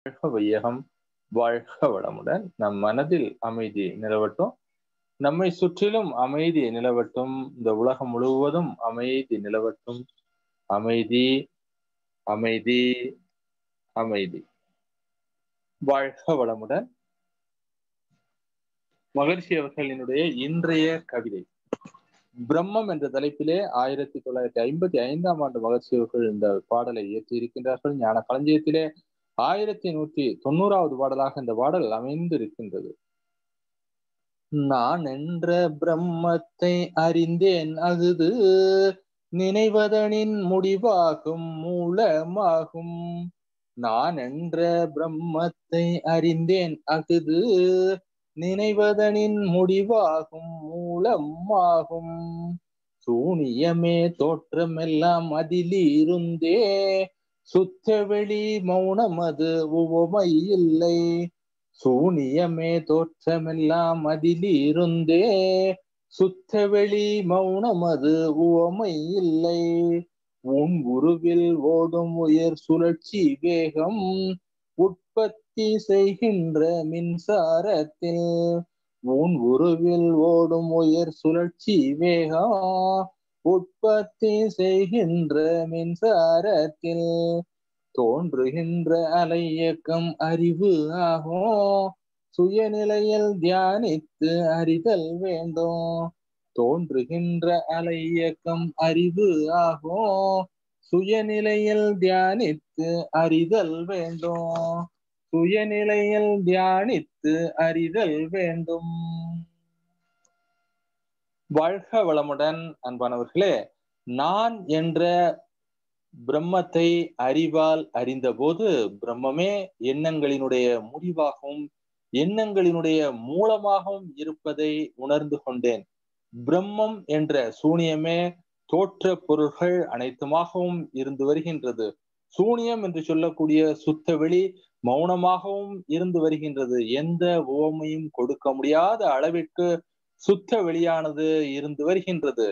வாழ்க வையகம் வாழ்க வளமுடன் நம் மனதில் அமைதி நிலவட்டும் நம்மை சுற்றிலும் அமைதி நிலவட்டும் இந்த உலகம் முழுவதும் அமைதி நிலவட்டும் அமைதி அமைதி அமைதி வாழ்க வளமுடன் மகர்ஷி அவர்களினுடைய இன்றைய கவிதை பிரம்மம் என்ற தலைப்பிலே ஆயிரத்தி தொள்ளாயிரத்தி ஐம்பத்தி ஐந்தாம் ஆண்டு மகர்ஷி அவர்கள் இந்த பாடலை இயற்றி இருக்கின்றார்கள் ஞான களஞ்சியத்திலே ஆயிரத்தி நூற்றி தொண்ணூறாவது பாடலாக இந்த பாடல் அமைந்திருக்கின்றது நான் என்ற பிரம்மத்தை அறிந்தேன் அகுது நினைவதனின் முடிவாகும் மூலமாகும் நான் என்ற பிரம்மத்தை அறிந்தேன் அகுது நினைவதனின் முடிவாகும் மூலமாகும் சூனியமே தோற்றமெல்லாம் அதிலிருந்தே சுத்த வெளி மௌனம் அது உவமை இல்லை சூனியமே தோற்றமெல்லாம் அதிலிருந்தே சுத்த வெளி மௌனம் அது உவமை இல்லை உன் குருவில் ஓடும் உயர் சுழற்சி வேகம் உற்பத்தி செய்கின்ற மின்சாரத்தில் உன் உருவில் ஓடும் உயர் சுழற்சி வேகம் உற்பத்தி செய்கின்ற மின்சாரத்தில் தோன்றுகின்ற அலை இயக்கம் அறிவு ஆகும் சுயநிலையில் தியானித்து அறிதல் வேண்டும் தோன்றுகின்ற அலை இயக்கம் அறிவு ஆகும் சுயநிலையில் தியானித்து அறிதல் வேண்டும் சுயநிலையில் தியானித்து அறிதல் வேண்டும் வாழ்க வளமுடன் அன்பானவர்களே நான் என்ற பிரம்மத்தை அறிவால் அறிந்தபோது பிரம்மமே எண்ணங்களினுடைய முடிவாகவும் எண்ணங்களினுடைய மூலமாகவும் இருப்பதை உணர்ந்து கொண்டேன் பிரம்மம் என்ற சூனியமே தோற்ற பொருள்கள் அனைத்துமாகவும் இருந்து வருகின்றது சூனியம் என்று சொல்லக்கூடிய சுத்த வெளி மௌனமாகவும் இருந்து வருகின்றது எந்த உவமையும் கொடுக்க முடியாத அளவிற்கு சுத்த வெளியானது இருந்து வருகின்றது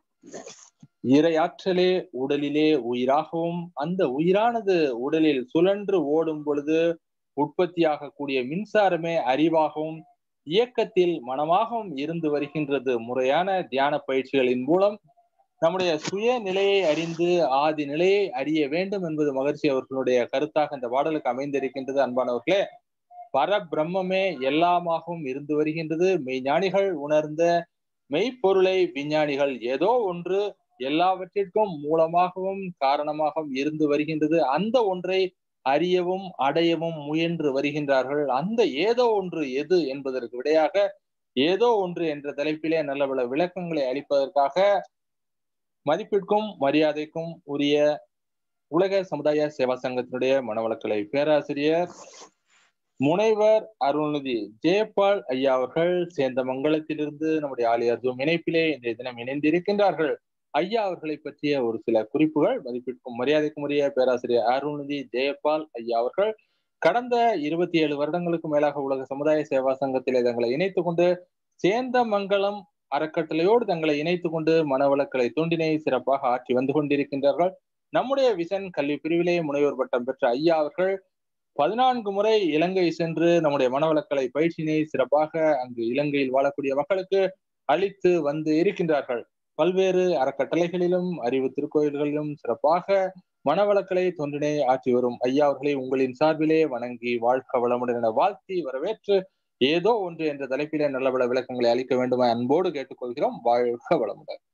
இரையாற்றலே உடலிலே உயிராகவும் அந்த உயிரானது உடலில் சுழன்று ஓடும் பொழுது உற்பத்தியாகக்கூடிய மின்சாரமே அறிவாகவும் இயக்கத்தில் மனமாகவும் இருந்து வருகின்றது முறையான தியான பயிற்சிகளின் மூலம் நம்முடைய சுய நிலையை அறிந்து ஆதி நிலையை அறிய வேண்டும் என்பது மகர்ஷி அவர்களுடைய கருத்தாக இந்த பாடலுக்கு அமைந்திருக்கின்றது அன்பானவர்களே பரபிரம்மே எல்லாமாகவும் இருந்து வருகின்றது மெய்ஞானிகள் உணர்ந்த மெய்ப்பொருளை விஞ்ஞானிகள் ஏதோ ஒன்று எல்லாவற்றிற்கும் மூலமாகவும் காரணமாகவும் இருந்து வருகின்றது அந்த ஒன்றை அறியவும் அடையவும் முயன்று வருகின்றார்கள் அந்த ஏதோ ஒன்று எது என்பதற்கு விடையாக ஏதோ ஒன்று என்ற தலைப்பிலே நல்ல பல விளக்கங்களை அளிப்பதற்காக மதிப்பிற்கும் மரியாதைக்கும் உரிய உலக சமுதாய சேவா சங்கத்தினுடைய மனவளக்கலை பேராசிரியர் முனைவர் அருள்நிதி ஜெயபால் ஐயா அவர்கள் சேர்ந்த மங்களத்திலிருந்து நம்முடைய ஆலியார் ஜூம் இணைப்பிலே இன்றைய தினம் இணைந்திருக்கின்றார்கள் ஐயா அவர்களை பற்றிய ஒரு சில குறிப்புகள் மதிப்பிற்கும் மரியாதைக்கும் உரிய பேராசிரியர் அருள்நிதி ஜெயபால் ஐயா அவர்கள் கடந்த இருபத்தி ஏழு வருடங்களுக்கு மேலாக உலக சமுதாய சேவா சங்கத்திலே தங்களை இணைத்துக் கொண்டு சேந்தமங்கலம் அறக்கட்டளையோடு தங்களை இணைத்துக் கொண்டு மனவளக்கலை தொண்டினை சிறப்பாக ஆற்றி வந்து கொண்டிருக்கின்றார்கள் நம்முடைய விசன் கல்வி பிரிவிலே முனைவர் பட்டம் பெற்ற ஐயா அவர்கள் பதினான்கு முறை இலங்கை சென்று நம்முடைய மனவளக்கலை பயிற்சியினை சிறப்பாக அங்கு இலங்கையில் வாழக்கூடிய மக்களுக்கு அளித்து வந்து இருக்கின்றார்கள் பல்வேறு அறக்கட்டளைகளிலும் அறிவு திருக்கோயில்களிலும் சிறப்பாக மனவளக்கலை தொன்றினை ஆற்றி வரும் ஐயா அவர்களை உங்களின் சார்பிலே வணங்கி வாழ்க்க வளமுடன் என வாழ்த்தி வரவேற்று ஏதோ ஒன்று என்ற தலைப்பிலே நல்ல பல விளக்கங்களை அளிக்க வேண்டுமா அன்போடு கேட்டுக்கொள்கிறோம் வாழ்க வளமுடன்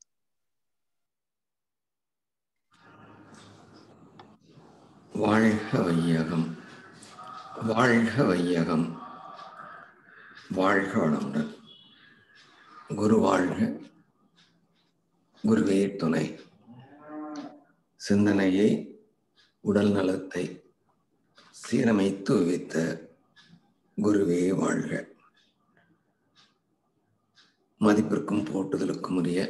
வாழ்க வையகம் வாழ்க வையகம் வாழ்க வளமுடன் குரு வாழ்க குருவே துணை சிந்தனையை உடல் நலத்தை சீரமைத்து வைத்த குருவே வாழ்க மதிப்பிற்கும் போட்டுதலுக்கும் உரிய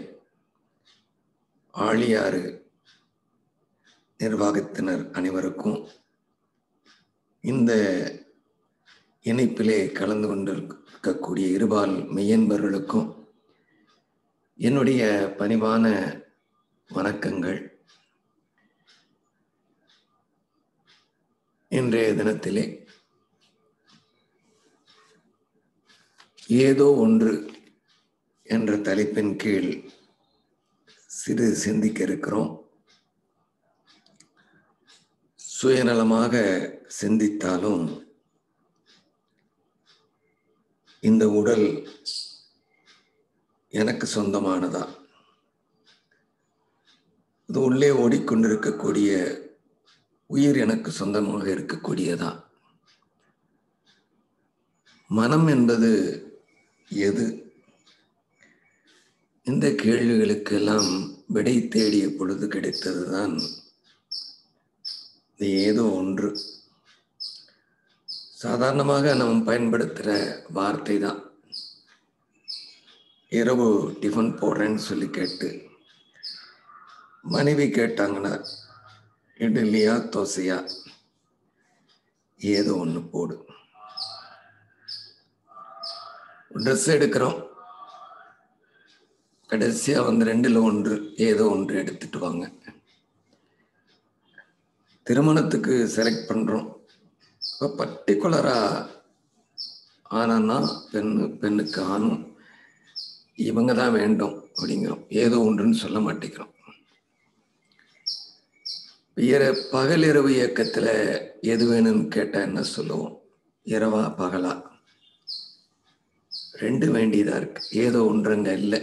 ஆழியாறு நிர்வாகத்தினர் அனைவருக்கும் இந்த இணைப்பிலே கலந்து கொண்டிருக்கக்கூடிய இருபால் மெய்யன்பர்களுக்கும் என்னுடைய பணிவான வணக்கங்கள் இன்றைய தினத்திலே ஏதோ ஒன்று என்ற தலைப்பின் கீழ் சிறு சிந்திக்க இருக்கிறோம் சுயநலமாக சிந்தித்தாலும் இந்த உடல் எனக்கு சொந்தமானதா இது உள்ளே ஓடிக்கொண்டிருக்கக்கூடிய உயிர் எனக்கு சொந்தமாக இருக்கக்கூடியதா மனம் என்பது எது இந்த கேள்விகளுக்கெல்லாம் விடை தேடிய பொழுது கிடைத்ததுதான் இது ஏதோ ஒன்று சாதாரணமாக நாம் பயன்படுத்துகிற வார்த்தை தான் இரவு டிஃபன் போடுறேன்னு சொல்லி கேட்டு மனைவி கேட்டாங்கன்னா இட்லியா தோசையா ஏதோ ஒன்று போடு ட்ரெஸ் எடுக்கிறோம் கடைசியாக வந்து ரெண்டில் ஒன்று ஏதோ ஒன்று எடுத்துட்டு வாங்க திருமணத்துக்கு செலக்ட் பண்ணுறோம் இப்போ பர்டிகுலராக ஆனா பெண்ணு பெண்ணுக்கு ஆணும் இவங்க தான் வேண்டும் அப்படிங்கிறோம் ஏதோ ஒன்றுன்னு சொல்ல மாட்டேங்கிறோம் இர பகல் இரவு இயக்கத்தில் எது வேணும்னு கேட்டால் என்ன சொல்லுவோம் இரவா பகலா ரெண்டு வேண்டியதா இருக்கு ஏதோ ஒன்றங்க இல்லை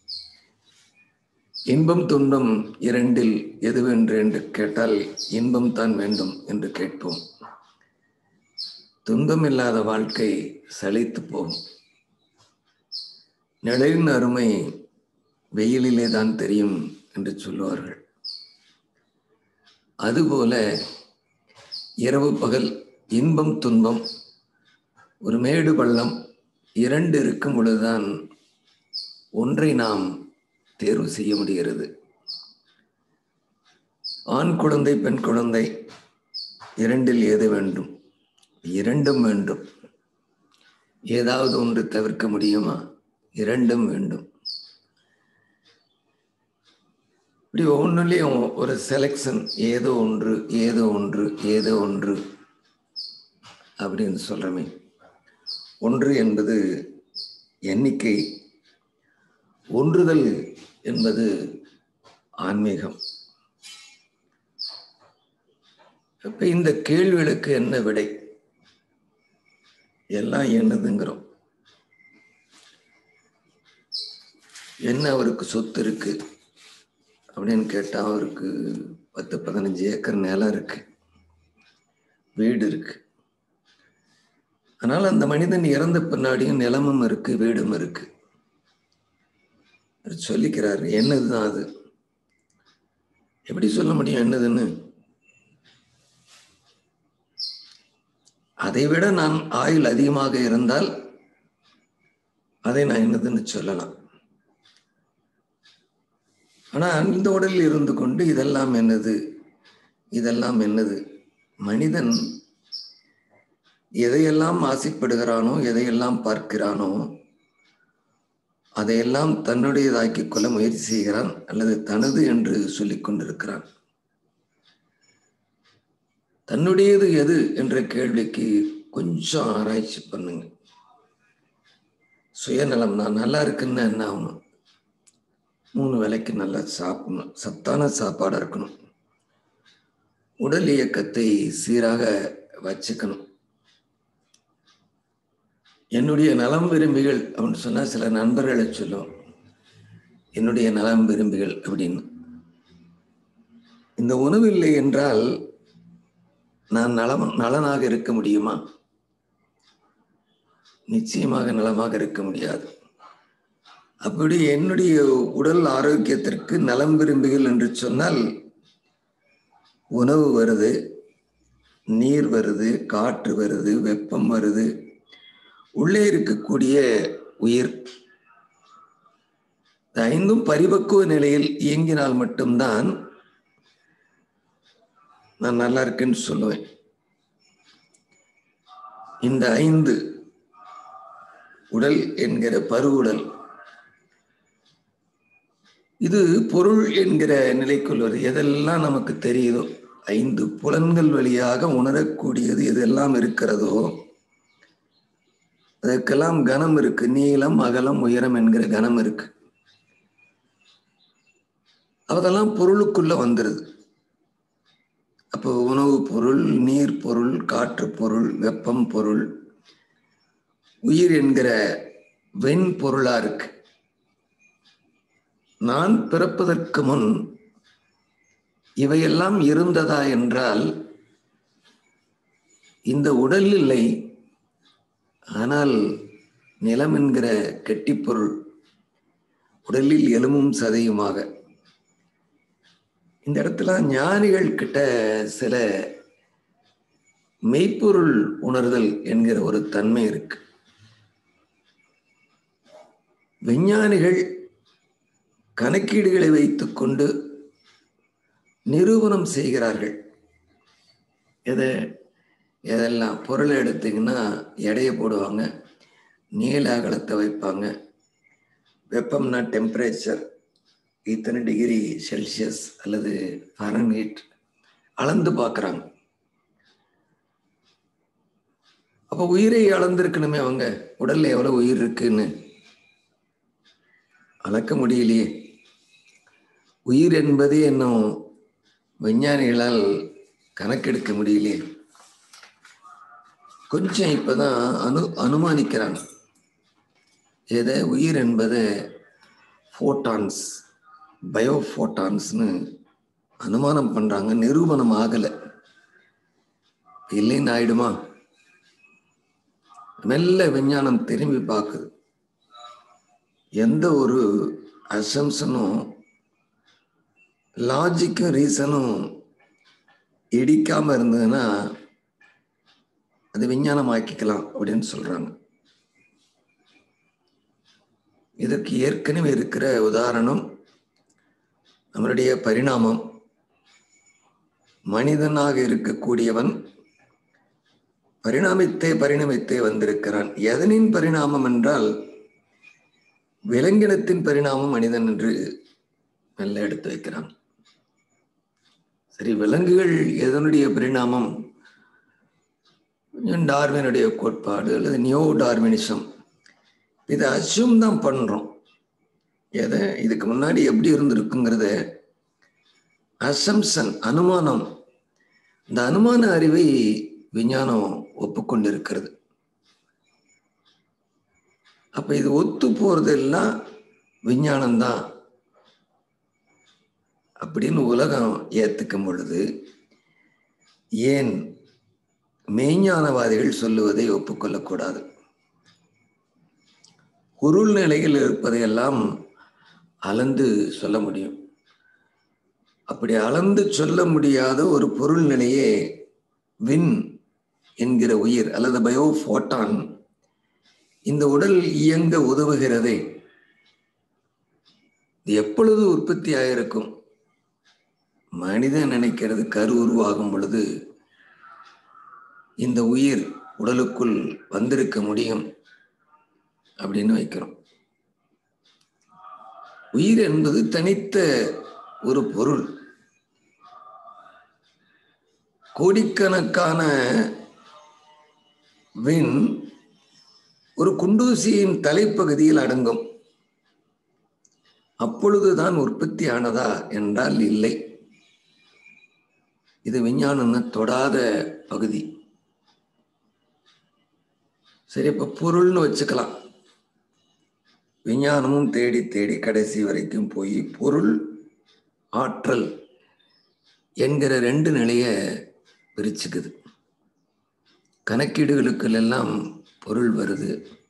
இன்பம் துன்பம் இரண்டில் எதுவென்று என்று கேட்டால் இன்பம் தான் வேண்டும் என்று கேட்போம் துன்பம் இல்லாத வாழ்க்கை சலித்து போகும் நிழலின் அருமை வெயிலிலே தான் தெரியும் என்று சொல்லுவார்கள் அதுபோல இரவு பகல் இன்பம் துன்பம் ஒரு மேடு பள்ளம் இரண்டு இருக்கும் பொழுதுதான் ஒன்றை நாம் தேர்வு செய்ய முடிகிறது ஆண் குழந்தை பெண் குழந்தை இரண்டில் எது வேண்டும் இரண்டும் வேண்டும் ஏதாவது ஒன்று தவிர்க்க முடியுமா இரண்டும் வேண்டும் இப்படி ஒவ்வொன்றுலேயும் ஒரு செலெக்ஷன் ஏதோ ஒன்று ஏதோ ஒன்று ஏதோ ஒன்று அப்படின்னு சொல்கிறோமே ஒன்று என்பது எண்ணிக்கை ஒன்றுதல் என்பது ஆன்மீகம் இப்ப இந்த கேள்விகளுக்கு என்ன விடை எல்லாம் என்னதுங்கிறோம் என்ன அவருக்கு சொத்து இருக்கு அப்படின்னு கேட்டா அவருக்கு பத்து பதினஞ்சு ஏக்கர் நிலம் இருக்கு வீடு இருக்கு அதனால அந்த மனிதன் இறந்த பின்னாடியும் நிலமும் இருக்கு வீடும் இருக்கு சொல்லிக்கிறார் என்னதுதான் அது எப்படி சொல்ல முடியும் என்னதுன்னு அதை விட நான் ஆயுள் அதிகமாக இருந்தால் அதை நான் என்னதுன்னு சொல்லலாம் ஆனா இந்த உடலில் இருந்து கொண்டு இதெல்லாம் என்னது இதெல்லாம் என்னது மனிதன் எதையெல்லாம் ஆசைப்படுகிறானோ எதையெல்லாம் பார்க்கிறானோ அதையெல்லாம் தன்னுடையதாக்கிக் கொள்ள முயற்சி செய்கிறான் அல்லது தனது என்று சொல்லிக் கொண்டிருக்கிறான் தன்னுடையது எது என்ற கேள்விக்கு கொஞ்சம் ஆராய்ச்சி பண்ணுங்க சுயநலம் நான் நல்லா இருக்குன்னா என்ன ஆகணும் மூணு வேலைக்கு நல்லா சாப்பிடணும் சத்தான சாப்பாடாக இருக்கணும் உடல் இயக்கத்தை சீராக வச்சுக்கணும் என்னுடைய நலம் விரும்பிகள் அப்படின்னு சொன்னால் சில நண்பர்களை சொல்லும் என்னுடைய நலம் விரும்பிகள் அப்படின்னு இந்த உணவு இல்லை என்றால் நான் நலம் நலனாக இருக்க முடியுமா நிச்சயமாக நலமாக இருக்க முடியாது அப்படி என்னுடைய உடல் ஆரோக்கியத்திற்கு நலம் விரும்பிகள் என்று சொன்னால் உணவு வருது நீர் வருது காற்று வருது வெப்பம் வருது உள்ளே இருக்கக்கூடிய உயிர் ஐந்தும் பரிபக்குவ நிலையில் இயங்கினால் மட்டும்தான் நான் நல்லா இருக்கேன்னு சொல்லுவேன் இந்த ஐந்து உடல் என்கிற பருவுடல் இது பொருள் என்கிற நிலைக்குள் வருது எதெல்லாம் நமக்கு தெரியுதோ ஐந்து புலன்கள் வழியாக உணரக்கூடியது எதெல்லாம் இருக்கிறதோ அதற்கெல்லாம் கனம் இருக்கு நீளம் அகலம் உயரம் என்கிற கனம் இருக்கு அதெல்லாம் பொருளுக்குள்ள வந்துருது அப்போ உணவு பொருள் நீர் பொருள் காற்று பொருள் வெப்பம் பொருள் உயிர் என்கிற வெண் பொருளா இருக்கு நான் பிறப்பதற்கு முன் இவையெல்லாம் இருந்ததா என்றால் இந்த உடல் இல்லை ஆனால் நிலம் என்கிற கெட்டிப்பொருள் உடலில் எலும்பும் சதையுமாக இந்த இடத்துல ஞானிகள் கிட்ட சில மெய்ப்பொருள் உணர்தல் என்கிற ஒரு தன்மை இருக்கு விஞ்ஞானிகள் கணக்கீடுகளை வைத்துக்கொண்டு நிரூபணம் செய்கிறார்கள் எதை எதெல்லாம் பொருளை எடுத்தீங்கன்னா எடையை போடுவாங்க நீள அகலத்தை வைப்பாங்க வெப்பம்னா டெம்பரேச்சர் இத்தனை டிகிரி செல்சியஸ் அல்லது ஃபரன்ஹீட் அளந்து பார்க்குறாங்க அப்போ உயிரை அளந்திருக்கணுமே அவங்க உடல்ல எவ்வளோ உயிர் இருக்குன்னு அளக்க முடியலையே உயிர் என்பதே இன்னும் விஞ்ஞானிகளால் கணக்கெடுக்க முடியலையே கொஞ்சம் இப்பதான் அனு அனுமானிக்கிறாங்க எதை உயிர் என்பதை ஃபோட்டான்ஸ் பயோஃபோட்டான்ஸ்னு அனுமானம் பண்றாங்க நிரூபணம் ஆகலை இல்லைன்னு ஆயிடுமா மெல்ல விஞ்ஞானம் திரும்பி பார்க்குது எந்த ஒரு அசம்சனும் லாஜிக்கும் ரீசனும் இடிக்காம இருந்ததுன்னா அது விஞ்ஞானம் ஆக்கிக்கலாம் அப்படின்னு சொல்றாங்க இதற்கு ஏற்கனவே இருக்கிற உதாரணம் நம்மளுடைய பரிணாமம் மனிதனாக இருக்கக்கூடியவன் பரிணாமித்தே பரிணமித்தே வந்திருக்கிறான் எதனின் பரிணாமம் என்றால் விலங்கினத்தின் பரிணாமம் மனிதன் என்று மெல்ல எடுத்து வைக்கிறான் சரி விலங்குகள் எதனுடைய பரிணாமம் டார்வினுடைய கோட்பாடு அல்லது நியோ டார்வினிசம் இதை அசியூம் தான் பண்றோம் எதை இதுக்கு முன்னாடி எப்படி இருந்திருக்குங்கிறத அசம்சன் அனுமானம் இந்த அனுமான அறிவை விஞ்ஞானம் ஒப்புக்கொண்டிருக்கிறது அப்ப இது ஒத்து போறதெல்லாம் விஞ்ஞானம் தான் அப்படின்னு உலகம் ஏத்துக்கும் பொழுது ஏன் மெய்ஞானவாதிகள் சொல்லுவதை ஒப்புக்கொள்ளக்கூடாது பொருள் நிலையில் இருப்பதையெல்லாம் அளந்து சொல்ல முடியும் அப்படி அளந்து சொல்ல முடியாத ஒரு பொருள் நிலையே வின் என்கிற உயிர் அல்லது பயோஃபோட்டான் இந்த உடல் இயங்க உதவுகிறதே இது எப்பொழுது உற்பத்தி ஆயிருக்கும் மனிதன் நினைக்கிறது கரு உருவாகும் பொழுது இந்த உயிர் உடலுக்குள் வந்திருக்க முடியும் அப்படின்னு வைக்கிறோம் உயிர் என்பது தனித்த ஒரு பொருள் கோடிக்கணக்கான விண் ஒரு குண்டூசியின் தலைப்பகுதியில் அடங்கும் அப்பொழுதுதான் உற்பத்தி ஆனதா என்றால் இல்லை இது விஞ்ஞானம்னு தொடாத பகுதி சரி இப்ப பொருள்னு வச்சுக்கலாம் விஞ்ஞானமும் தேடி தேடி கடைசி வரைக்கும் போய் பொருள் ஆற்றல் என்கிற ரெண்டு நிலைய பிரிச்சுக்குது கணக்கீடுகளுக்கு எல்லாம் பொருள் வருது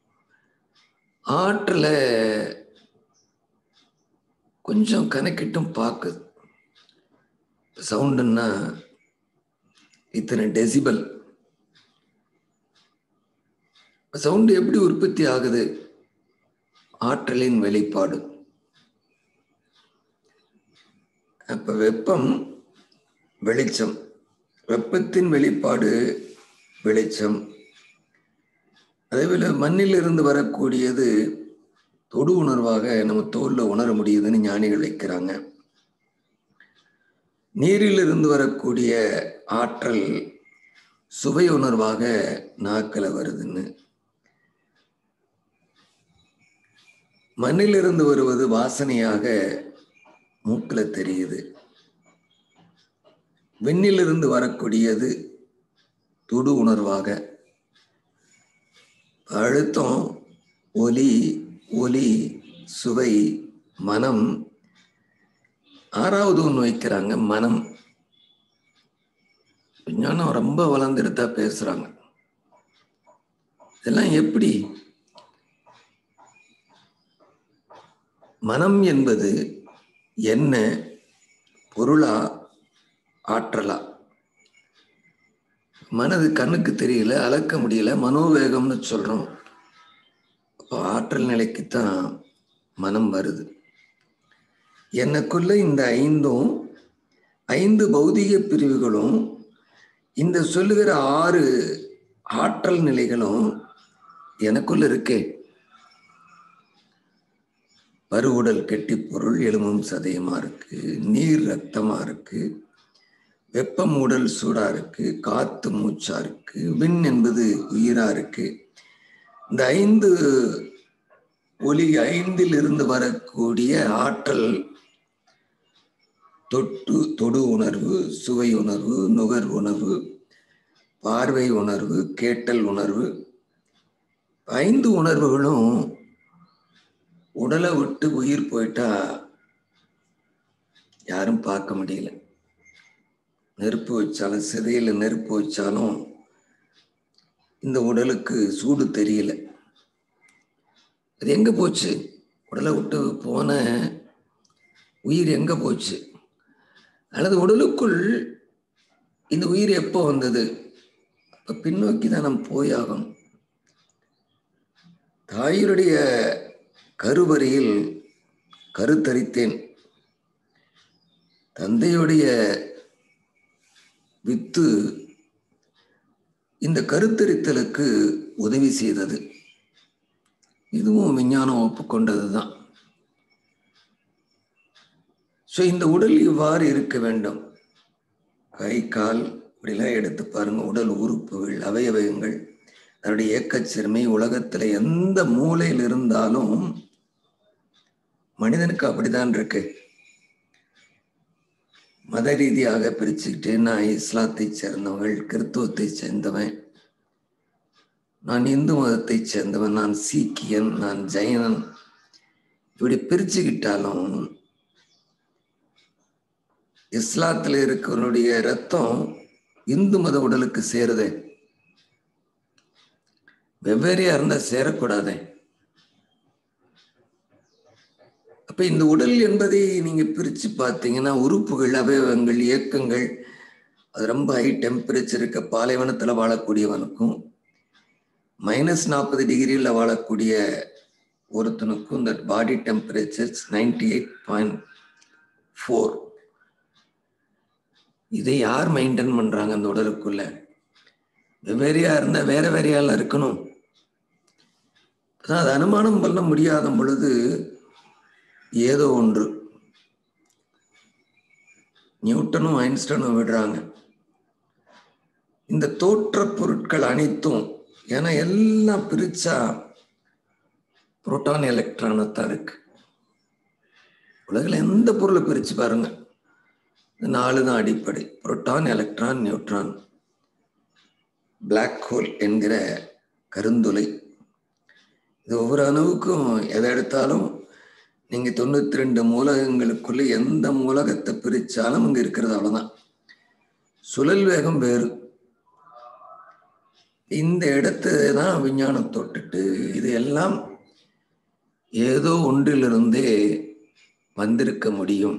ஆற்றலை கொஞ்சம் கணக்கிட்டும் பார்க்குது சவுண்டுன்னா இத்தனை டெசிபல் சவுண்டு எப்படி உற்பத்தி ஆகுது ஆற்றலின் வெளிப்பாடு அப்ப வெப்பம் வெளிச்சம் வெப்பத்தின் வெளிப்பாடு வெளிச்சம் அதேபோல மண்ணில் இருந்து வரக்கூடியது தொடு உணர்வாக நம்ம தோல்ல உணர முடியுதுன்னு ஞானிகள் வைக்கிறாங்க நீரில் இருந்து வரக்கூடிய ஆற்றல் சுவை உணர்வாக நாக்கில் வருதுன்னு மண்ணிலிருந்து வருவது வாசனையாக மூக்கில் தெரியுது விண்ணிலிருந்து வரக்கூடியது தொடு உணர்வாக அழுத்தம் ஒலி ஒலி சுவை மனம் ஆறாவது ஒன்று வைக்கிறாங்க மனம் விஞ்ஞானம் ரொம்ப வளர்ந்துருத்தா பேசுறாங்க இதெல்லாம் எப்படி மனம் என்பது என்ன பொருளா ஆற்றலா மனது கண்ணுக்கு தெரியல அளக்க முடியல மனோவேகம்னு சொல்றோம் அப்போ ஆற்றல் நிலைக்குத்தான் மனம் வருது எனக்குள்ள இந்த ஐந்தும் ஐந்து பௌதிக பிரிவுகளும் இந்த சொல்லுகிற ஆறு ஆற்றல் நிலைகளும் எனக்குள்ள இருக்கே பருவுடல் கெட்டி பொருள் எலும்பும் சதயமா இருக்கு நீர் ரத்தமா இருக்கு வெப்பம் உடல் சூடா இருக்கு காத்து மூச்சா இருக்கு விண் என்பது உயிரா இருக்கு இந்த ஐந்து ஒலி ஐந்தில் இருந்து வரக்கூடிய ஆற்றல் தொட்டு தொடு உணர்வு சுவை உணர்வு நுகர் உணர்வு பார்வை உணர்வு கேட்டல் உணர்வு ஐந்து உணர்வுகளும் உடலை விட்டு உயிர் போயிட்டா யாரும் பார்க்க முடியல நெருப்பு வச்சாலும் சிதையில் நெருப்பு வச்சாலும் இந்த உடலுக்கு சூடு தெரியல அது எங்க போச்சு உடலை விட்டு போன உயிர் எங்க போச்சு அல்லது உடலுக்குள் இந்த உயிர் எப்போ வந்தது அப்ப பின்னோக்கி தான் நம்ம போயாகணும் தாயுடைய கருவறையில் கருத்தரித்தேன் தந்தையுடைய வித்து இந்த கருத்தரித்தலுக்கு உதவி செய்தது இதுவும் விஞ்ஞானம் ஒப்புக்கொண்டது தான் ஸோ இந்த உடல் இவ்வாறு இருக்க வேண்டும் கை கால் இப்படிலாம் எடுத்து பாருங்க உடல் உறுப்புகள் அவயவயங்கள் அதனுடைய இயக்கச்சிறுமை உலகத்துல எந்த மூலையில் இருந்தாலும் மனிதனுக்கு அப்படிதான் இருக்கு மத ரீதியாக பிரிச்சுக்கிட்டு நான் இஸ்லாத்தை சேர்ந்தவர்கள் கிறித்துவத்தை சேர்ந்தவன் நான் இந்து மதத்தை சேர்ந்தவன் நான் சீக்கியன் நான் ஜெயனன் இப்படி பிரிச்சுக்கிட்டாலும் இஸ்லாத்தில் இருக்கிறவனுடைய ரத்தம் இந்து மத உடலுக்கு சேருதே வெவ்வேறையா இருந்தா சேரக்கூடாதே அப்ப இந்த உடல் என்பதை நீங்க பிரிச்சு பார்த்தீங்கன்னா உறுப்புகள் அவயவங்கள் இயக்கங்கள் அது ரொம்ப ஹை டெம்பரேச்சர் இருக்க பாலைவனத்துல வாழக்கூடியவனுக்கும் மைனஸ் நாற்பது டிகிரியில் வாழக்கூடிய ஒருத்தனுக்கும் இந்த body temperature ninety eight point four இதை யார் மெயின்டைன் பண்றாங்க அந்த உடலுக்குள்ள வெவ்வேறையா இருந்தா வேற வேறையால இருக்கணும் அது அனுமானம் பண்ண முடியாத பொழுது ஏதோ ஒன்று நியூட்டனும் ஐன்ஸ்டனும் விடுறாங்க இந்த தோற்ற பொருட்கள் அனைத்தும் ஏன்னா எல்லாம் பிரிச்சா புரோட்டான் எலக்ட்ரானத்தான் இருக்கு உலகில் எந்த பொருளை பிரிச்சு பாருங்க இந்த நாலு தான் அடிப்படை proton electron neutron black hole என்கிற கருந்துளை இது ஒவ்வொரு அணுவுக்கும் எதை எடுத்தாலும் நீங்க தொண்ணூத்தி ரெண்டு மூலகங்களுக்குள்ள எந்த மூலகத்தை பிரிச்சாலும் இங்க இருக்கிறது அவ்வளவுதான் சுழல் வேகம் வேறு இந்த இடத்தை தான் விஞ்ஞானம் தொட்டுட்டு இது எல்லாம் ஏதோ ஒன்றிலிருந்தே வந்திருக்க முடியும்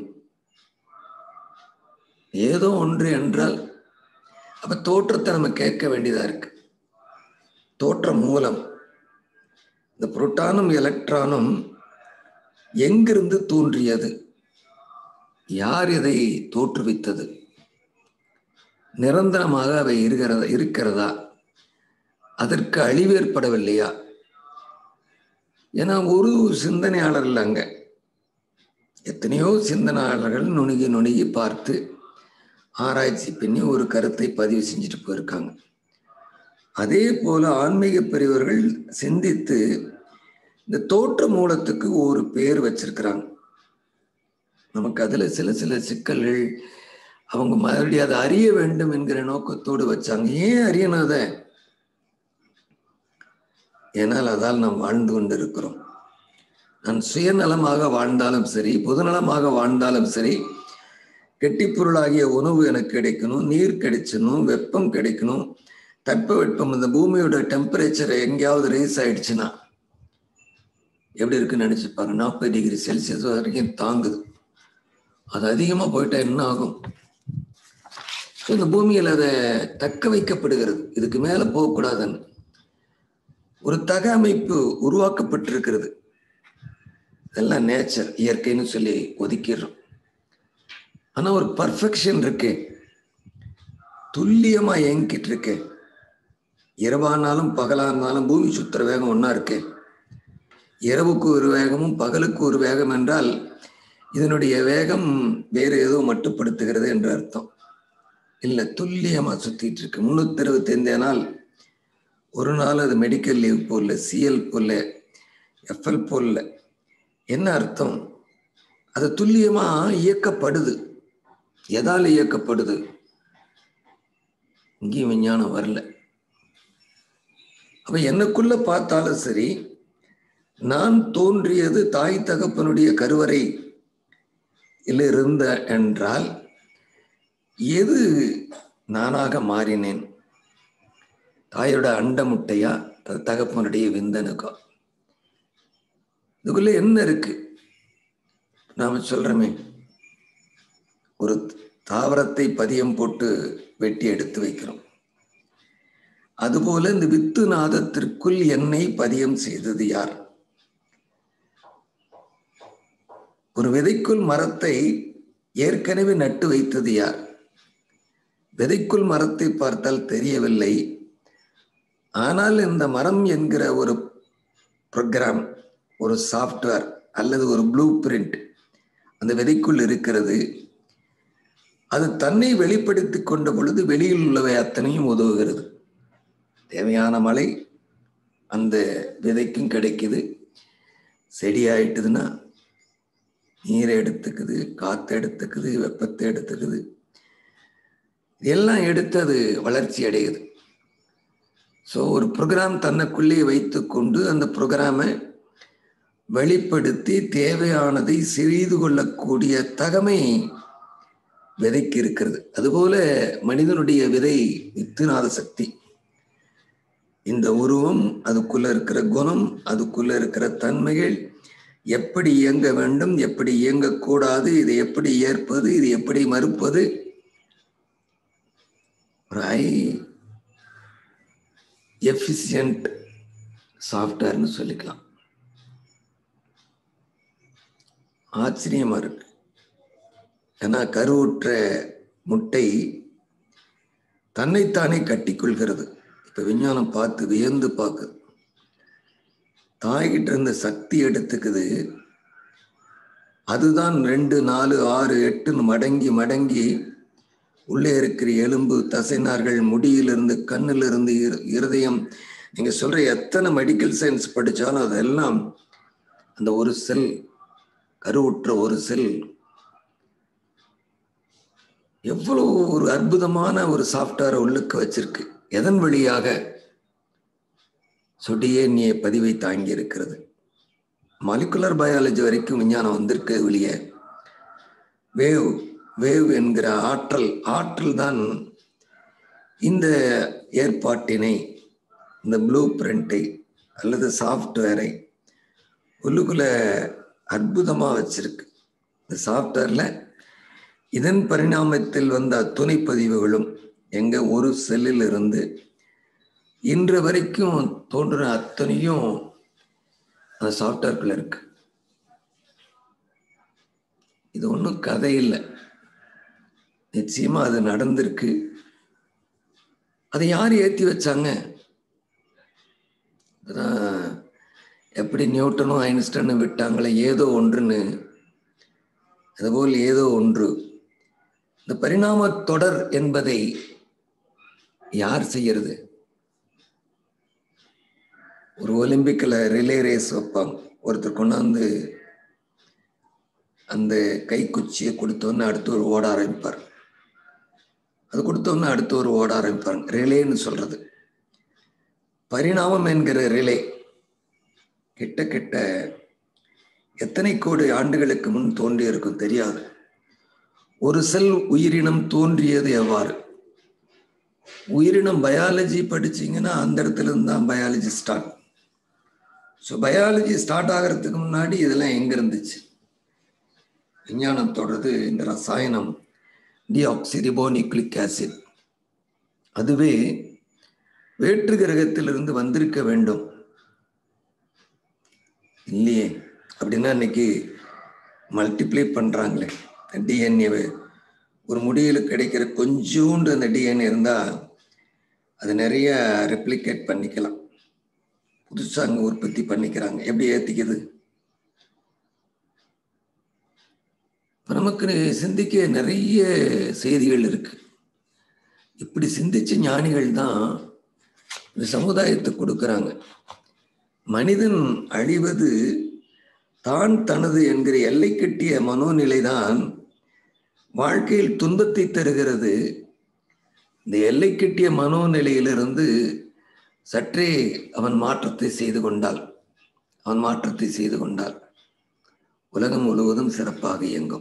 ஏதோ ஒன்று என்றால் அப்ப தோற்றத்தை நம்ம கேட்க வேண்டியதா இருக்கு தோற்ற மூலம் இந்த புரோட்டானும் எலக்ட்ரானும் எங்கிருந்து தோன்றியது யார் இதை தோற்றுவித்தது நிரந்தரமாக அவை இருக்கிறதா இருக்கிறதா அதற்கு அழிவு ஏற்படவில்லையா ஏன்னா ஒரு சிந்தனையாளர் இல்லைங்க எத்தனையோ சிந்தனையாளர்கள் நுணுகி நுணுகி பார்த்து ஆராய்ச்சி பண்ணி ஒரு கருத்தை பதிவு செஞ்சுட்டு போயிருக்காங்க அதே போல ஆன்மீக பெரியவர்கள் சிந்தித்து இந்த தோற்ற மூலத்துக்கு ஒரு பேர் வச்சிருக்கிறாங்க நமக்கு அதுல சில சில சிக்கல்கள் அவங்க மறுபடியும் அதை அறிய வேண்டும் என்கிற நோக்கத்தோடு வச்சாங்க ஏன் அறியணும் அதை ஏனால் அதால் நாம் வாழ்ந்து கொண்டிருக்கிறோம் நான் சுயநலமாக வாழ்ந்தாலும் சரி பொதுநலமாக வாழ்ந்தாலும் சரி கெட்டிப்பொருளாகிய உணவு எனக்கு கிடைக்கணும் நீர் கிடைச்சணும் வெப்பம் கிடைக்கணும் தட்ப வெப்பம் இந்த பூமியோட டெம்பரேச்சர் எங்கேயாவது ரேஸ் ஆயிடுச்சுன்னா எப்படி இருக்குன்னு நினைச்சு பாருங்க நாற்பது டிகிரி செல்சியஸ் வரைக்கும் தாங்குது அது அதிகமாக போயிட்டா என்ன ஆகும் இந்த பூமியில் அதை தக்க வைக்கப்படுகிறது இதுக்கு மேலே போகக்கூடாதுன்னு ஒரு தக அமைப்பு உருவாக்கப்பட்டிருக்கிறது இதெல்லாம் நேச்சர் இயற்கைன்னு சொல்லி ஒதுக்கிடுறோம் ஆனா ஒரு பர்ஃபெக்ஷன் இருக்கு துல்லியமா இயங்கிட்டு இருக்கு இரவானாலும் பகலா இருந்தாலும் பூமி சுத்துற வேகம் ஒன்னா இருக்கு இரவுக்கு ஒரு வேகமும் பகலுக்கு ஒரு வேகம் என்றால் இதனுடைய வேகம் வேறு ஏதோ மட்டுப்படுத்துகிறது என்று அர்த்தம் இல்லை துல்லியமா சுத்திட்டு இருக்கு முன்னூத்தி அறுபத்தி ஐந்து நாள் ஒரு நாள் அது மெடிக்கல் லீவ் போடல சிஎல் போடல எஃப்எல் போடல என்ன அர்த்தம் அது துல்லியமா இயக்கப்படுது எதால் இயக்கப்படுது இங்கேயும் விஞ்ஞானம் வரல அப்ப எனக்குள்ள பார்த்தாலும் சரி நான் தோன்றியது தாய் தகப்பனுடைய கருவறை இருந்த என்றால் எது நானாக மாறினேன் தாயோட அண்ட முட்டையா தகப்பனுடைய விந்தனுக்கா இதுக்குள்ள என்ன இருக்கு நாம சொல்றோமே ஒரு தாவரத்தை பதியம் போட்டு வெட்டி எடுத்து வைக்கிறோம் அதுபோல இந்த வித்து நாதத்திற்குள் என்னை பதியம் செய்தது யார் ஒரு விதைக்குள் மரத்தை ஏற்கனவே நட்டு வைத்தது யார் விதைக்குள் மரத்தை பார்த்தால் தெரியவில்லை ஆனால் இந்த மரம் என்கிற ஒரு ப்ரோக்ராம் ஒரு சாஃப்ட்வேர் அல்லது ஒரு ப்ளூ பிரிண்ட் அந்த விதைக்குள் இருக்கிறது அது தன்னை வெளிப்படுத்தி கொண்ட பொழுது வெளியில் உள்ளவை அத்தனையும் உதவுகிறது தேவையான மழை அந்த விதைக்கும் கிடைக்குது செடி ஆயிட்டுதுன்னா நீரை எடுத்துக்குது காற்று எடுத்துக்குது வெப்பத்தை எடுத்துக்குது எல்லாம் எடுத்து அது வளர்ச்சி அடையுது ஸோ ஒரு ப்ரோக்ராம் தன்னைக்குள்ளே வைத்து கொண்டு அந்த ப்ரோக்ராமை வெளிப்படுத்தி தேவையானதை செய்து கொள்ளக்கூடிய தகமை விதைக்கு இருக்கிறது அதுபோல மனிதனுடைய விதை வித்துநாத சக்தி இந்த உருவம் அதுக்குள்ள இருக்கிற குணம் அதுக்குள்ள இருக்கிற தன்மைகள் எப்படி இயங்க வேண்டும் எப்படி இயங்கக்கூடாது இதை எப்படி ஏற்பது இது எப்படி மறுப்பது ஒரு ஹை எஃபிசியன்ட் சாஃப்ட்வேர்னு சொல்லிக்கலாம் ஆச்சரியமா இருக்கு ஏன்னா கருவுற்ற முட்டை தன்னைத்தானே கட்டிக்கொள்கிறது இப்ப விஞ்ஞானம் பார்த்து வியந்து பார்க்குது தாய்கிட்ட இருந்த சக்தி எடுத்துக்குது அதுதான் ரெண்டு நாலு ஆறு எட்டுன்னு மடங்கி மடங்கி உள்ளே இருக்கிற எலும்பு தசைநார்கள் முடியிலிருந்து கண்ணிலிருந்து இருதயம் நீங்க சொல்ற எத்தனை மெடிக்கல் சயின்ஸ் படிச்சாலும் அதெல்லாம் அந்த ஒரு செல் கருவுற்ற ஒரு செல் எவ்வளவு ஒரு அற்புதமான ஒரு சாஃப்ட்வேரை உள்ளுக்கு வச்சிருக்கு எதன் வழியாக சொடியேனிய பதிவை தாங்கி இருக்கிறது மாலிகுலர் பயாலஜி வரைக்கும் விஞ்ஞானம் வந்திருக்கு வெளியே வேவ் வேவ் என்கிற ஆற்றல் ஆற்றல் தான் இந்த ஏற்பாட்டினை இந்த ப்ளூ பிரிண்டை அல்லது சாஃப்ட்வேரை உள்ளுக்குள்ள அற்புதமாக வச்சிருக்கு இந்த சாஃப்ட்வேர்ல இதன் பரிணாமத்தில் வந்த அத்துணை பதிவுகளும் எங்க ஒரு செல்லில் இருந்து இன்று வரைக்கும் தோன்ற அத்தனையும் அந்த சாஃப்ட்வேர்க்குள்ள இருக்கு இது ஒன்றும் கதை இல்லை நிச்சயமா அது நடந்திருக்கு அதை யார் ஏற்றி வச்சாங்க எப்படி நியூட்டனும் ஐன்ஸ்டனும் விட்டாங்களே ஏதோ ஒன்றுன்னு அதுபோல் ஏதோ ஒன்று இந்த பரிணாம தொடர் என்பதை யார் செய்யறது ஒரு ஒலிம்பிக்கில் ரிலே ரேஸ் வைப்பாங்க ஒருத்தர் கொண்டாந்து அந்த கைக்குச்சியை கொடுத்தோன்னே அடுத்து ஒரு ஓட ஆரம்பிப்பார் அது கொடுத்தோன்னே அடுத்து ஒரு ஓட ஆரம்பிப்பாங்க ரிலேன்னு சொல்றது பரிணாமம் என்கிற ரிலே கிட்ட கிட்ட எத்தனை கோடி ஆண்டுகளுக்கு முன் தோன்றி இருக்கும் தெரியாது ஒரு செல் உயிரினம் தோன்றியது எவ்வாறு உயிரினம் பயாலஜி படிச்சீங்கன்னா அந்த இடத்துல இருந்து தான் biology start so biology start ஆகிறதுக்கு முன்னாடி இதெல்லாம் எங்க இருந்துச்சு விஞ்ஞானத்தோடது இந்த ரசாயனம் டிஆக்சிரிபோனிக்ளிக் ஆசிட் அதுவே வேற்று கிரகத்திலிருந்து வந்திருக்க வேண்டும் இல்லையே அப்படின்னா இன்னைக்கு மல்டிப்ளை பண்றாங்களே டிஎன்ஏவை ஒரு முடியில் கிடைக்கிற கொஞ்சோண்டு அந்த டிஎன்ஏ இருந்தால் அது நிறைய ரெப்ளிகேட் பண்ணிக்கலாம் புதுசாக அங்கே உற்பத்தி பண்ணிக்கிறாங்க எப்படி ஏற்றிக்குது இப்போ நமக்கு சிந்திக்க நிறைய செய்திகள் இருக்கு இப்படி சிந்திச்ச ஞானிகள் தான் இந்த சமுதாயத்துக்கு கொடுக்குறாங்க மனிதன் அழிவது தான் தனது என்கிற எல்லை கட்டிய மனோநிலை தான் வாழ்க்கையில் துன்பத்தை தருகிறது இந்த எல்லை கட்டிய மனோநிலையிலிருந்து சற்றே அவன் மாற்றத்தை செய்து கொண்டால் அவன் மாற்றத்தை செய்து கொண்டால் உலகம் முழுவதும் சிறப்பாக இயங்கும்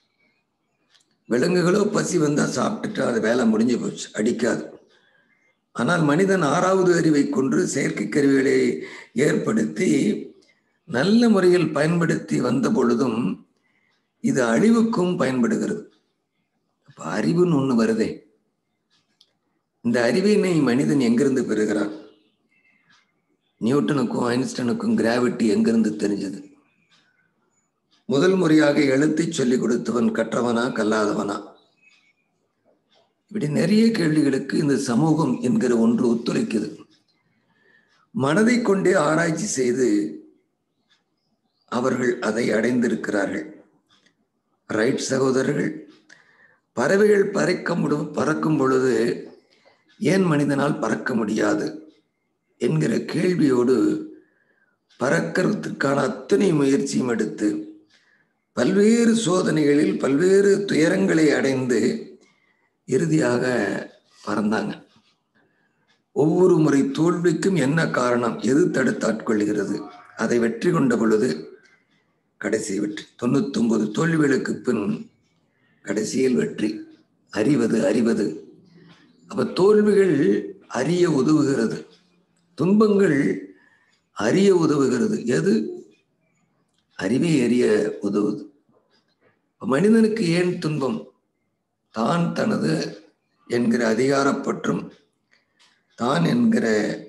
விலங்குகளோ பசி வந்தா சாப்பிட்டுட்டு அது வேலை முடிஞ்சு போச்சு அடிக்காது ஆனால் மனிதன் ஆறாவது அறிவை கொண்டு செயற்கை கருவிகளை ஏற்படுத்தி நல்ல முறையில் பயன்படுத்தி வந்த பொழுதும் இது அழிவுக்கும் பயன்படுகிறது அப்ப அறிவுன்னு ஒண்ணு வருதே இந்த அறிவினை மனிதன் எங்கிருந்து பெறுகிறான் நியூட்டனுக்கும் ஐன்ஸ்டனுக்கும் கிராவிட்டி எங்கிருந்து தெரிஞ்சது முதல் முறையாக எழுத்தை சொல்லிக் கொடுத்தவன் கற்றவனா கல்லாதவனா இப்படி நிறைய கேள்விகளுக்கு இந்த சமூகம் என்கிற ஒன்று ஒத்துழைக்குது மனதை கொண்டே ஆராய்ச்சி செய்து அவர்கள் அதை அடைந்திருக்கிறார்கள் ரைட் சகோதரர்கள் பறவைகள் பறக்க முடி பறக்கும் பொழுது ஏன் மனிதனால் பறக்க முடியாது என்கிற கேள்வியோடு பறக்கிறதுக்கான அத்தனை முயற்சியும் எடுத்து பல்வேறு சோதனைகளில் பல்வேறு துயரங்களை அடைந்து இறுதியாக பறந்தாங்க ஒவ்வொரு முறை தோல்விக்கும் என்ன காரணம் எது தடுத்தாட்கொள்கிறது அதை வெற்றி கொண்ட பொழுது கடைசி வெற்றி தொண்ணூத்தி ஒன்பது தோல்விகளுக்கு பின் கடைசியில் வெற்றி அறிவது அறிவது அப்ப தோல்விகள் அறிய உதவுகிறது துன்பங்கள் அறிய உதவுகிறது எது அறிவை அறிய உதவுது மனிதனுக்கு ஏன் துன்பம் தான் தனது என்கிற அதிகாரப்பற்றும் தான் என்கிற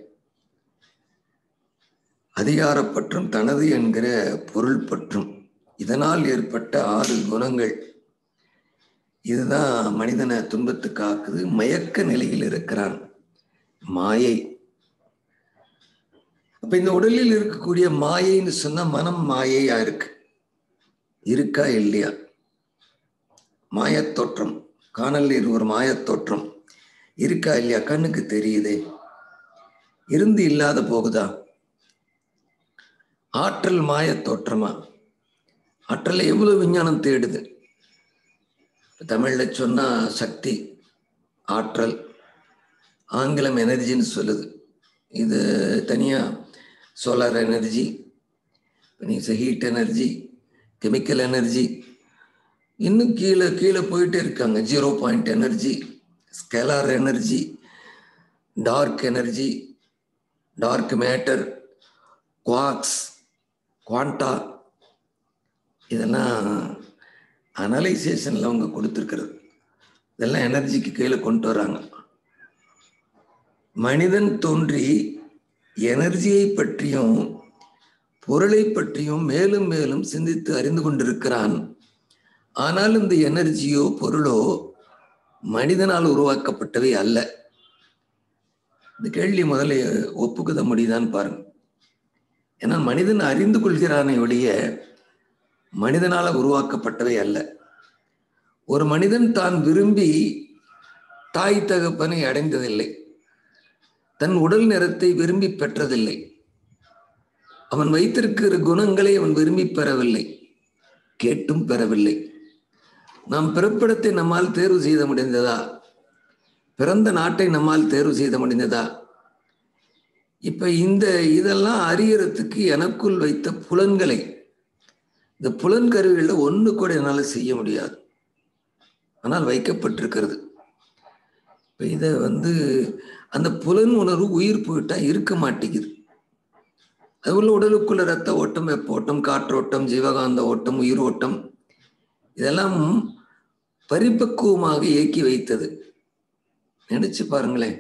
அதிகாரப்பற்றும் தனது என்கிற பொருள் பற்றும் இதனால் ஏற்பட்ட ஆறு குணங்கள் இதுதான் மனிதனை துன்பத்துக்கு ஆக்குது மயக்க நிலையில் இருக்கிறான் மாயை அப்ப இந்த உடலில் இருக்கக்கூடிய மாயைன்னு சொன்னா மனம் மாயையா இருக்கு இருக்கா இல்லையா மாயத்தோற்றம் காணல் நீர் ஒரு மாயத்தோற்றம் இருக்கா இல்லையா கண்ணுக்கு தெரியுதே இருந்து இல்லாத போகுதா ஆற்றல் மாயத்தோற்றமா ஆற்றலை எவ்வளவு விஞ்ஞானம் தேடுது தமிழ்ல சொன்னா சக்தி ஆற்றல் ஆங்கிலம் எனர்ஜின்னு சொல்லுது இது தனியா solar energy heat energy chemical energy இன்னும் கீழே கீழே போயிட்டே இருக்காங்க zero point energy scalar energy dark energy dark matter quarks quanta இதெல்லாம் அனலைசேஷனில் அவங்க கொடுத்துருக்கிறது இதெல்லாம் எனர்ஜிக்கு கீழே கொண்டு வராங்க மனிதன் தோன்றி எனர்ஜியை பற்றியும் பொருளை பற்றியும் மேலும் மேலும் சிந்தித்து அறிந்து கொண்டிருக்கிறான் ஆனால் இந்த எனர்ஜியோ பொருளோ மனிதனால் உருவாக்கப்பட்டவை அல்ல இந்த கேள்வி முதல்ல ஒப்புக்குத முடியுதான்னு பாருங்க ஏன்னா மனிதன் அறிந்து கொள்கிறானே ஒழிய மனிதனால உருவாக்கப்பட்டவை அல்ல ஒரு மனிதன் தான் விரும்பி தாய் தகப்பனை அடைந்ததில்லை தன் உடல் நிறத்தை விரும்பி பெற்றதில்லை அவன் வைத்திருக்கிற குணங்களை அவன் விரும்பி பெறவில்லை கேட்டும் பெறவில்லை நாம் பிறப்பிடத்தை நம்மால் தேர்வு செய்த முடிந்ததா பிறந்த நாட்டை நம்மால் தேர்வு செய்த முடிந்ததா இப்ப இந்த இதெல்லாம் அறியறதுக்கு எனக்குள் வைத்த புலன்களை இந்த புலன்கருவிகளில் ஒன்று கூட என்னால் செய்ய முடியாது ஆனால் வைக்கப்பட்டிருக்கிறது இப்போ இதை வந்து அந்த புலன் உணர்வு உயிர் போயிட்டா இருக்க மாட்டேங்குது அது உள்ள உடலுக்குள்ள ரத்த ஓட்டம் வெப்ப ஓட்டம் காற்றோட்டம் ஜீவகாந்த ஓட்டம் உயிர் ஓட்டம் இதெல்லாம் பரிபக்குவமாக இயக்கி வைத்தது நினைச்சு பாருங்களேன்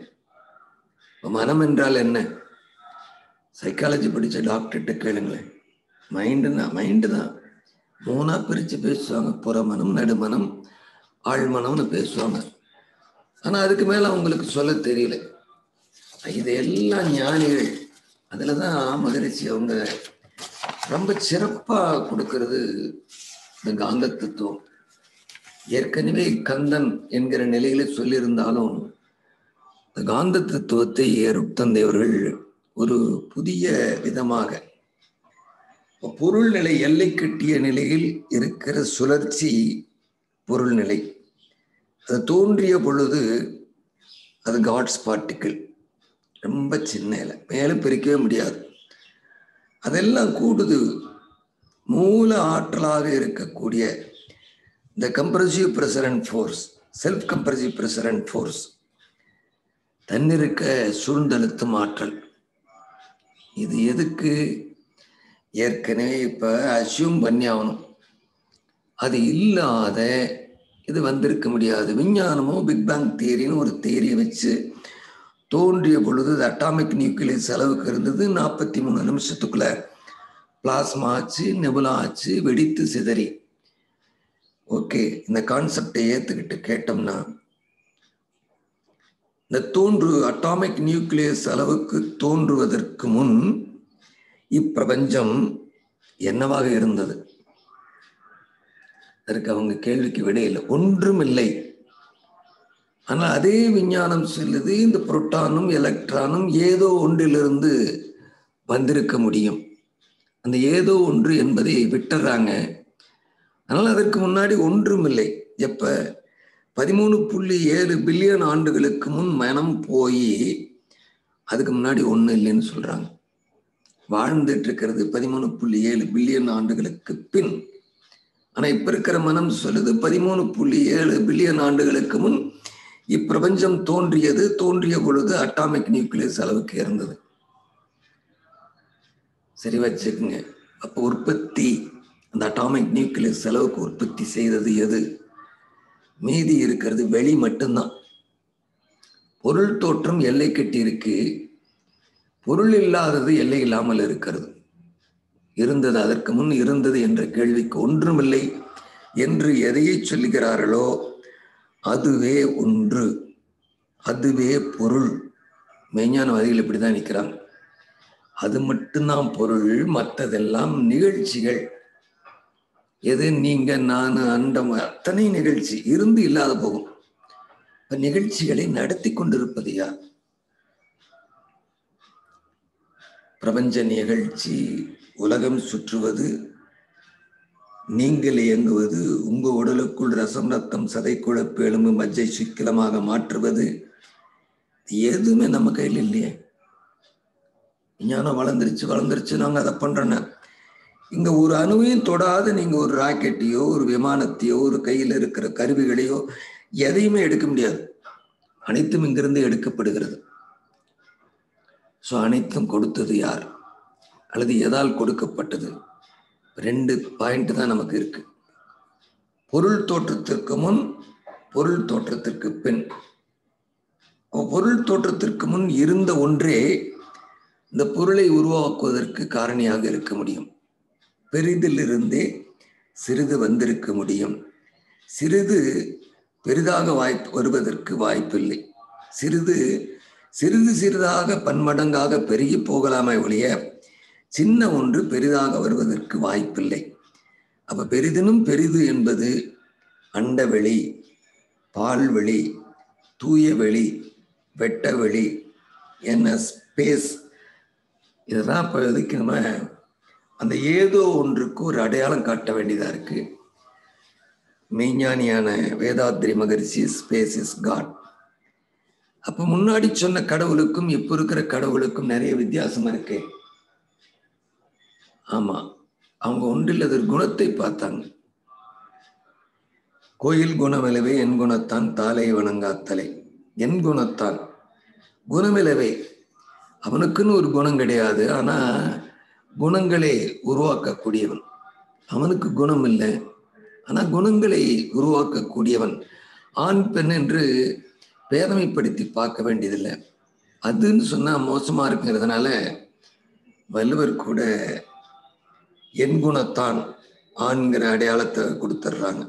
மனம் என்றால் என்ன சைக்காலஜி படித்த டாக்டர்கிட்ட கேளுங்களேன் மைண்டு தான் மைண்டு தான் மூணா பிரித்து பேசுவாங்க புறமனம் நடுமனம் ஆழ்மனம்னு பேசுவாங்க ஆனால் அதுக்கு மேலே அவங்களுக்கு சொல்ல தெரியல இது எல்லாம் ஞானிகள் அதில் தான் மகரிஷி அவங்க ரொம்ப சிறப்பாக கொடுக்கறது இந்த காந்த தத்துவம் ஏற்கனவே கந்தன் என்கிற நிலையில சொல்லியிருந்தாலும் இந்த காந்த தத்துவத்தை ஏறுத்தந்தையவர்கள் ஒரு புதிய விதமாக பொருள் நிலை எல்லை கட்டிய நிலையில் இருக்கிற சுழற்சி பொருள் நிலை அது தோன்றிய பொழுது அது காட்ஸ் பார்ட்டிக்கிள் ரொம்ப சின்ன இலை மேலே பிரிக்கவே முடியாது அதெல்லாம் கூடுது மூல ஆற்றலாக இருக்கக்கூடிய இந்த compressive pressure and force self compressive pressure and force தன்னிருக்க சூழ்ந்தழுத்தும் ஆற்றல் இது எதுக்கு ஏற்கனவே இப்போ அசியூம் பண்ணி ஆகணும் அது இல்லாத இது வந்திருக்க முடியாது விஞ்ஞானமோ பிக் பேங் தியரின்னு ஒரு தியரியை வச்சு தோன்றிய பொழுது அது அட்டாமிக் நியூக்ளியஸ் அளவுக்கு இருந்தது நாற்பத்தி மூணு நிமிஷத்துக்குள்ள பிளாஸ்மா ஆச்சு நெபுலா ஆச்சு வெடித்து சிதறி ஓகே இந்த கான்செப்டை ஏற்றுக்கிட்டு கேட்டோம்னா இந்த தோன்று அட்டாமிக் நியூக்ளியஸ் அளவுக்கு தோன்றுவதற்கு முன் இப்பிரபஞ்சம் என்னவாக இருந்தது அதற்கு அவங்க கேள்விக்கு விடையில்லை ஒன்றும் இல்லை ஆனால் அதே விஞ்ஞானம் சொல்லுது இந்த புரோட்டானும் எலக்ட்ரானும் ஏதோ ஒன்றிலிருந்து வந்திருக்க முடியும் அந்த ஏதோ ஒன்று என்பதை விட்டுறாங்க அதனால் அதற்கு முன்னாடி ஒன்றும் இல்லை எப்ப பதிமூணு புள்ளி ஏழு பில்லியன் ஆண்டுகளுக்கு முன் மனம் போய் அதுக்கு முன்னாடி ஒன்றும் இல்லைன்னு சொல்றாங்க வாழ்ந்துட்டு இருக்கிறது பதிமூணு புள்ளி ஏழு பில்லியன் ஆண்டுகளுக்கு பின் ஆனா இப்ப இருக்கிற மனம் சொல்லுது பதிமூணு புள்ளி ஏழு பில்லியன் ஆண்டுகளுக்கு முன் இப்பிரபஞ்சம் தோன்றியது தோன்றிய பொழுது அட்டாமிக் நியூக்ளியஸ் அளவுக்கு இருந்தது சரி வச்சுக்குங்க அப்போ உற்பத்தி அந்த அட்டாமிக் நியூக்ளியஸ் அளவுக்கு உற்பத்தி செய்தது எது மீதி இருக்கிறது வெளி மட்டும்தான் பொருள் தோற்றம் எல்லை கட்டி இருக்கு பொருள் இல்லாதது எல்லை இல்லாமல் இருக்கிறது இருந்தது அதற்கு முன் இருந்தது என்ற கேள்விக்கு ஒன்றுமில்லை என்று எதையை சொல்லுகிறார்களோ அதுவே ஒன்று அதுவே பொருள் மெய்ஞானவாதிகள் இப்படிதான் நிற்கிறாங்க அது மட்டும்தான் பொருள் மற்றதெல்லாம் நிகழ்ச்சிகள் எது நீங்க நான் அண்டம் அத்தனை நிகழ்ச்சி இருந்து இல்லாத போகும் இப்ப நிகழ்ச்சிகளை நடத்தி கொண்டிருப்பது யார் பிரபஞ்ச நிகழ்ச்சி உலகம் சுற்றுவது நீங்கள் இயங்குவது உங்க உடலுக்குள் ரசம் ரத்தம் சதை குழப்பு எலும்பு மஜ்ஜை சிக்கலமாக மாற்றுவது எதுவுமே நம்ம கையில் இல்லையே விஞ்ஞானம் வளர்ந்துருச்சு வளர்ந்துருச்சு நாங்க அதை பண்றோன்னு இங்க ஒரு அணுவையும் தொடாத நீங்க ஒரு ராக்கெட்டையோ ஒரு விமானத்தையோ ஒரு கையில் இருக்கிற கருவிகளையோ எதையுமே எடுக்க முடியாது அனைத்தும் இங்கிருந்து எடுக்கப்படுகிறது ஸோ அனைத்தும் கொடுத்தது யார் அல்லது எதால் கொடுக்கப்பட்டது ரெண்டு பாயிண்ட் தான் நமக்கு இருக்கு பொருள் தோற்றத்திற்கு முன் பொருள் தோற்றத்திற்கு பின் பொருள் தோற்றத்திற்கு முன் இருந்த ஒன்றே இந்த பொருளை உருவாக்குவதற்கு காரணியாக இருக்க முடியும் பெரிதிலிருந்தே சிறிது வந்திருக்க முடியும் சிறிது பெரிதாக வாய்ப்பு வருவதற்கு வாய்ப்பில்லை சிறிது சிறிது சிறிதாக பன்மடங்காக பெருகி போகலாமே ஒழிய சின்ன ஒன்று பெரிதாக வருவதற்கு வாய்ப்பில்லை அப்ப பெரிதினும் பெரிது என்பது அண்டவெளி பால்வெளி தூய வெளி வெட்ட வெளி என்ன ஸ்பேஸ் இதுதான் இப்போ இதுக்கு நம்ம அந்த ஏதோ ஒன்றுக்கு ஒரு அடையாளம் காட்ட வேண்டியதா இருக்கு மெய்ஞானியான Vethathri Maharishi space is God அப்ப முன்னாடி சொன்ன கடவுளுக்கும் இப்ப இருக்கிற கடவுளுக்கும் நிறைய வித்தியாசம் இருக்கு ஆமா அவங்க ஒன்றில் ஒரு குணத்தை பார்த்தாங்க கோயில் குணமிலவே என் குணத்தான் தாலை வணங்காத்தலை என் குணத்தான் குணமிலவே அவனுக்குன்னு ஒரு குணம் கிடையாது ஆனா குணங்களை உருவாக்கக்கூடியவன் அவனுக்கு குணம் இல்லை ஆனா குணங்களை உருவாக்கக்கூடியவன் ஆண் பெண் என்று பேதமைப்படுத்தி பார்க்க வேண்டியதில்லை அதுன்னு சொன்னா மோசமா இருக்கிறதுனால வள்ளுவர் கூட என் குணத்தான் ஆண்கிற அடையாளத்தை கொடுத்துட்றாங்க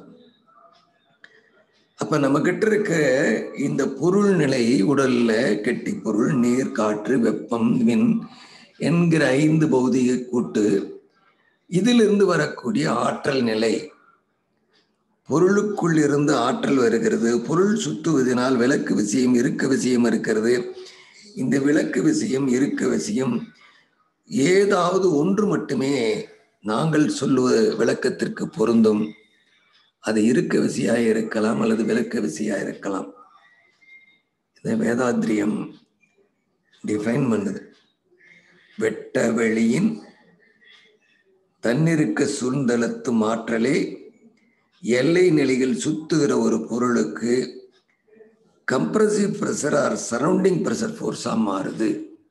அப்ப நம்ம கிட்ட இருக்க இந்த பொருள் நிலை உடல்ல கெட்டி பொருள் நீர் காற்று வெப்பம் விண் என்கிற ஐந்து பௌதிக கூட்டு இதிலிருந்து வரக்கூடிய ஆற்றல் நிலை பொருளுக்குள் இருந்து ஆற்றல் வருகிறது பொருள் சுத்துவதனால் விளக்கு விஷயம் இருக்க விஷயம் இருக்கிறது இந்த விளக்கு விஷயம் இருக்க விஷயம் ஏதாவது ஒன்று மட்டுமே நாங்கள் சொல்லுவ விளக்கத்திற்கு பொருந்தும் அது இருக்க விசையாக இருக்கலாம் அல்லது விளக்க விசையாக இருக்கலாம் இதை வேதாத்ரியம் டிஃபைன் பண்ணுது வெட்ட வெளியின் தன்னிருக்க சூழ்ந்தளத்தும் ஆற்றலே எல்லை நிலையில் சுத்துகிற ஒரு பொருளுக்கு compressive pressure or surrounding pressure ஃபோர்ஸா மாறுது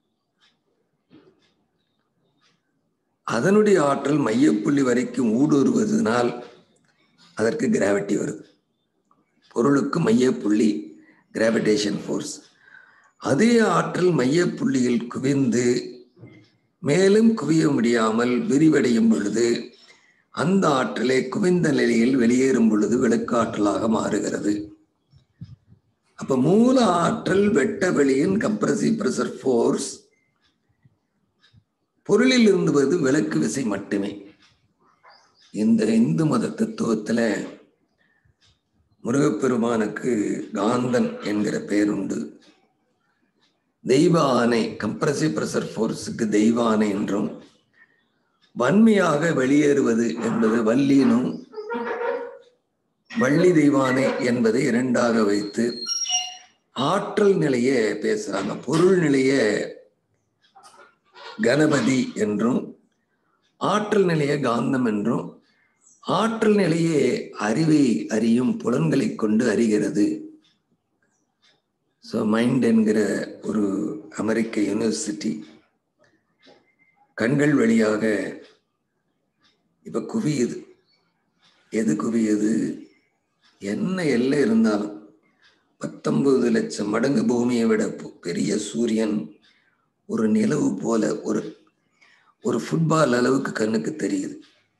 அதனுடைய ஆற்றல் மையப்புள்ளி வரைக்கும் ஊடுருவதனால் அதற்கு கிராவிட்டி வருது பொருளுக்கு மையப்புள்ளி கிராவிடேஷன் ஃபோர்ஸ் அதே ஆற்றல் மையப்புள்ளியில் குவிந்து மேலும் குவிய முடியாமல் விரிவடையும் பொழுது அந்த ஆற்றலை குவிந்த நிலையில் வெளியேறும் பொழுது விளக்காற்றலாக மாறுகிறது அப்ப மூல ஆற்றல் வெட்ட வெளியின் கம்ப்ரசிவ் பிரஷர் ஃபோர்ஸ் பொருளில் இருந்து வருது விளக்கு விசை மட்டுமே இந்த இந்து மத தத்துவத்துல முருகப்பெருமானுக்கு காந்தன் என்கிற பெயர் உண்டு தெய்வ ஆணை கம்ப்ரசிவ் பிரஷர் ஃபோர்ஸுக்கு தெய்வ ஆணை என்றும் வன்மையாக வெளியேறுவது என்பது வல்லினும் வள்ளி தெய்வானை என்பதை இரண்டாக வைத்து ஆற்றல் நிலைய பேசுறாங்க பொருள் நிலைய கணபதி என்றும் ஆற்றல் நிலைய காந்தம் என்றும் ஆற்றல் நிலையே அறிவை அறியும் புலன்களை கொண்டு அறிகிறது ஸோ மைண்ட் என்கிற ஒரு அமெரிக்க யூனிவர்சிட்டி கண்கள் வழியாக இப்ப குவியுது எது குவியுது என்ன எல்லை இருந்தாலும் பத்தொன்பது லட்சம் மடங்கு பூமியை விட பெரிய சூரியன் ஒரு நிலவு போல ஒரு ஒரு ஃபுட்பால் அளவுக்கு கண்ணுக்கு தெரியுது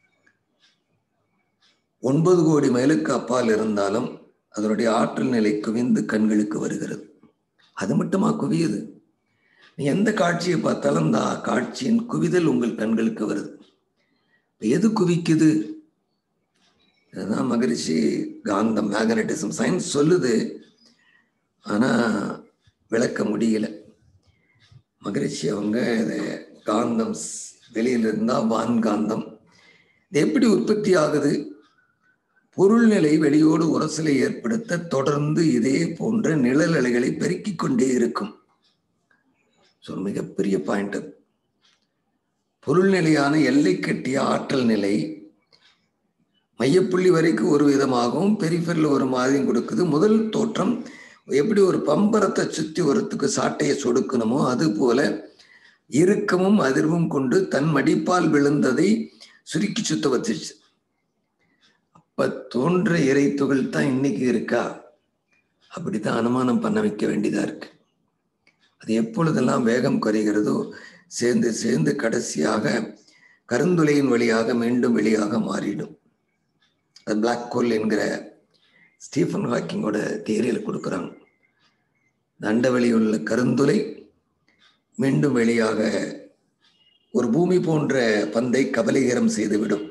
ஒன்பது கோடி மைலுக்கு அப்பால் இருந்தாலும் அதனுடைய ஆற்றல் நிலை குவிந்து கண்களுக்கு வருகிறது அது மட்டுமா குவியுது நீ எந்த காட்சியை பார்த்தாலும் அந்த காட்சியின் குவிதல் உங்கள் கண்களுக்கு வருது எது குவிக்குது இதுதான் மகரிஷி காந்தம் மேக்னட்டிசம் சயின்ஸ் சொல்லுது ஆனா விளக்க முடியல மகரிஷி அவங்க இதை காந்தம் வெளியில இருந்தா வான் காந்தம் இது எப்படி உற்பத்தி ஆகுது பொருள்நிலை வெளியோடு உரசலை ஏற்படுத்த தொடர்ந்து இதே போன்ற நிழல் அலைகளை பெருக்கிக் கொண்டே இருக்கும் ஸோ மிகப்பெரிய பாயிண்ட் அது பொருள் நிலையான எல்லை கட்டிய ஆற்றல் நிலை மையப்புள்ளி வரைக்கும் ஒரு விதமாகவும் பெரிஃபரில் ஒரு மாதிரியும் கொடுக்குது முதல் தோற்றம் எப்படி ஒரு பம்பரத்தை சுத்தி ஒருத்துக்கு சாட்டையை சொடுக்கணுமோ அது போல இறுக்கமும் அதிர்வும் கொண்டு தன் மடிப்பால் விழுந்ததை சுருக்கி சுத்த வச்சிருச்சு அப்ப தோன்ற இறை துகள் தான் இன்னைக்கு இருக்கா அப்படித்தான் அனுமானம் பண்ண வைக்க வேண்டியதா இருக்கு அது எப்பொழுதெல்லாம் வேகம் குறைகிறதோ சேர்ந்து சேர்ந்து கடைசியாக கருந்துளையின் வழியாக மீண்டும் வெளியாக மாறிடும் அது பிளாக் ஹோல் என்கிற ஸ்டீஃபன் ஹாக்கிங்கோட தியரியில் கொடுக்குறாங்க தண்டவெளி உள்ள கருந்துளை மீண்டும் வெளியாக ஒரு பூமி போன்ற பந்தை கபலீகரம் செய்துவிடும்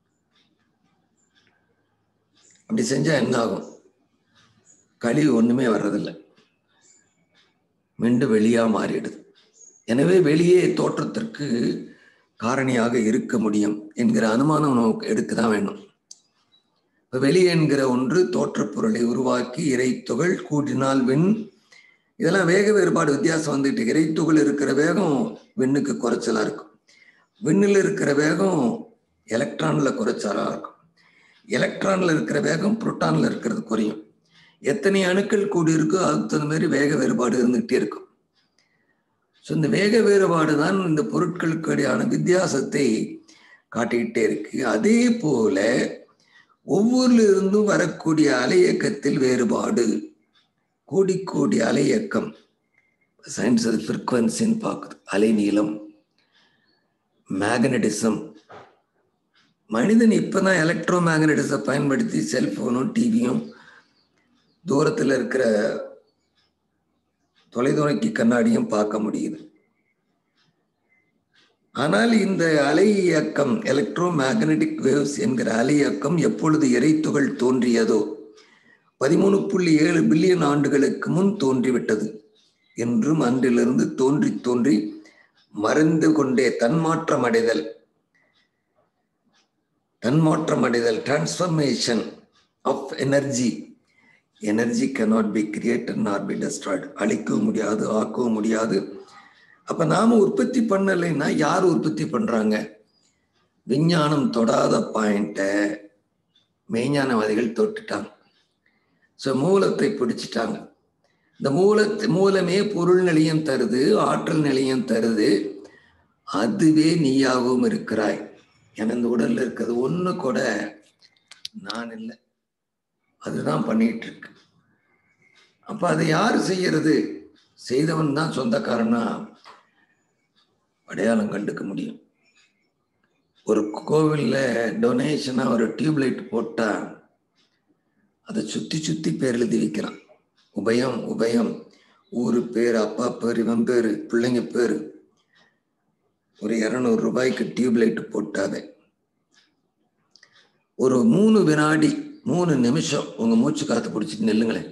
அப்படி செஞ்சா என்ன ஆகும் கழிவு ஒண்ணுமே வர்றதில்லை மீண்டும் வெளியா மாறிடுது எனவே வெளியே தோற்றத்திற்கு காரணியாக இருக்க முடியும் என்கிற அனுமானம் நமக்கு எடுக்க தான் வேணும் இப்ப வெளி என்கிற ஒன்று தோற்றப் பொருளை உருவாக்கி இறைத்துகள் கூட்டினால் விண் இதெல்லாம் வேக வேறுபாடு வித்தியாசம் வந்துட்டு இறைத்துகள் இருக்கிற வேகம் விண்ணுக்கு குறைச்சலா இருக்கும் விண்ணில் இருக்கிற வேகம் எலக்ட்ரான்ல குறைச்சலா இருக்கும் எலக்ட்ரான்ல இருக்கிற வேகம் புரோட்டான்ல இருக்கிறது குறையும் எத்தனை அணுக்கள் கூடி இருக்கோ அதுக்கு தகுந்த மாதிரி வேக வேறுபாடு இருந்துகிட்டே இருக்கும் ஸோ இந்த வேக வேறுபாடு தான் இந்த பொருட்களுக்கு இடையான வித்தியாசத்தை காட்டிக்கிட்டே இருக்கு அதே போல ஒவ்வொரு இருந்தும் வரக்கூடிய அலையக்கத்தில் வேறுபாடு கோடி கோடி அலையக்கம் சயின்ஸ் அது ஃப்ரீக்வன்சின்னு பார்க்குது அலைநீளம் மேக்னட்டிசம் மனிதன் இப்பதான் எலக்ட்ரோ மேக்னட்டிஸை பயன்படுத்தி செல்போனும் டிவியும் தூரத்தில் இருக்கிற தொலைதூரக்கி கண்ணாடியும் பார்க்க முடியுது ஆனால் இந்த அலை இயக்கம் எலக்ட்ரோ மேக்னட்டிக் வேவ்ஸ் என்கிற அலை இயக்கம் எப்பொழுது இறைத்துகள் தோன்றியதோ பதிமூணு புள்ளி ஏழு பில்லியன் ஆண்டுகளுக்கு முன் தோன்றிவிட்டது என்றும் அன்றிலிருந்து தோன்றி தோன்றி மறைந்து கொண்டே தன்மாற்றம் அடைதல் தன்மாற்றம் அடைதல் transformation of energy energy cannot be created nor be destroyed அழிக்கவும் முடியாது ஆக்கவும் முடியாது அப்ப நாம உற்பத்தி பண்ணலைன்னா யார் உற்பத்தி பண்றாங்க விஞ்ஞானம் தொடாத பாயிண்ட்டை மெய்ஞானவாதிகள் தொட்டுட்டாங்க ஸோ மூலத்தை பிடிச்சிட்டாங்க இந்த மூலத்தை மூலமே பொருள் நிலையம் தருது ஆற்றல் நிலையம் தருது அதுவே நீயாகவும் இருக்கிறாய் என இந்த உடல்ல இருக்கிறது ஒண்ணு கூட நான் இல்லை அதுதான் பண்ணிட்டு இருக்கு அப்ப அதை யார் செய்யறது செய்தவன் தான் சொந்தக்காரனா அடையாளம் கண்டுக்க முடியும் ஒரு கோவில்ல டொனேஷனா ஒரு டியூப்லைட் போட்டா அதை சுத்தி சுத்தி பேர் எழுதி வைக்கிறான் உபயம் உபயம் ஊரு பேர் அப்பா பேர் இவன் பேரு பிள்ளைங்க பேரு ஒரு இருநூறு ரூபாய்க்கு டியூப்லைட் போட்டாவே ஒரு மூணு வினாடி மூணு நிமிஷம் உங்க மூச்சு காத்து பிடிச்சிட்டு நில்லுங்களேன்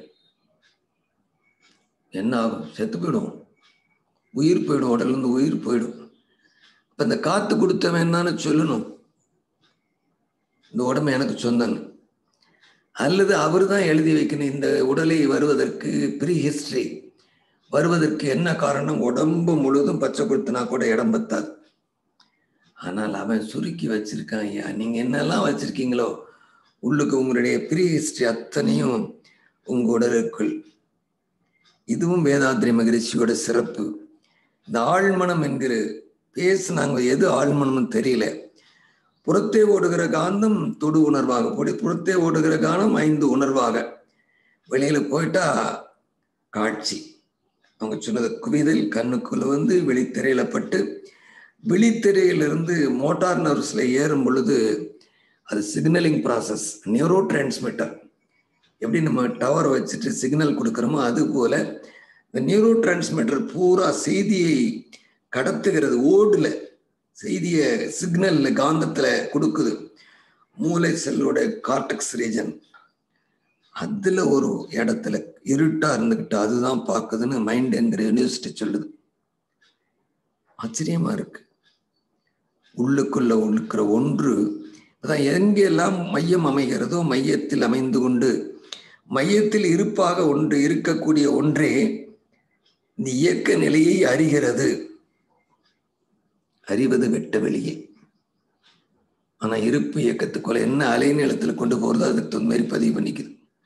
என்ன ஆகும் செத்து போயிடும் உயிர் போயிடும் உடல்ல இருந்து உயிர் போயிடும் இப்ப இந்த காத்து கொடுத்தவன் என்னன்னு சொல்லணும் இந்த உடம்பு எனக்கு சொந்தங்க அல்லது அவர் தான் எழுதி வைக்கணும் இந்த உடலை வருவதற்கு ப்ரீ ஹிஸ்டரி வருவதற்கு என்ன காரணம் உடம்பு முழுதும் பச்சை கொடுத்தனா கூட இடம் பத்தாது ஆனால் அவன் சுருக்கி வச்சிருக்கான் ஐயா நீங்க என்னெல்லாம் வச்சிருக்கீங்களோ உள்ளுக்கு உங்களுடைய ப்ரீ ஹிஸ்டரி அத்தனையும் உங்க உடலுக்குள் இதுவும் வேதாத்ரி மகிழ்ச்சியோட சிறப்பு இந்த ஆழ்மனம் என்கிற பேசுனாங்க எது ஆழ்மனம்னு தெரியல புறத்தே ஓடுகிற காந்தம் தொடு உணர்வாக போடி புறத்தே ஓடுகிற கானம் ஐந்து உணர்வாக வெளியில போயிட்டா காட்சி அவங்க சொன்னது குவிதல் கண்ணுக்குள்ள வந்து வெளித்திரையில பட்டு விழித்திரையிலிருந்து மோட்டார் நர்வ்ஸ்ல ஏறும் பொழுது அது சிக்னலிங் ப்ராசஸ் நியூரோ டிரான்ஸ்மிட்டர் எப்படி நம்ம டவர் வச்சுட்டு சிக்னல் கொடுக்குறோமோ அது போல இந்த நியூரோ டிரான்ஸ்மிட்டர் பூரா செய்தியை கடத்துகிறது ஓடுல செய்திய சிக்னல்ல காந்தத்துல கொடுக்குது மூளை செல்லோட கார்டெக்ஸ் ரீஜன் அதுல ஒரு இடத்துல இருட்டா இருந்துகிட்டு அதுதான் பார்க்குதுன்னு மைண்ட் என்கிற யூனிவர்சிட்டி சொல்லுது ஆச்சரியமா இருக்கு உள்ளுக்குள்ள இருக்கிற ஒன்று அதான் எங்கெல்லாம் மையம் அமைகிறதோ மையத்தில் அமைந்து கொண்டு மையத்தில் இருப்பாக ஒன்று இருக்கக்கூடிய ஒன்றே இந்த இயக்க நிலையை அறிகிறது அறிவது வெட்ட வெளியே ஆனா இருப்பு இயக்கத்துக்குள்ள என்ன அலைநீளத்துல கொண்டு போறதோ அதுக்கு தகுந்த மாதிரி பதிவு பண்ணிக்குது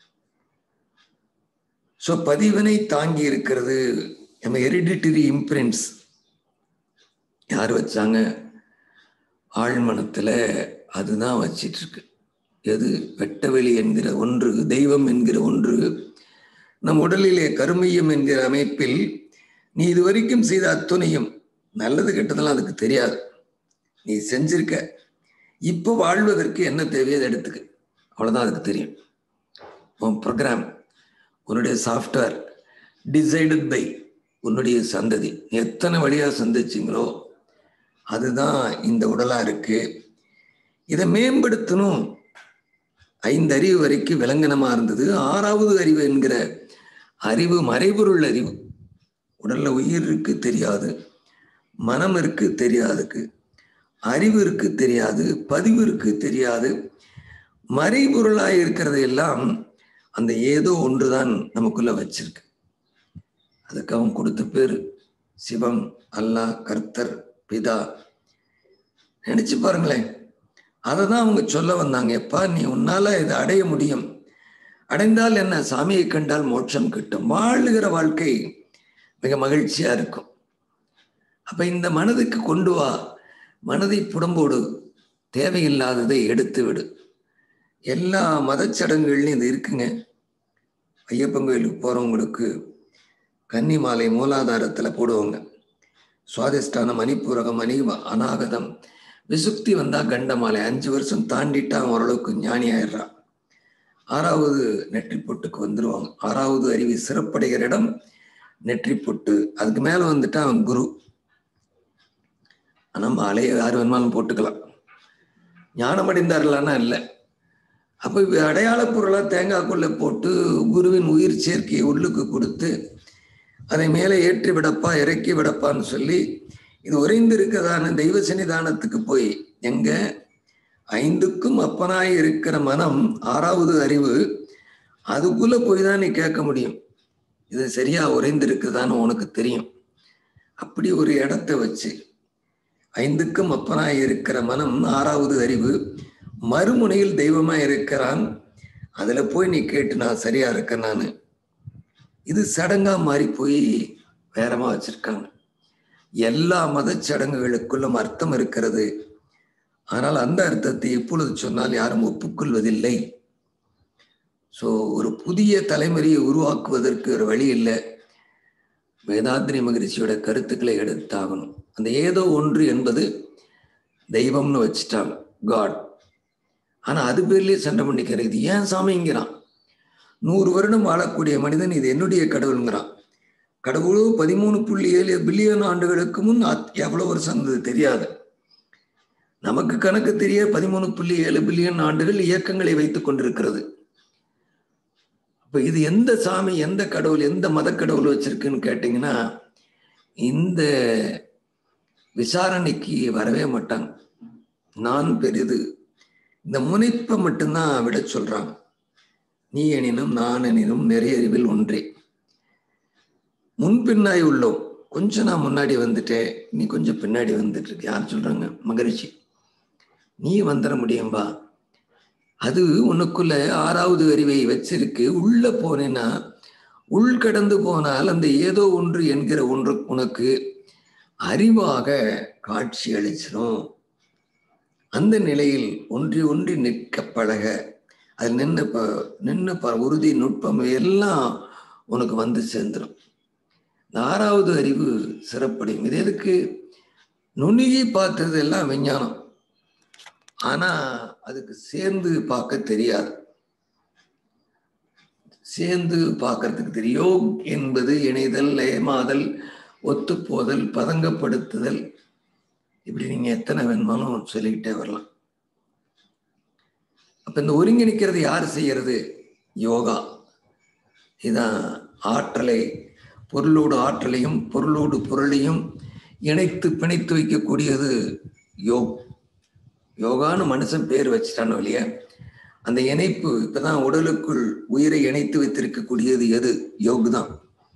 ஸோ பதிவினை தாங்கி இருக்கிறது நம்ம ஹெரிடிட்டரி இம்ப்ரிண்ட்ஸ் யார் வச்சாங்க ஆழ்மனத்துல அதுதான் வச்சிட்டு இருக்கு எது வெட்டவெளி என்கிற ஒன்று தெய்வம் என்கிற ஒன்று நம் உடலிலே கருமையம் என்கிற அமைப்பில் நீ இதுவரைக்கும் செய்த அத்துணையும் நல்லது கெட்டதெல்லாம் அதுக்கு தெரியாது நீ செஞ்சிருக்க இப்போ வாழ்வதற்கு என்ன தேவையோ அதை எடுத்துக்க அவ்வளோதான் அதுக்கு தெரியும் உன் ப்ரோக்ராம் உன்னுடைய சாஃப்ட்வேர் டிசைடட் பை உன்னுடைய சந்ததி நீ எத்தனை வழியாக சந்திச்சிங்களோ அதுதான் இந்த உடலா இருக்கு இதை மேம்படுத்தணும் ஐந்து அறிவு வரைக்கும் விலங்கனமா இருந்தது ஆறாவது அறிவு என்கிற அறிவு மறைபொருள் அறிவு உடல்ல உயிர் இருக்கு தெரியாது மனம் இருக்கு தெரியாதுக்கு அறிவிற்கு தெரியாது பதிவிற்கு தெரியாது மறைபொருளாய் இருக்கிறது எல்லாம் அந்த ஏதோ ஒன்றுதான் நமக்குள்ள வச்சிருக்கு அதுக்கு அவன் கொடுத்த பேரு சிவம் அல்லாஹ் கர்த்தர் பிதா நினைச்சு பாருங்களேன் அதை தான் அவங்க சொல்ல வந்தாங்க எப்பா நீ உன்னால இதை அடைய முடியும் அடைந்தால் என்ன சாமியை கண்டால் மோட்சம் கிட்டும் வாழுகிற வாழ்க்கை மிக மகிழ்ச்சியா இருக்கும் அப்ப இந்த மனதுக்கு கொண்டு வா மனதை புடம்போடு தேவையில்லாததை எடுத்து விடு எல்லா மதச்சடங்குகள்லையும் இது இருக்குங்க ஐயப்பன் கோயிலுக்கு போறவங்களுக்கு கன்னி மாலை மூலாதாரத்துல போடுவாங்க சுவாதிஷ்டானம் மணிப்பூரகம் மணி அநாகதம் விசுக்தி வந்தா கண்டமாலை அஞ்சு வருஷம் தாண்டிட்டா அவன் ஓரளவுக்கு ஞானி ஆயிடுறான் ஆறாவது நெற்றி பொட்டுக்கு வந்துருவாங்க ஆறாவது அறிவு சிறப்படைகிற இடம் நெற்றி பொட்டு அதுக்கு மேல வந்துட்டா அவன் குரு நம்ம அலைய யார் வேணுமாலும் போட்டுக்கலாம் ஞானம் அடைந்தார்களானா இல்லை அப்போ இவ அடையாள பொருளா தேங்காய்க்குள்ள போட்டு குருவின் உயிர் சேர்க்கையை உள்ளுக்கு கொடுத்து அதை மேலே ஏற்றி விடப்பா இறக்கி விடப்பான்னு சொல்லி இது உறைந்து இருக்கதான தெய்வ சன்னிதானத்துக்கு போய் எங்க ஐந்துக்கும் அப்பனாய் இருக்கிற மனம் ஆறாவது அறிவு அதுக்குள்ள போய் தான் நீ கேட்க முடியும் இது சரியா உறைந்திருக்குதான்னு உனக்கு தெரியும் அப்படி ஒரு இடத்த வச்சு ஐந்துக்கும் அப்பனாய் இருக்கிற மனம் ஆறாவது அறிவு மறுமுனையில் தெய்வமா இருக்கிறான் அதுல போய் நீ கேட்டு நான் சரியா இருக்கேன் நான் இது சடங்கா மாறி போய் வேறமா வச்சிருக்காங்க எல்லா மத சடங்குகளுக்குள்ளும் அர்த்தம் இருக்கிறது ஆனால் அந்த அர்த்தத்தை எப்பொழுது சொன்னால் யாரும் ஒப்புக்கொள்வதில்லை ஸோ ஒரு புதிய தலைமுறையை உருவாக்குவதற்கு ஒரு வழி இல்லை வேதாத்ரி மகிழ்ச்சியோட கருத்துக்களை எடுத்தாகணும் அந்த ஏதோ ஒன்று என்பது தெய்வம்னு வச்சுட்டாங்க காட் ஆனா அது பேர்லயே சண்டை பண்ணிக்கிறது இது ஏன் சாமிங்கிறான் நூறு வருடம் வாழக்கூடிய மனிதன் இது என்னுடைய கடவுளுங்கிறான் கடவுளோ பதிமூணு புள்ளி ஏழு பில்லியன் ஆண்டுகளுக்கு முன் எவ்வளவு வருஷம் இருந்தது தெரியாது நமக்கு கணக்கு தெரிய பதிமூணு புள்ளி ஏழு பில்லியன் ஆண்டுகள் இயக்கங்களை வைத்துக் கொண்டிருக்கிறது அப்ப இது எந்த சாமி எந்த கடவுள் எந்த மத கடவுள் வச்சிருக்குன்னு கேட்டீங்கன்னா இந்த விசாரணைக்கு வரவே மாட்டாங்க நான் பெரிது இந்த முனைப்பை மட்டும்தான் விட சொல்றாங்க நீ எனினும் நான் எனினும் நிறைய அறிவில் ஒன்றே முன்பின்னாய் உள்ளோம் கொஞ்சம் நான் முன்னாடி வந்துட்டேன் நீ கொஞ்சம் பின்னாடி வந்துட்டு இருக்கு யார் சொல்றாங்க மகரிஷி நீ வந்துட முடியும்பா அது உனக்குள்ள ஆறாவது அறிவை வச்சிருக்கு உள்ள போனேன்னா உள் கடந்து போனால் அந்த ஏதோ ஒன்று என்கிற ஒன்று உனக்கு அறிவாக காட்சி அளிச்சிடும் அந்த நிலையில் ஒன்றி ஒன்றி நிற்க பழக அது நின்று ப நின்று ப உறுதி நுட்பம் எல்லாம் உனக்கு வந்து சேர்ந்துடும் இந்த ஆறாவது அறிவு சிறப்படையும் இது எதுக்கு நுணுகி பார்த்தது எல்லாம் விஞ்ஞானம் ஆனா அதுக்கு சேர்ந்து பார்க்க தெரியாது சேர்ந்து பார்க்கறதுக்கு தெரியும் யோக் என்பது இணைதல் லயமாதல் ஒத்துப்போதல் பதங்கப்படுத்துதல் இப்படி நீங்க எத்தனை வேணுமாலும் சொல்லிக்கிட்டே வரலாம் அப்ப இந்த ஒருங்கிணைக்கிறது யார் செய்யறது யோகா இதான் ஆற்றலை பொருளோடு ஆற்றலையும் பொருளோடு பொருளையும் இணைத்து பிணைத்து வைக்கக்கூடியது யோக் யோகான்னு மனுஷன் பேர் வச்சுட்டான வழிய அந்த இணைப்பு இப்பதான் உடலுக்குள் உயிரை இணைத்து வைத்திருக்கக்கூடியது எது யோக் தான்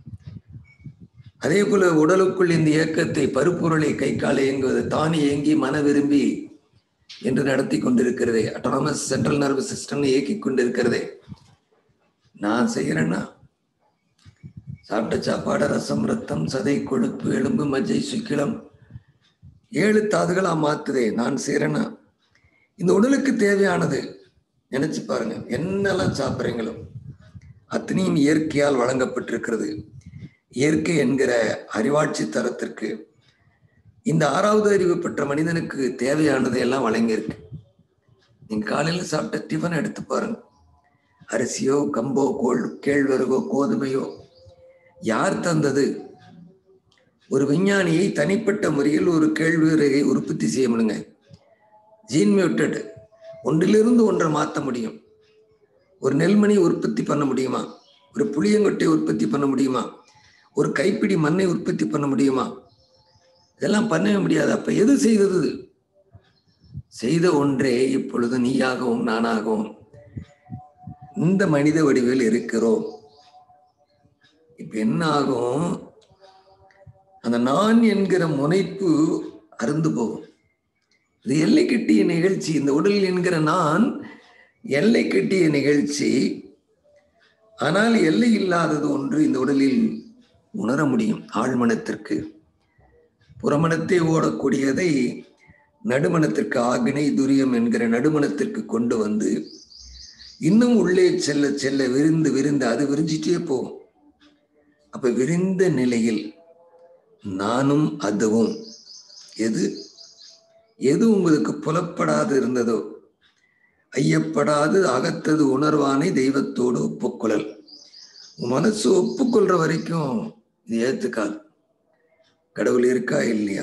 அதே போல உடலுக்குள் இந்த இயக்கத்தை பருப்பொருளை கை காலை இயங்குவது தானே இயங்கி மன விரும்பி என்று நடத்தி கொண்டிருக்கிறதே அட்டானமஸ் சென்ட்ரல் நர்வஸ் சிஸ்டம் இயக்கி கொண்டிருக்கிறதே நான் செய்யறேன்னா சாப்பிட்ட சாப்பாடு ரசம் ரத்தம் சதை கொழுப்பு எலும்பு மஜ்ஜை சுக்கிலம் ஏழு தாதுகளா மாத்துதே நான் செய்யறேன்னா இந்த உடலுக்கு தேவையானது நினைச்சு பாருங்க என்னெல்லாம் சாப்பிட்றீங்களோ அத்தனையும் இயற்கையால் வழங்கப்பட்டிருக்கிறது இயற்கை என்கிற அறிவாட்சி தரத்திற்கு இந்த ஆறாவது அறிவு பெற்ற மனிதனுக்கு தேவையானதை எல்லாம் வழங்கியிருக்கு நீங்க காலையில சாப்பிட்ட டிஃபன் எடுத்து பாருங்க அரிசியோ கம்போ கோல் கேழ்வரகோ கோதுமையோ யார் தந்தது ஒரு விஞ்ஞானியை தனிப்பட்ட முறையில் ஒரு கேழ்வரகை உற்பத்தி செய்ய முடியுங்க ஜீன் மியூட்டட் ஒன்றிலிருந்து ஒன்றை மாற்ற முடியும் ஒரு நெல்மணி உற்பத்தி பண்ண முடியுமா ஒரு புளியங்கொட்டை உற்பத்தி பண்ண முடியுமா ஒரு கைப்பிடி மண்ணை உற்பத்தி பண்ண முடியுமா இதெல்லாம் பண்ணவே முடியாது அப்ப எது செய்தது செய்த ஒன்றே இப்பொழுது நீயாகவும் நானாகவும் இந்த மனித வடிவில் இருக்கிறோம் இப்ப என்ன ஆகும் அந்த நான் என்கிற முனைப்பு அருந்து போகும் இது எல்லை கட்டிய நிகழ்ச்சி இந்த உடல் என்கிற நான் எல்லை கட்டிய நிகழ்ச்சி ஆனால் எல்லை இல்லாதது ஒன்று இந்த உடலில் உணர முடியும் ஆழ்மனத்திற்கு புறமணத்தை ஓடக்கூடியதை நடுமணத்திற்கு ஆகினை துரியம் என்கிற நடுமணத்திற்கு கொண்டு வந்து இன்னும் உள்ளே செல்ல செல்ல விரிந்து விரிந்து அது விரிஞ்சிட்டே போகும் அப்ப விரிந்த நிலையில் நானும் அதுவும் எது எது உங்களுக்கு புலப்படாது இருந்ததோ ஐயப்படாது அகத்தது உணர்வானை தெய்வத்தோடு ஒப்புக்கொள்ளல் உன் மனசு ஒப்புக்கொள்ற வரைக்கும் இது ஏத்துக்காது கடவுள் இருக்கா இல்லையா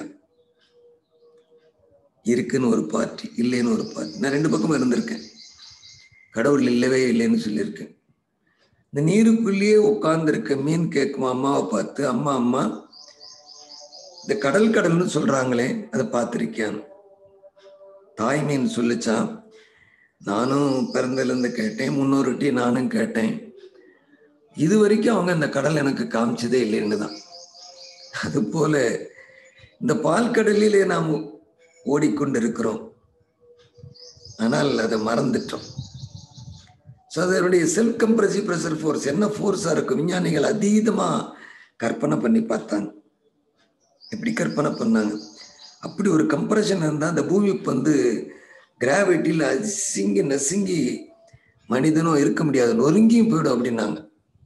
இருக்குன்னு ஒரு பார்ட்டி இல்லைன்னு ஒரு பார்ட்டி நான் ரெண்டு பக்கமும் இருந்திருக்கேன் கடவுள் இல்லவே இல்லைன்னு சொல்லியிருக்கேன் இந்த நீருக்குள்ளேயே உட்கார்ந்துருக்க மீன் கேட்கும் அம்மாவை பார்த்து அம்மா அம்மா இந்த கடல் கடல்னு சொல்றாங்களே அதை பார்த்துருக்கியான் தாய் மீன் சொல்லிச்சான் நானும் பிறந்ததுலேருந்து கேட்டேன் முன்னோருட்டி நானும் கேட்டேன் இது வரைக்கும் அவங்க இந்த கடல் எனக்கு காமிச்சதே இல்லைன்னு தான் அது போல இந்த பால் கடலிலே நாம் ஓடிக்கொண்டிருக்கிறோம் ஆனால் அதை மறந்துட்டோம் ஸோ அதனுடைய செல்ஃப் கம்ப்ரசிவ் ப்ரெஷர் ஃபோர்ஸ் என்ன ஃபோர்ஸாக இருக்கும் விஞ்ஞானிகள் அதீதமாக கற்பனை பண்ணி பார்த்தாங்க எப்படி கற்பனை பண்ணாங்க அப்படி ஒரு கம்ப்ரெஷன் இருந்தால் அந்த பூமிக்கு வந்து கிராவிட்டியில் அசிங்கி நசுங்கி மனிதனும் இருக்க முடியாது நொறுங்கியும் போயிடும் அப்படின்னாங்க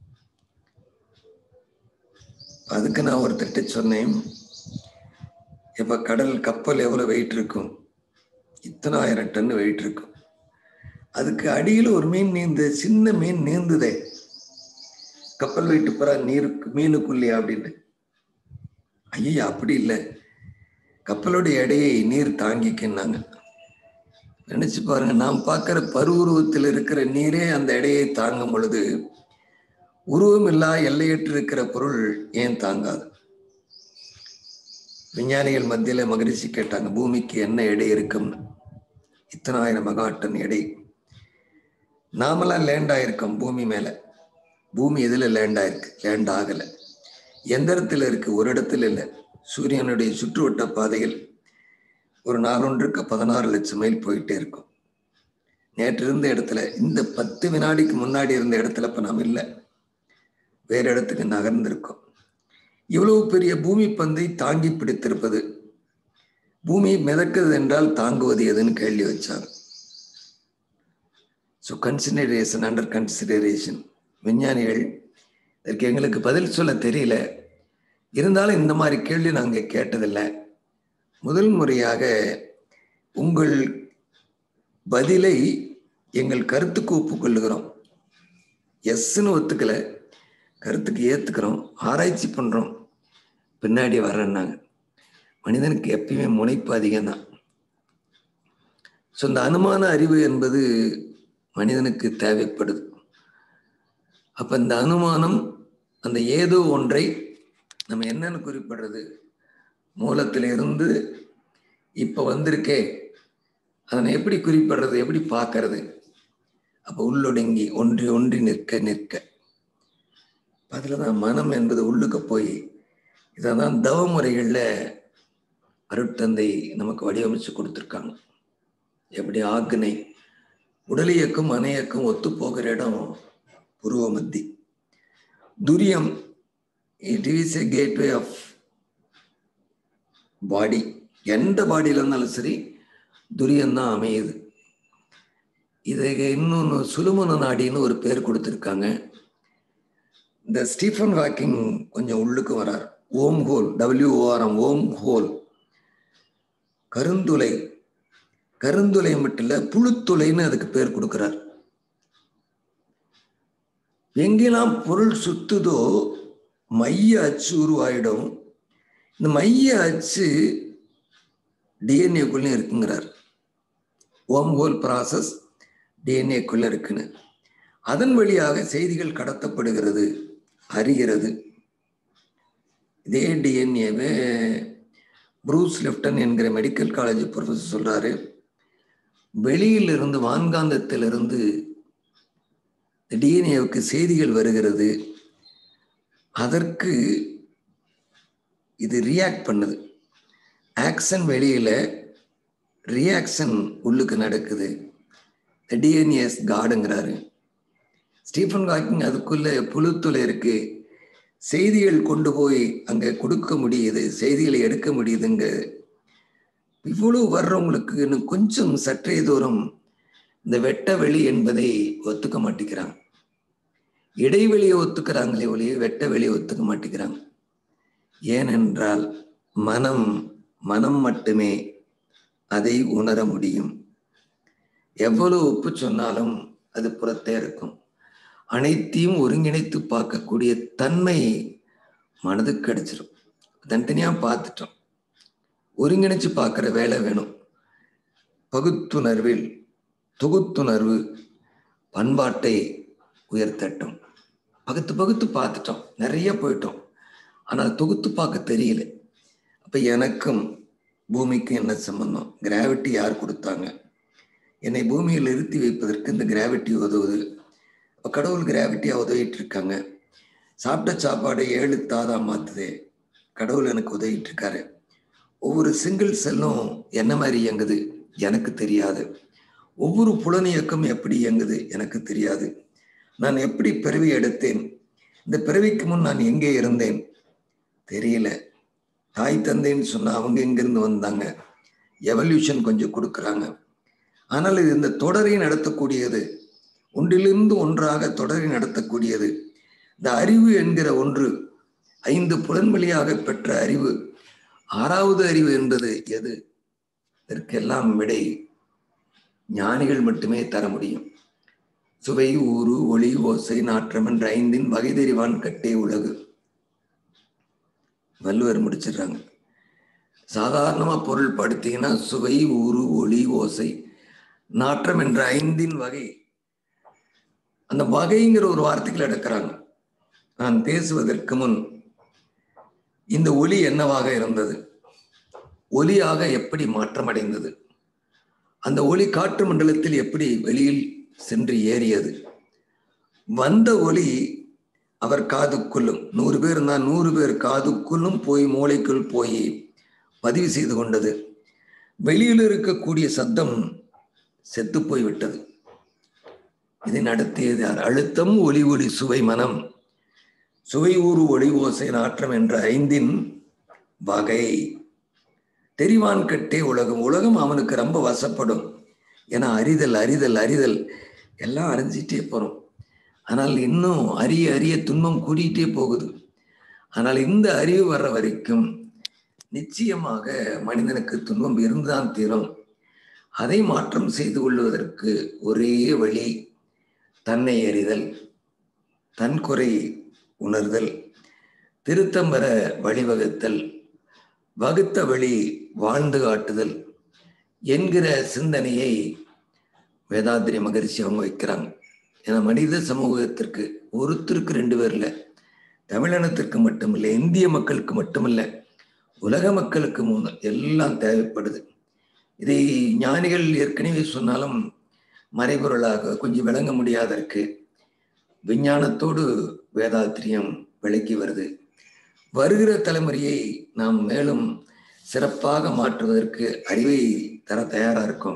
அதுக்கு நான் ஒருத்தட்ட சொன்னேன் எப்ப கடல் கப்பல் எவ்வளவு வெயிட் இருக்கும் இத்தனை ஆயிரம் டன் வெயிட் இருக்கும் அதுக்கு அடியில் ஒரு மீன் நீந்து சின்ன மீன் நீந்துதே கப்பல் வெயிட்டு போறா நீருக்கு மீனுக்குள்ளையா அப்படின்னு ஐயா அப்படி இல்லை கப்பலுடைய எடையை நீர் தாங்கிக்கினாங்க நினைச்சு பாருங்க நாம் பார்க்கிற பருவுருவத்தில் இருக்கிற நீரே அந்த எடையை தாங்கும் பொழுது உருவம் இல்லா எல்லையற்று இருக்கிற பொருள் ஏன் தாங்காது விஞ்ஞானிகள் மத்தியில மகிழ்ச்சி கேட்டாங்க பூமிக்கு என்ன எடை இருக்கும்னு இத்தனை ஆயிரம் மெகாட்டன் எடை நாமெல்லாம் லேண்ட் ஆயிருக்கோம் பூமி மேல பூமி எதுல லேண்ட் ஆயிருக்கு லேண்ட் ஆகல எந்த இடத்துல இருக்கு ஒரு இடத்துல இல்லை சூரியனுடைய சுற்றுவட்ட பாதையில் ஒரு நாளொன்றுக்கு பதினாறு லட்சம் மைல் போயிட்டே இருக்கும் நேற்று இருந்த இடத்துல இந்த பத்து வினாடிக்கு முன்னாடி இருந்த இடத்துல இப்ப நாம் இல்லை வேற இடத்துக்கு நகர்ந்திருக்கோம் இவ்வளவு பெரிய பூமி பந்தை தாங்கி பிடித்திருப்பது பூமி மிதக்குது என்றால் தாங்குவது எதுன்னு கேள்வி வச்சாங்க ஸோ கன்சிடரேஷன் அண்டர் கன்சிடரேஷன் விஞ்ஞானிகள் இதற்கு எங்களுக்கு பதில் சொல்ல தெரியல இருந்தாலும் இந்த மாதிரி கேள்வி நாங்கள் கேட்டதில்லை முதல் முறையாக உங்கள் பதிலை எங்கள் கருத்துக்கு ஒப்புக்கொள்ளுகிறோம் எஸ்ன்னு ஒத்துக்கல கருத்துக்கு ஏத்துக்கிறோம் ஆராய்ச்சி பண்றோம் பின்னாடி வர்றேன்னாங்க மனிதனுக்கு எப்பயுமே முனைப்பு அதிகம் தான் ஸோ இந்த அனுமான அறிவு என்பது மனிதனுக்கு தேவைப்படுது அப்ப இந்த அனுமானம் அந்த ஏதோ ஒன்றை நம்ம என்னன்னு குறிப்பிடுறது மூலத்திலிருந்து இப்போ வந்திருக்கே அதனை எப்படி குறிப்பிடுறது எப்படி பார்க்கறது அப்போ உள்ளொடுங்கி ஒன்றி ஒன்றி நிற்க நிற்க அதில் தான் மனம் என்பது உள்ளுக்கு போய் இதை தான் தவ முறைகளில் அருட்தந்தை நமக்கு வடிவமைச்சு கொடுத்துருக்காங்க எப்படி ஆக்னை உடல் இயக்கம் மன இயக்கம் ஒத்து போகிற இடம் புருவ மத்தி துரியம் it is a gateway of body எந்த பாடியில் இருந்தாலும் சரி துரியம்தான் அமையுது இதை இன்னொன்று சுலுமன நாடின்னு ஒரு பேர் கொடுத்துருக்காங்க இந்த ஸ்டீஃபன் வாக்கிங் கொஞ்சம் உள்ளுக்கு வரார் ஓம் ஹோல் டபிள்யூஓஆர்எம் ஓம் ஹோல் கருந்துளை கருந்துளை மட்டும் இல்ல புழுத்துளைன்னு அதுக்கு பேர் கொடுக்கிறார் எங்கெல்லாம் பொருள் சுத்துதோ மைய அச்சு உருவாயிடும் இந்த மைய அச்சு டிஎன்ஏக்குள்ளே இருக்குங்கிறார் ஓம் ஹோல் ப்ராசஸ் டிஎன்ஏக்குள்ள இருக்குன்னு அதன் வழியாக செய்திகள் கடத்தப்படுகிறது அறிகிறது இதே டிஎன்ஏவை ப்ரூஸ் லெப்டன் என்கிற மெடிக்கல் காலேஜ் ப்ரொஃபஸர் சொல்றாரு வெளியிலிருந்து வான்காந்தத்திலிருந்து டிஎன்ஏவுக்கு செய்திகள் வருகிறது அதற்கு இது ரியாக்ட் பண்ணுது ஆக்ஷன் வெளியில ரியாக்ஷன் உள்ளுக்கு நடக்குது டிஎன்ஏஸ் காடுங்கிறாரு ஸ்டீஃபன் ஹாக்கிங் அதுக்குள்ள புழுத்துல இருக்கு செய்திகள் கொண்டு போய் அங்க கொடுக்க முடியுது செய்திகளை எடுக்க முடியுதுங்க இவ்வளவு வர்றவங்களுக்கு இன்னும் கொஞ்சம் சற்றே தூரம் இந்த வெட்ட வெளி என்பதை ஒத்துக்க மாட்டேங்கிறாங்க இடைவெளியை ஒத்துக்கிறாங்களே ஒழிய வெட்ட வெளியை ஒத்துக்க மாட்டேங்கிறாங்க ஏனென்றால் மனம் மனம் மட்டுமே அதை உணர முடியும் எவ்வளவு ஒப்பு சொன்னாலும் அது புறத்தே இருக்கும் அனைத்தையும் ஒருங்கிணைத்து பார்க்கக்கூடிய தன்மை மனதுக்கு கிடைச்சிரும் தனித்தனியா பார்த்துட்டோம் ஒருங்கிணைச்சு பார்க்குற வேலை வேணும் பகுத்துணர்வில் தொகுத்துணர்வு பண்பாட்டை உயர்த்தட்டும் பகுத்து பகுத்து பார்த்துட்டோம் நிறைய போயிட்டோம் ஆனால் தொகுத்து பார்க்க தெரியல அப்போ எனக்கும் பூமிக்கும் என்ன சம்பந்தம் கிராவிட்டி யார் கொடுத்தாங்க என்னை பூமியில் நிறுத்தி வைப்பதற்கு இந்த கிராவிட்டி உதவுது இப்போ கடவுள் கிராவிட்டியாக உதவிட்டு இருக்காங்க சாப்பிட்ட சாப்பாடை ஏழு தாதா மாத்துதே கடவுள் எனக்கு உதவிட்டு இருக்காரு ஒவ்வொரு சிங்கிள் செல்லும் என்ன மாதிரி இயங்குது எனக்கு தெரியாது ஒவ்வொரு புலனியக்கம் எப்படி இயங்குது எனக்கு தெரியாது நான் எப்படி பிறவி எடுத்தேன் இந்த பிறவிக்கு முன் நான் எங்கே இருந்தேன் தெரியல தாய் தந்தைன்னு சொன்னா அவங்க எங்கிருந்து வந்தாங்க எவல்யூஷன் கொஞ்சம் கொடுக்குறாங்க ஆனால் இது இந்த தொடரை நடத்தக்கூடியது ஒன்றிலிருந்து ஒன்றாக தொடரை நடத்தக்கூடியது இந்த அறிவு என்கிற ஒன்று ஐந்து புலன்வழியாக பெற்ற அறிவு ஆறாவது அறிவு என்பது எது இதற்கெல்லாம் விடை ஞானிகள் மட்டுமே தர முடியும் சுவை ஊறு ஒளி ஓசை நாற்றம் என்ற ஐந்தின் வகை தெரிவான் கட்டே உலகு வள்ளுவர் முடிச்சிடுறாங்க சாதாரணமா பொருள் படுத்தீங்கன்னா சுவை ஊறு ஒளி ஓசை நாற்றம் என்ற ஐந்தின் வகை அந்த வகைங்கிற ஒரு வார்த்தைகள் எடுக்கிறாங்க நான் பேசுவதற்கு முன் இந்த ஒலி என்னவாக இருந்தது ஒலியாக எப்படி மாற்றமடைந்தது அந்த ஒலி காற்று மண்டலத்தில் எப்படி வெளியில் சென்று ஏறியது வந்த ஒலி அவர் காதுக்குள்ளும் நூறு பேர் இருந்தால் நூறு பேர் காதுக்குள்ளும் போய் மூளைக்குள் போய் பதிவு செய்து கொண்டது வெளியில் இருக்கக்கூடிய சத்தம் செத்து போய் விட்டது இதை நடத்தியது யார் அழுத்தம் ஒலி ஒளி சுவை மனம் சுவை ஊறு ஒளி ஓசை நாற்றம் என்ற ஐந்தின் வகை தெரிவான் கட்டே உலகம் உலகம் அவனுக்கு ரொம்ப வசப்படும் ஏன்னா அறிதல் அறிதல் அறிதல் எல்லாம் அறிஞ்சிட்டே போறோம் ஆனால் இன்னும் அறிய அறிய துன்பம் கூடிட்டே போகுது ஆனால் இந்த அறிவு வர்ற வரைக்கும் நிச்சயமாக மனிதனுக்கு துன்பம் இருந்துதான் தீரும் அதை மாற்றம் செய்து கொள்வதற்கு ஒரே வழி தன்னை அறிதல் தன் குறை உணர்தல் திருத்தம் பெற வழிவகுத்தல் வகுத்த வழி வாழ்ந்து காட்டுதல் என்கிற சிந்தனையை வேதாத்திரி மகரிஷி அவங்க வைக்கிறாங்க ஏன்னா மனித சமூகத்திற்கு ஒருத்தருக்கு ரெண்டு பேர் இல்லை தமிழினத்திற்கு மட்டுமில்லை இந்திய மக்களுக்கு மட்டுமில்லை உலக மக்களுக்கு மூணு எல்லாம் தேவைப்படுது இதை ஞானிகள் ஏற்கனவே சொன்னாலும் மறைபொருளாக கொஞ்சம் விளங்க முடியாதற்கு விஞ்ஞானத்தோடு வேதாத்திரியம் விளக்கி வருது வருகிற தலைமுறையை நாம் மேலும் சிறப்பாக மாற்றுவதற்கு அறிவை தர தயாரா இருக்கோம்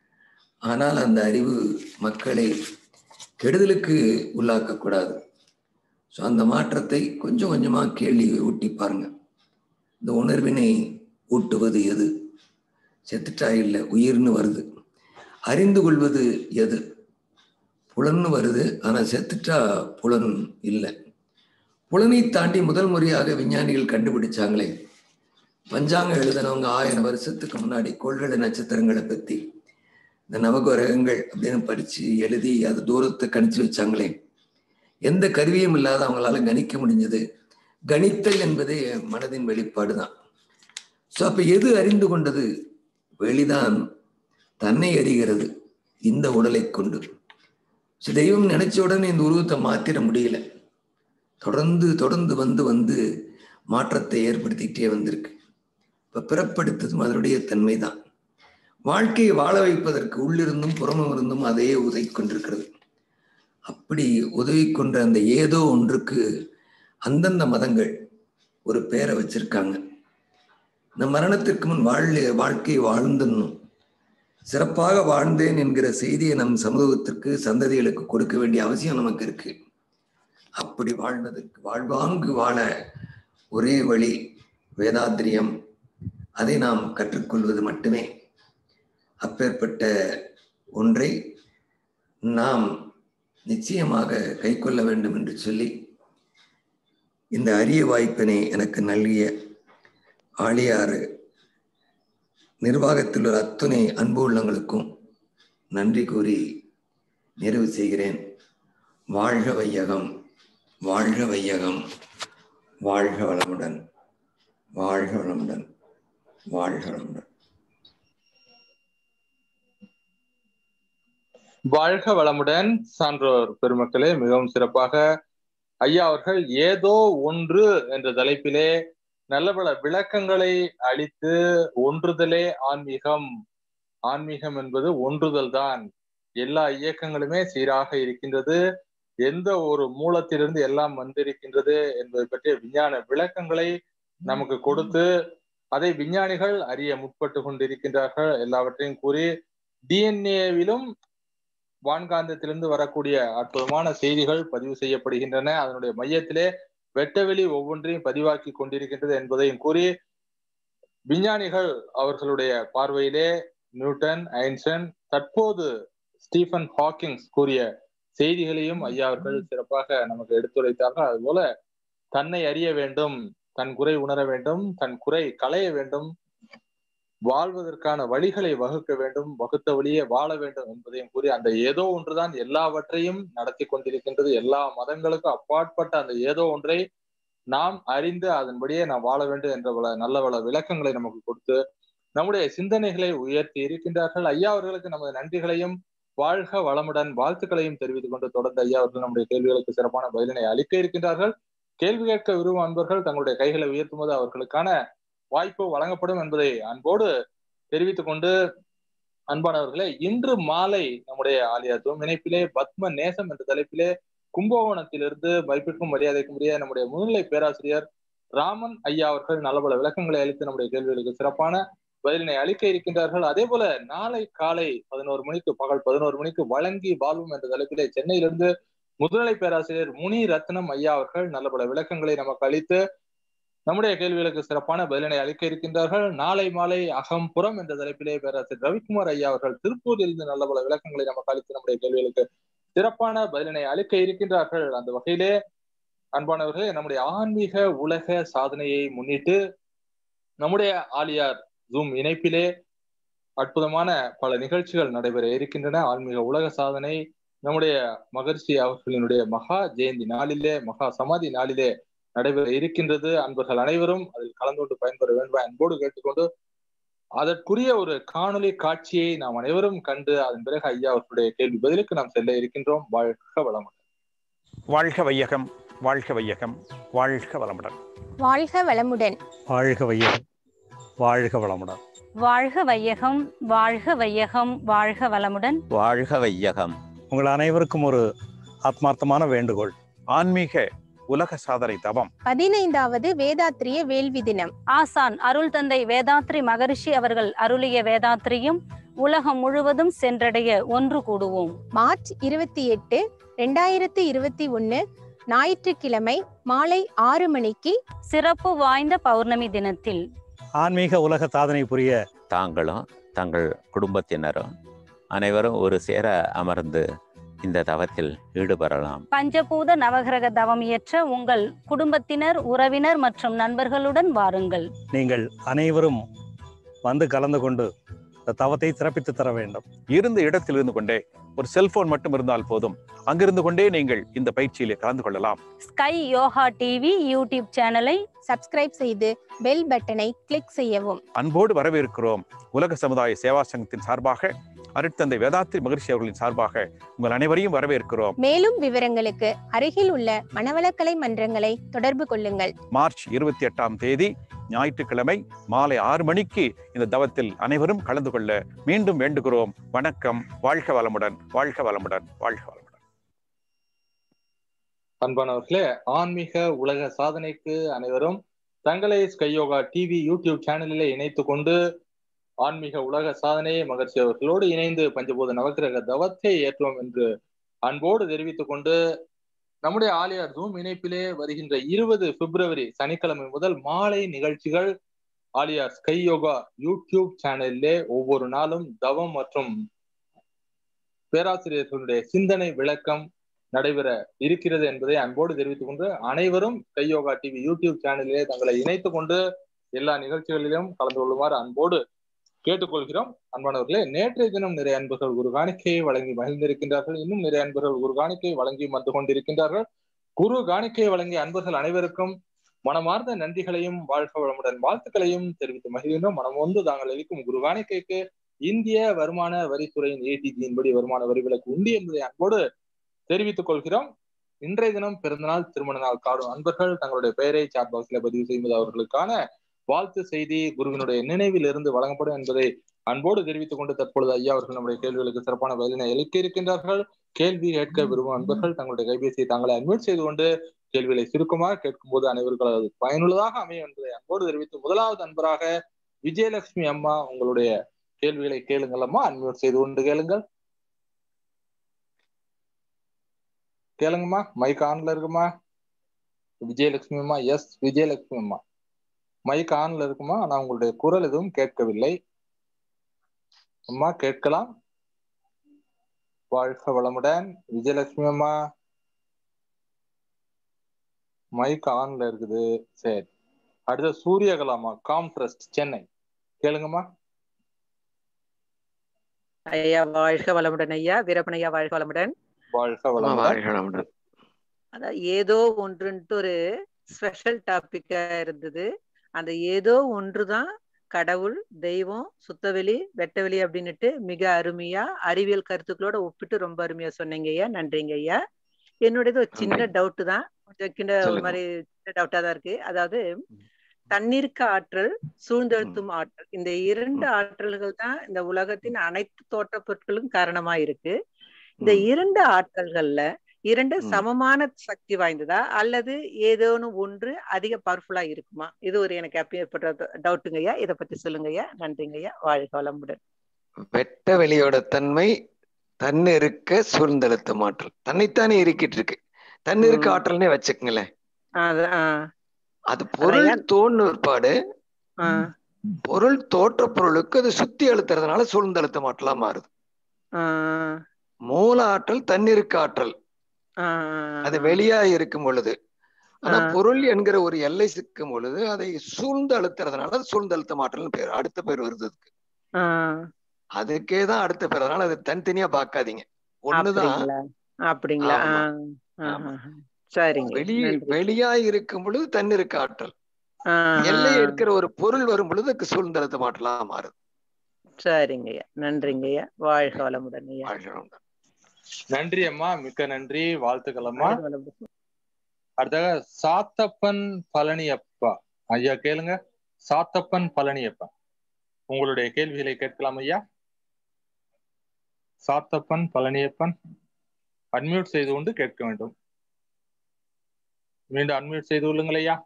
ஆனால் அந்த அறிவு மக்களை கெடுதலுக்கு உள்ளாக்கக்கூடாது ஸோ அந்த மாற்றத்தை கொஞ்சம் கொஞ்சமாக கேள்வி ஊட்டி பாருங்க இந்த உணர்வினை ஊட்டுவது எது செத்துட்டா இல்லை உயிர்னு வருது அறிந்து கொள்வது எது புலன்னு வருது ஆனால் செத்துட்டா புலன் இல்லை புலனை தாண்டி முதல் முறையாக விஞ்ஞானிகள் கண்டுபிடிச்சாங்களே பஞ்சாங்கம் எழுதினவங்க ஆயிரம் வருஷத்துக்கு முன்னாடி கோள்களை நட்சத்திரங்களை பற்றி இந்த நவகிரகங்கள் அப்படின்னு படித்து எழுதி அது தூரத்தை கணிச்சு வச்சாங்களே எந்த கருவியும் இல்லாத அவங்களால கணிக்க முடிஞ்சது கணித்தல் என்பதே மனதின் வெளிப்பாடு தான் ஸோ அப்போ எது அறிந்து கொண்டது வெளிதான் தன்னை அறிகிறது இந்த உடலை கொண்டு ஸோ தெய்வம் நினைச்ச உடனே இந்த உருவத்தை மாத்திர முடியல தொடர்ந்து தொடர்ந்து வந்து வந்து மாற்றத்தை ஏற்படுத்திக்கிட்டே வந்திருக்கு இப்போ பிறப்படுத்ததும் அதனுடைய தன்மை தான் வாழ்க்கையை வாழ வைப்பதற்கு உள்ளிருந்தும் புறமும் இருந்தும் அதே உதவி கொண்டிருக்கிறது அப்படி உதவி கொண்ட அந்த ஏதோ ஒன்றுக்கு அந்தந்த மதங்கள் ஒரு பேரை வச்சிருக்காங்க இந்த மரணத்திற்கு முன் வாழ் வாழ்க்கை வாழ்ந்துடணும் சிறப்பாக வாழ்ந்தேன் என்கிற செய்தியை நம் சமூகத்திற்கு சந்ததிகளுக்கு கொடுக்க வேண்டிய அவசியம் நமக்கு இருக்கு அப்படி வாழ்வதற்கு வாழ்வாங்கு வாழ ஒரே வழி வேதாத்திரியம் அதை நாம் கற்றுக்கொள்வது மட்டுமே அப்பேற்பட்ட ஒன்றை நாம் நிச்சயமாக கைக்கொள்ள வேண்டும் என்று சொல்லி இந்த அரிய வாய்ப்பினை எனக்கு நல்கிய ஆழியாறு நிர்வாகத்தில் உள்ள அத்துணை அன்பு உள்ளங்களுக்கும் நன்றி கூறி நிறைவு செய்கிறேன் வாழ்க வையகம் வாழ்க வையகம் வாழ்க வளமுடன் வாழ்க வளமுடன் வாழ்க வளமுடன் வாழ்க வளமுடன் சான்றோர் பெருமக்களே மிகவும் சிறப்பாக ஐயா அவர்கள் ஏதோ ஒன்று என்ற தலைப்பிலே நல்ல பல விளக்கங்களை அளித்து ஒன்றுதலே ஆன்மீகம் ஆன்மீகம் என்பது ஒன்றுதல் தான் எல்லா இயக்கங்களுமே சீராக இருக்கின்றது எந்த ஒரு மூலத்திலிருந்து எல்லாம் வந்திருக்கின்றது என்பதை பற்றிய விஞ்ஞான விளக்கங்களை நமக்கு கொடுத்து அதை விஞ்ஞானிகள் அறிய முற்பட்டு கொண்டிருக்கின்றார்கள் எல்லாவற்றையும் கூறி டிஎன்ஏவிலும் வான்காந்தத்திலிருந்து வரக்கூடிய அற்புதமான செய்திகள் பதிவு செய்யப்படுகின்றன அதனுடைய மையத்திலே வெட்டவெளி ஒவ்வொன்றையும் பதிவாக்கி கொண்டிருக்கின்றது என்பதையும் கூறி விஞ்ஞானிகள் அவர்களுடைய பார்வையிலே நியூட்டன் ஐன்ஸ்டன் தற்போது ஸ்டீஃபன் ஹாக்கிங்ஸ் கூறிய செய்திகளையும் ஐயா அவர்கள் சிறப்பாக நமக்கு எடுத்துரைத்தார்கள் அதுபோல தன்னை அறிய வேண்டும் தன் குறை உணர வேண்டும் தன் குறை களைய வேண்டும் வாழ்வதற்கான வழிகளை வகுக்க வேண்டும் வகுத்த வழியே வாழ வேண்டும் என்பதையும் கூறி அந்த ஏதோ ஒன்றுதான் எல்லாவற்றையும் நடத்தி கொண்டிருக்கின்றது எல்லா மதங்களுக்கும் அப்பாற்பட்ட அந்த ஏதோ ஒன்றை நாம் அறிந்து அதன்படியே நாம் வாழ வேண்டும் என்ற பல நல்ல பல விளக்கங்களை நமக்கு கொடுத்து நம்முடைய சிந்தனைகளை உயர்த்தி இருக்கின்றார்கள் ஐயா அவர்களுக்கு நமது நன்றிகளையும் வாழ்க வளமுடன் வாழ்த்துக்களையும் தெரிவித்துக் கொண்டு தொடர்ந்து ஐயா அவர்கள் நம்முடைய கேள்விகளுக்கு சிறப்பான பதிலினை அளிக்க இருக்கின்றார்கள் கேள்வி கேட்க விரும்பும் அன்பர்கள் தங்களுடைய கைகளை உயர்த்தும் போது அவர்களுக்கான வாய்ப்பு வழங்கப்படும் என்பதை அன்போடு தெரிவித்துக் கொண்டு அன்பானவர்களே இன்று மாலை நம்முடைய ஆலயத்துவம் இணைப்பிலே பத்ம நேசம் என்ற தலைப்பிலே கும்பகோணத்திலிருந்து மதிப்பிற்கும் மரியாதைக்கும் உரிய நம்முடைய முன்னிலை பேராசிரியர் ராமன் ஐயா அவர்கள் நல்ல பல விளக்கங்களை அளித்து நம்முடைய கேள்விகளுக்கு சிறப்பான பதிலினை அளிக்க இருக்கின்றார்கள் அதே போல நாளை காலை பதினோரு மணிக்கு பகல் பதினோரு மணிக்கு வழங்கி வாழ்வும் என்ற தலைப்பிலே சென்னையிலிருந்து முதுநிலை பேராசிரியர் முனி ரத்னம் ஐயா அவர்கள் நல்ல பல விளக்கங்களை நமக்கு அளித்து நம்முடைய கேள்விகளுக்கு சிறப்பான பதிலினை அளிக்க இருக்கின்றார்கள் நாளை மாலை அகம் புறம் என்ற தலைப்பிலே பேராசிரியர் ரவிக்குமார் ஐயா அவர்கள் திருப்பூரில் இருந்து நல்ல பல விளக்கங்களை நமக்கு அளித்து நம்முடைய கேள்விகளுக்கு சிறப்பான பதிலினை அளிக்க இருக்கின்றார்கள் அந்த வகையிலே அன்பானவர்களே நம்முடைய ஆன்மீக உலக சாதனையை முன்னிட்டு நம்முடைய ஆலியார் ஜூம் இணைப்பிலே அற்புதமான பல நிகழ்ச்சிகள் நடைபெற இருக்கின்றன ஆன்மீக உலக சாதனை நம்முடைய மகர்ஷி அவர்களினுடைய மகா ஜெயந்தி நாளிலே மகா சமாதி நாளிலே நடைபெற இருக்கின்றது அன்பர்கள் அனைவரும் அதில் கலந்து கொண்டு பயன்பெற வேண்டும் அன்போடு கேட்டுக்கொண்டு அதற்குரிய ஒரு காணொலி காட்சியை நாம் அனைவரும் கண்டு அதன் பிறகு ஐயா அவர்களுடைய கேள்வி பதிலுக்கு நாம் செல்ல இருக்கின்றோம் வாழ்க வளமுடன் வாழ்க வையகம் வாழ்க வையகம் வாழ்க வளமுடன் வாழ்க வளமுடன் வாழ்க வையகம் வாழ்க வளமுடன் வாழ்க வையகம் வாழ்க வையகம் வாழ்க வளமுடன் வாழ்க வையகம் உங்கள் அனைவருக்கும் ஒரு ஆத்மார்த்தமான வேண்டுகோள் ஆன்மீக உலக சாதனை தவம் பதினைந்தாவது வேதாத்திரிய வேள்வி தினம் ஆசான் அருள் தந்தை வேதாத்ரி மகரிஷி அவர்கள் அருளிய வேதாத்ரியும் உலகம் முழுவதும் சென்றடைய ஒன்று கூடுவோம் மார்ச் இருபத்தி எட்டு ரெண்டாயிரத்தி இருபத்தி ஒன்னு ஞாயிற்றுக்கிழமை மாலை ஆறு மணிக்கு சிறப்பு வாய்ந்த பௌர்ணமி தினத்தில் ஆன்மீக உலக சாதனை புரிய தாங்களும் தங்கள் குடும்பத்தினரும் அனைவரும் ஒரு சேர அமர்ந்து இந்த தவத்தில் ஈடுபடலாம் பஞ்சபூத நவகிரக தவம் இயற்ற உங்கள் குடும்பத்தினர் உறவினர் மற்றும் நண்பர்களுடன் வாருங்கள் நீங்கள் அனைவரும் வந்து கலந்து கொண்டு இந்த தவத்தை சிறப்பித்து தர வேண்டும் இருந்த இடத்தில் இருந்து கொண்டே ஒரு செல்போன் மட்டும் இருந்தால் போதும் அங்கிருந்து கொண்டே நீங்கள் இந்த பயிற்சியிலே கலந்து கொள்ளலாம் ஸ்கை யோகா டிவி யூடியூப் சேனலை சப்ஸ்கிரைப் செய்து பெல் பட்டனை கிளிக் செய்யவும் அன்போடு வரவேற்கிறோம் உலக சமுதாய சேவா சங்கத்தின் சார்பாக அருட்தந்தை வேதாத்திரி மகிழ்ச்சி அவர்களின் சார்பாக உங்கள் அனைவரையும் வரவேற்கிறோம் மேலும் விவரங்களுக்கு அருகில் உள்ள மனவளக்கலை மன்றங்களை தொடர்பு கொள்ளுங்கள் மார்ச் இருபத்தி எட்டாம் தேதி ஞாயிற்றுக்கிழமை மாலை ஆறு மணிக்கு இந்த தவத்தில் அனைவரும் கலந்து கொள்ள மீண்டும் வேண்டுகிறோம் வணக்கம் வாழ்க வளமுடன் வாழ்க வளமுடன் வாழ்க வளமுடன் அன்பானவர்களே ஆன்மீக உலக சாதனைக்கு அனைவரும் தங்களை ஸ்கையோகா டிவி யூடியூப் சேனலிலே இணைத்துக் கொண்டு ஆன்மீக உலக சாதனையை மகர்ஷி அவர்களோடு இணைந்து பஞ்சபூத நவக்கிரக தவத்தை ஏற்றுவோம் என்று அன்போடு தெரிவித்துக் கொண்டு நம்முடைய ஆலியார் ஜூம் இணைப்பிலே வருகின்ற இருபது பிப்ரவரி சனிக்கிழமை முதல் மாலை நிகழ்ச்சிகள் ஆலியார் ஸ்கை யோகா யூடியூப் சேனலிலே ஒவ்வொரு நாளும் தவம் மற்றும் பேராசிரியர்களுடைய சிந்தனை விளக்கம் நடைபெற இருக்கிறது என்பதை அன்போடு தெரிவித்துக் கொண்டு அனைவரும் ஸ்கை யோகா டிவி யூடியூப் சேனலிலே தங்களை இணைத்துக் கொண்டு எல்லா நிகழ்ச்சிகளிலும் கலந்து கொள்ளுமாறு அன்போடு கேட்டுக்கொள்கிறோம் அன்பானவர்களே நேற்றைய தினம் நிறைய அன்பர்கள் குரு காணிக்கையை வழங்கி மகிழ்ந்திருக்கின்றார்கள் இன்னும் நிறைய அன்பர்கள் குரு காணிக்கையை வழங்கி வந்து கொண்டிருக்கின்றார்கள் குரு காணிக்கையை வழங்கிய அன்பர்கள் அனைவருக்கும் மனமார்ந்த நன்றிகளையும் வாழ்க வளமுடன் வாழ்த்துக்களையும் தெரிவித்து மகிழ்கின்றோம் மனம் வந்து தாங்கள் அளிக்கும் குரு காணிக்கைக்கு இந்திய வருமான வரித்துறையின் ஏடிஜியின்படி வருமான வரி விலக்கு உண்டு என்பதை அன்போடு தெரிவித்துக் கொள்கிறோம் இன்றைய தினம் பிறந்தநாள் திருமண நாள் காடும் அன்பர்கள் தங்களுடைய பெயரை சாட் பாக்ஸ்ல பதிவு செய்வது அவர்களுக்கான வாழ்த்து செய்தி குருவினுடைய நினைவில் இருந்து வழங்கப்படும் என்பதை அன்போடு தெரிவித்துக் கொண்டு தற்பொழுது ஐயா அவர்கள் நம்முடைய கேள்விகளுக்கு சிறப்பான பதிலினை அளிக்க இருக்கின்றார்கள் கேள்வி கேட்க விரும்பும் அன்பர்கள் தங்களுடைய கைபேசியை தாங்களை அட்மிட் செய்து கொண்டு கேள்விகளை சுருக்கமாக கேட்கும் போது அனைவருக்கும் அது பயனுள்ளதாக அமையும் என்பதை அன்போடு தெரிவித்து முதலாவது அன்பராக விஜயலட்சுமி அம்மா உங்களுடைய கேள்விகளை கேளுங்கள் அம்மா அன்மியூட் செய்து கொண்டு கேளுங்கள் கேளுங்கம்மா மைக் ஆன்ல இருக்குமா விஜயலட்சுமி அம்மா எஸ் விஜயலட்சுமி அம்மா மைக் ஆன்ல இருக்குமா ஆனா உங்களுடைய குரல் எதுவும் கேட்கவில்லை அம்மா கேட்கலாம் வாழ்க வளமுடன் விஜயலட்சுமி அம்மா மைக் ஆன்ல இருக்குது சரி அடுத்த சூரியகலாமா காம்ட்ரஸ்ட் சென்னை கேளுங்கம்மா ஐயா வாழ்க வளமுடன் ஐயா வீரப்பன் ஐயா வாழ்க வளமுடன் வாழ்க வளமுடன் அதான் ஏதோ ஒன்றுன்ட்டு ஒரு ஸ்பெஷல் டாபிக்கா இருந்தது அந்த ஏதோ ஒன்றுதான் கடவுள் தெய்வம் சுத்தவெளி வெட்டவெளி அப்படின்னுட்டு மிக அருமையா அறிவியல் கருத்துக்களோட ஒப்பிட்டு ரொம்ப அருமையா சொன்னீங்க ஐயா நன்றிங்க ஐயா என்னுடையது ஒரு சின்ன டவுட் தான் கொஞ்சம் கிண்ட ஒரு மாதிரி சின்ன டவுட்டா தான் இருக்கு அதாவது தண்ணீருக்கு ஆற்றல் சூழ்ந்தெழுத்தும் ஆற்றல் இந்த இரண்டு ஆற்றல்கள் தான் இந்த உலகத்தின் அனைத்து தோட்ட பொருட்களும் காரணமா இருக்கு இந்த இரண்டு ஆற்றல்கள்ல இரண்டு சமமான சக்தி வாய்ந்ததா அல்லது ஏதோன்னு ஒன்று அதிக பவர்ஃபுல்லா இருக்குமா இது ஒரு எனக்கு அப்பேற்பட்ட டவுட்டுங்க ஐயா இதை பத்தி சொல்லுங்க ஐயா நன்றிங்க ஐயா வாழ்க வளமுடன் வெட்ட வெளியோட தன்மை தன்னிருக்க சூழ்ந்தழுத்த ஆற்றல் தன்னைத்தானே இருக்கிட்டு இருக்கு தன்னிருக்க ஆற்றல்னே வச்சுக்கங்களேன் அது பொருள் தோணு பாடு பொருள் தோற்ற பொருளுக்கு அது சுத்தி அழுத்துறதுனால சூழ்ந்தழுத்த ஆற்றலா மாறுது மூல ஆற்றல் தன்னிருக்க ஆற்றல் அது வெளியா இருக்கும் பொழுது ஆனா பொருள் என்கிற ஒரு எல்லை சிக்கும் பொழுது அதை சூழ்ந்து அழுத்துறதுனால சூழ்ந்து அழுத்த மாற்றல் பேர் அடுத்த பேர் வருது அதுக்கு அதுக்கே தான் அடுத்த பேர் அதனால அது தனித்தனியா பாக்காதீங்க ஒண்ணுதான் அப்படிங்களா சரிங்க வெளி வெளியா இருக்கும் பொழுது தன்னிருக்க ஆற்றல் எல்லை இருக்கிற ஒரு பொருள் வரும் பொழுது அதுக்கு சூழ்ந்தழுத்த மாற்றலா மாறுது சரிங்கய்யா நன்றிங்கய்யா வாழ்க வளமுடன் ஐயா வாழ்க வளமுடன் நன்றி அம்மா மிக்க நன்றி வாழ்த்துக்கள் அம்மா அடுத்தாக சாத்தப்பன் பழனியப்பா ஐயா கேளுங்க சாத்தப்பன் பழனியப்பா உங்களுடைய கேள்விகளை கேட்கலாம் ஐயா சாத்தப்பன் பழனியப்பன் அன்மியூட் செய்து கொண்டு கேட்க வேண்டும் மீண்டும் அன்மியூட் செய்து கொள்ளுங்கள் ஐயா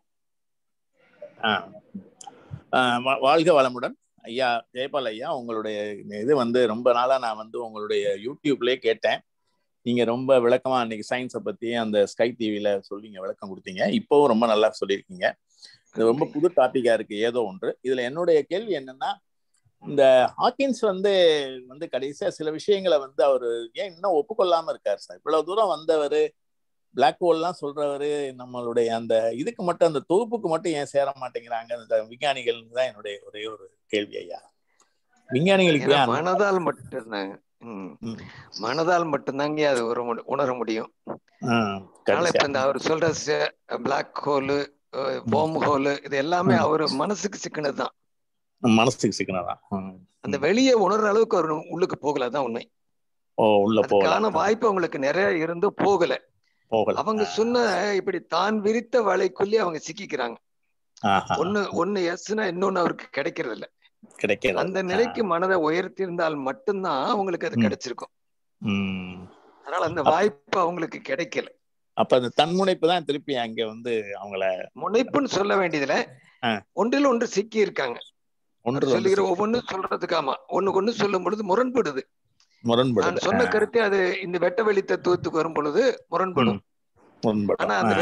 வாழ்க வளமுடன் ஐயா ஜெயபால் ஐயா உங்களுடைய இது வந்து ரொம்ப நாளா நான் வந்து உங்களுடைய யூடியூப்லயே கேட்டேன் நீங்க ரொம்ப விளக்கமா அன்னைக்கு சயின்ஸை பத்தி அந்த ஸ்கை டிவில சொல்லிங்க விளக்கம் கொடுத்தீங்க இப்பவும் ரொம்ப நல்லா சொல்லியிருக்கீங்க இது ரொம்ப புது டாபிக்கா இருக்கு ஏதோ ஒன்று இதுல என்னுடைய கேள்வி என்னன்னா இந்த ஹாக்கின்ஸ் வந்து வந்து கடைசியா சில விஷயங்களை வந்து அவரு ஏன் இன்னும் ஒப்புக்கொள்ளாம இருக்காரு சார் இவ்வளவு தூரம் வந்தவர் பிளாக் ஹோல்லாம் சொல்றவரு நம்மளுடைய அந்த இதுக்கு மட்டும் அந்த தொகுப்புக்கு மட்டும் ஏன் சேர மாட்டேங்கிறாங்க அந்த விஞ்ஞானிகள் தான் என்னுடைய ஒரே ஒரு கேள்வி ஐயா விஞ்ஞானிகளுக்கு ஏன் மனதால் மட்டும்தாங்க மனதால் மட்டும்தாங்க அது ஒரு உணர முடியும் இப்ப இந்த அவர் சொல்ற பிளாக் ஹோலு போம் ஹோலு இது எல்லாமே அவர் மனசுக்கு சிக்கினதுதான் மனசுக்கு சிக்கினதான் அந்த வெளியே உணர்ற அளவுக்கு அவர் உள்ளுக்கு போகல தான் உண்மை ஓ உள்ள போகல வாய்ப்பு அவங்களுக்கு நிறைய இருந்து போகல போகல அவங்க சொன்ன இப்படி தான் விரித்த வலைக்குள்ளே அவங்க சிக்கிக்கிறாங்க ஆஹா. ஒண்ணு ஒண்ணு எஸ்னா இன்னொன்னு அவருக்கு கிடைக்கிறது இல்ல கிடைக்கிறது அந்த நிலைக்கு மனதை உயர்த்தி இருந்தால் மட்டும்தான் அவங்களுக்கு அது ம். கிடைச்சிருக்கும் ம். அதனால அந்த வாய்ப்பு அவங்களுக்கு கிடைக்கல அப்ப அந்த தன்முனைப்பு தான் திருப்பி அங்க வந்து அவங்கள முனைப்புன்னு சொல்ல வேண்டியதுல ஆ. ஒன்றில் ஒன்று சிக்கி இருக்காங்க ஒன்று அது சொல்லுகிற ஒவ்வொன்றும் சொல்றதுக்கு ஆமா ஒண்ணுக்கு ஒண்ணு சொல்லும் பொழுது முரண்படுது முரண்படுது நான் சொன்ன கருத்து அது இந்த வெட்ட வெளி தத்துவத்துக்கு வரும் பொழுது முரண்படும் முரண்படும் ஆனா அந்த ஆ.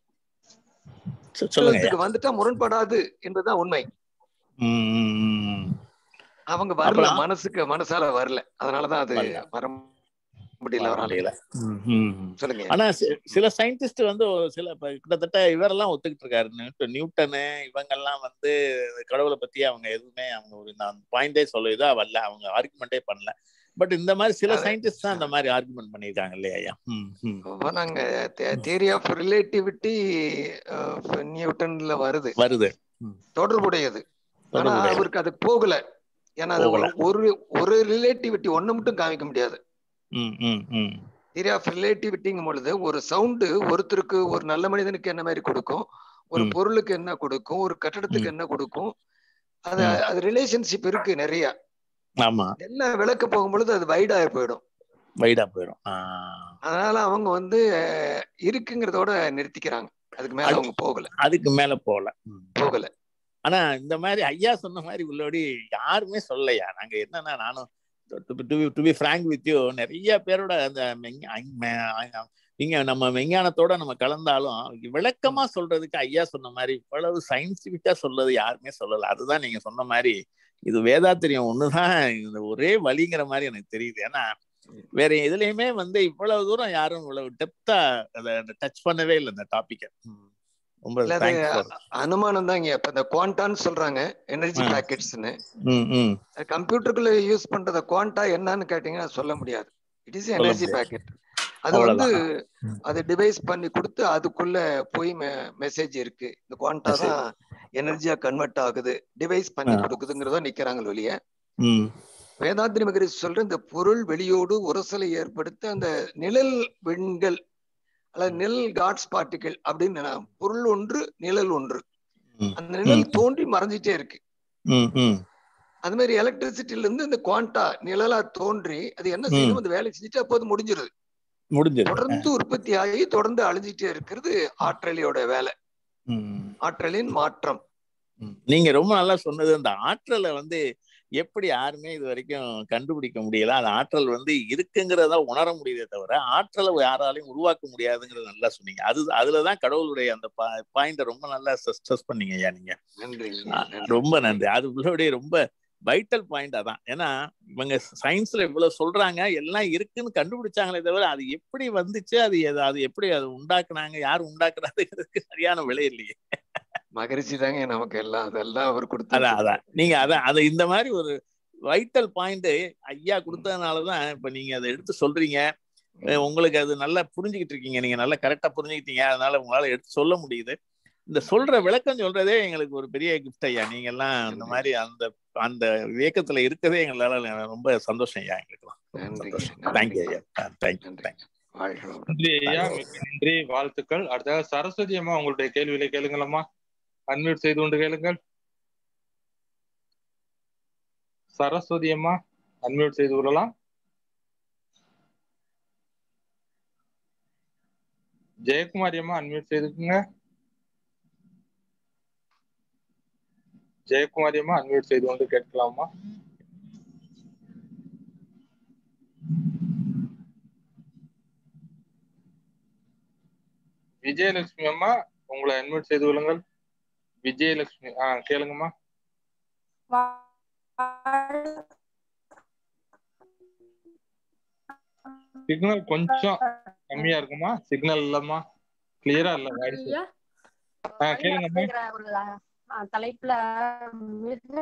சொ- சொல்லுங்க ஐயா. வெட்டத்துக்கு வந்துட்டா முரண்படாது என்பதுதான் உண்மை ம், ம், ம். அவங்க வரல அப்புறம் மனசுக்கு மனசால வரல அதனாலதான் அது வரல. வர முடியல வர அவரால முடியல ம், ம், ம். சொல்லுங்க ஆனா சி- சில சயின்டிஸ்ட் வந்து ஒரு சில இப்ப கிட்டத்தட்ட இவரெல்லாம் ஒத்துக்கிட்டு இருக்காரு நியூட்டன் நியூட்டனு இவங்கெல்லாம் வந்து கடவுளை பத்தி அவங்க எதுவுமே அவங்க ஒரு நான் பாயிண்டே சொல்ல இதா வரல அவங்க ஆர்குமெண்டே பண்ணல பட் இந்த மாதிரி சில அது- சயின்டிஸ்ட் தான் இந்த மாதிரி ஆர்குமெண்ட் பண்ணியிருக்காங்க இல்லையா ஐயா ம், ம். அப்ப நாங்க தியரி ஆஃப் ரிலேட்டிவிட்டி நியூட்டன்ல வருது வருது தொடர்புடையது ஆனா தொடர்புடையது. அவருக்கு அது போகல ஏன்னா அது போகல. ஒரு ஒரு ரிலேட்டிவிட்டி ஒண்ணு மட்டும் காமிக்க முடியாது ம், ம், ம். தியரி ஆஃப் ரிலேட்டிவிட்டிங்கும் பொழுது ஒரு சவுண்டு ஒருத்தருக்கு ஒரு நல்ல மனிதனுக்கு என்ன மாதிரி கொடுக்கும் ஒரு ம். பொருளுக்கு என்ன கொடுக்கும் ஒரு கட்டடத்துக்கு என்ன கொடுக்கும் அது ம். அது ரிலேஷன்ஷிப் இருக்கு நிறைய ஆமா எல்லாம் விளக்க போகும் பொழுது அது வைடா போயிடும் வைடா போயிடும் ஆ. அதனால அவங்க வந்து அஹ், இருக்குங்கிறதோட நிறுத்திக்கிறாங்க அதுக்கு மேல அது- அவங்க போகல அதுக்கு மேல போகல ம். போகல ஆனா இந்த மாதிரி ஐயா சொன்ன மாதிரி உள்ளபடி யாருமே சொல்லலையா நாங்க என்னன்னா நானும் to be frank with you நிறைய பேரோட அந்த மெஞ்- அங்- மெ- அங்- இங்க நம்ம விஞ்ஞானத்தோட நம்ம கலந்தாலும் விளக்கமா சொல்றதுக்கு ஐயா சொன்ன மாதிரி இவ்வளவு சயின்டிபிக்கா சொல்றது யாருமே சொல்லல அதுதான் நீங்க சொன்ன மாதிரி இது வேதாத்திரியம் ஒண்ணுதான் இந்த ஒரே வழிங்கிற மாதிரி எனக்கு தெரியுது ஏன்னா வேற எதுலயுமே வந்து இவ்வளவு தூரம் யாரும் இவ்வளவு டெப்தா அதை டச் பண்ணவே இல்லை இந்த டாபிக்க ரொம்ப இல்ல அது தேங்க்ஸ் ஃபார் அனுமானம் தாங்க இப்ப இந்த குவாண்டான்னு சொல்றாங்க எனர்ஜி ஆ. பேக்கெட்ஸ்னு ம் ம் கம்ப்யூட்டருக்குள்ள யூஸ் பண்றத குவாண்டா என்னன்னு கேட்டீங்கன்னா சொல்ல முடியாது இட் இஸ் சொல்ல எனர்ஜி முடியாது. பேக்கெட் அது வந்து ம். அது டிவைஸ் பண்ணி கொடுத்து அதுக்குள்ள போய் மெசேஜ் இருக்கு இந்த குவாண்டா Message. தான் எனர்ஜியா கன்வெர்ட் ஆகுது டிவைஸ் பண்ணி ஆ. கொடுக்குதுங்கிறதோ நிக்கிறாங்க ஒழிய ம் வேதாத்திரி மகரிஷி சொல்ற இந்த பொருள் வெளியோடு உரசலை ஏற்படுத்த அந்த நிழல் வெண்கள் அல்லது நிழல் காட்ஸ் பார்ட்டிகள் அப்படின்னு நான் பொருள் ஒன்று நிழல் ஒன்று ம். அந்த நிழல் ம். தோன்றி மறைஞ்சிட்டே இருக்கு ம் ம் அது மாதிரி எலக்ட்ரிசிட்டில இருந்து இந்த குவாண்டா நிழலா தோன்றி அது என்ன செய்யணும் அந்த வேலை செஞ்சுட்டு அப்போது முடிஞ்சிருது முடிஞ்சது தொடர்ந்து உற்பத்தி ஆகி தொடர்ந்து அழிஞ்சிட்டே இருக்கிறது ஆற்றலியோட வேலை ம். ஆற்றலின் மாற்றம் ம். நீங்க ரொம்ப நல்லா சொன்னது அந்த ஆற்றலை வந்து எப்படி யாருமே இது வரைக்கும் கண்டுபிடிக்க முடியல அந்த ஆற்றல் வந்து இருக்குங்கிறத உணர முடியுதே தவிர ஆற்றலை யாராலையும் உருவாக்க முடியாதுங்கிறத நல்லா சொன்னீங்க அது அதுலதான் கடவுளுடைய அந்த பாயிண்ட ரொம்ப நல்லா ஸ்ட்ரெஸ் பண்ணீங்க ஐயா நீங்க நன்றி ஆ, ரொம்ப நன்றி அது உள்ளபடியே ரொம்ப வைட்டல் பாயிண்ட் அதான் ஏன்னா இவங்க சயின்ஸ்ல இவ்வளவு சொல்றாங்க எல்லாம் இருக்குன்னு கண்டுபிடிச்சாங்களே தவிர அது எப்படி வந்துச்சு அது எது- அது எப்படி அது உண்டாக்குனாங்க யார் உண்டாக்குறாதுங்கிறதுக்கு சரியான விலை இல்லையே மகரிஷி தாங்க நமக்கு எல்லாம் அதெல்லாம் அவர் கொடுத்து அதான் அதான் நீங்க அதான் அதை இந்த மாதிரி ஒரு வைட்டல் பாயிண்ட் ஐயா கொடுத்ததுனாலதான் இப்ப நீங்க அதை எடுத்து சொல்றீங்க அஹ் உங்களுக்கு அது நல்லா புரிஞ்சுக்கிட்டு இருக்கீங்க நீங்க நல்லா கரெக்டா புரிஞ்சுக்கிட்டீங்க அதனால உங்களால எடுத்து சொல்ல முடியுது இந்த சொல்ற விளக்கம் சொல்றதே எங்களுக்கு ஒரு பெரிய கிஃப்ட் ஐயா நீங்க எல்லாம் அந்த மாதிரி அந்த அந்த இயக்கத்துல இருக்கதே எங்களால ரொம்ப சந்தோஷம் ஐயா எங்களுக்குலாம் நன்றி சந்தோஷம் தேங்க்யூ ஐயா தேங்க்யூ நன்றி. தேங்க்யூ வாழ்க வளமுடன். நன்றி ஐயா மிக்க நன்றி வாழ்த்துக்கள் அடுத்ததாக சரஸ்வதி அம்மா உங்களுடைய கேள்விகளை கேளுங்களம்மா அன்மியூட் செய்து கொண்டு கேளுங்கள் சரஸ்வதி அம்மா அன்மியூட் செய்து கொள்ளலாம் ஜெயக்குமாரி அம்மா அன்மியூட் செய்துக்குங்க ஜெயக்குமாரி அம்மா அன்மியூட் செய்து கொண்டு கேட்கலாமா விஜயலட்சுமி அம்மா உங்களை அன்மியூட் செய்து கொள்ளுங்கள் விஜயலட்சுமி ஆ கேளுங்கம்மா சிக்னல் கொஞ்சம் கம்மியா இருக்குமா சிக்னல் இல்லம்மா கிளியரா இல்ல வாய்ஸ் ஐயா, ஆ கேளுங்கம்மா அப்படிங்கிற ஒரு ஆ, தலைப்புல மிக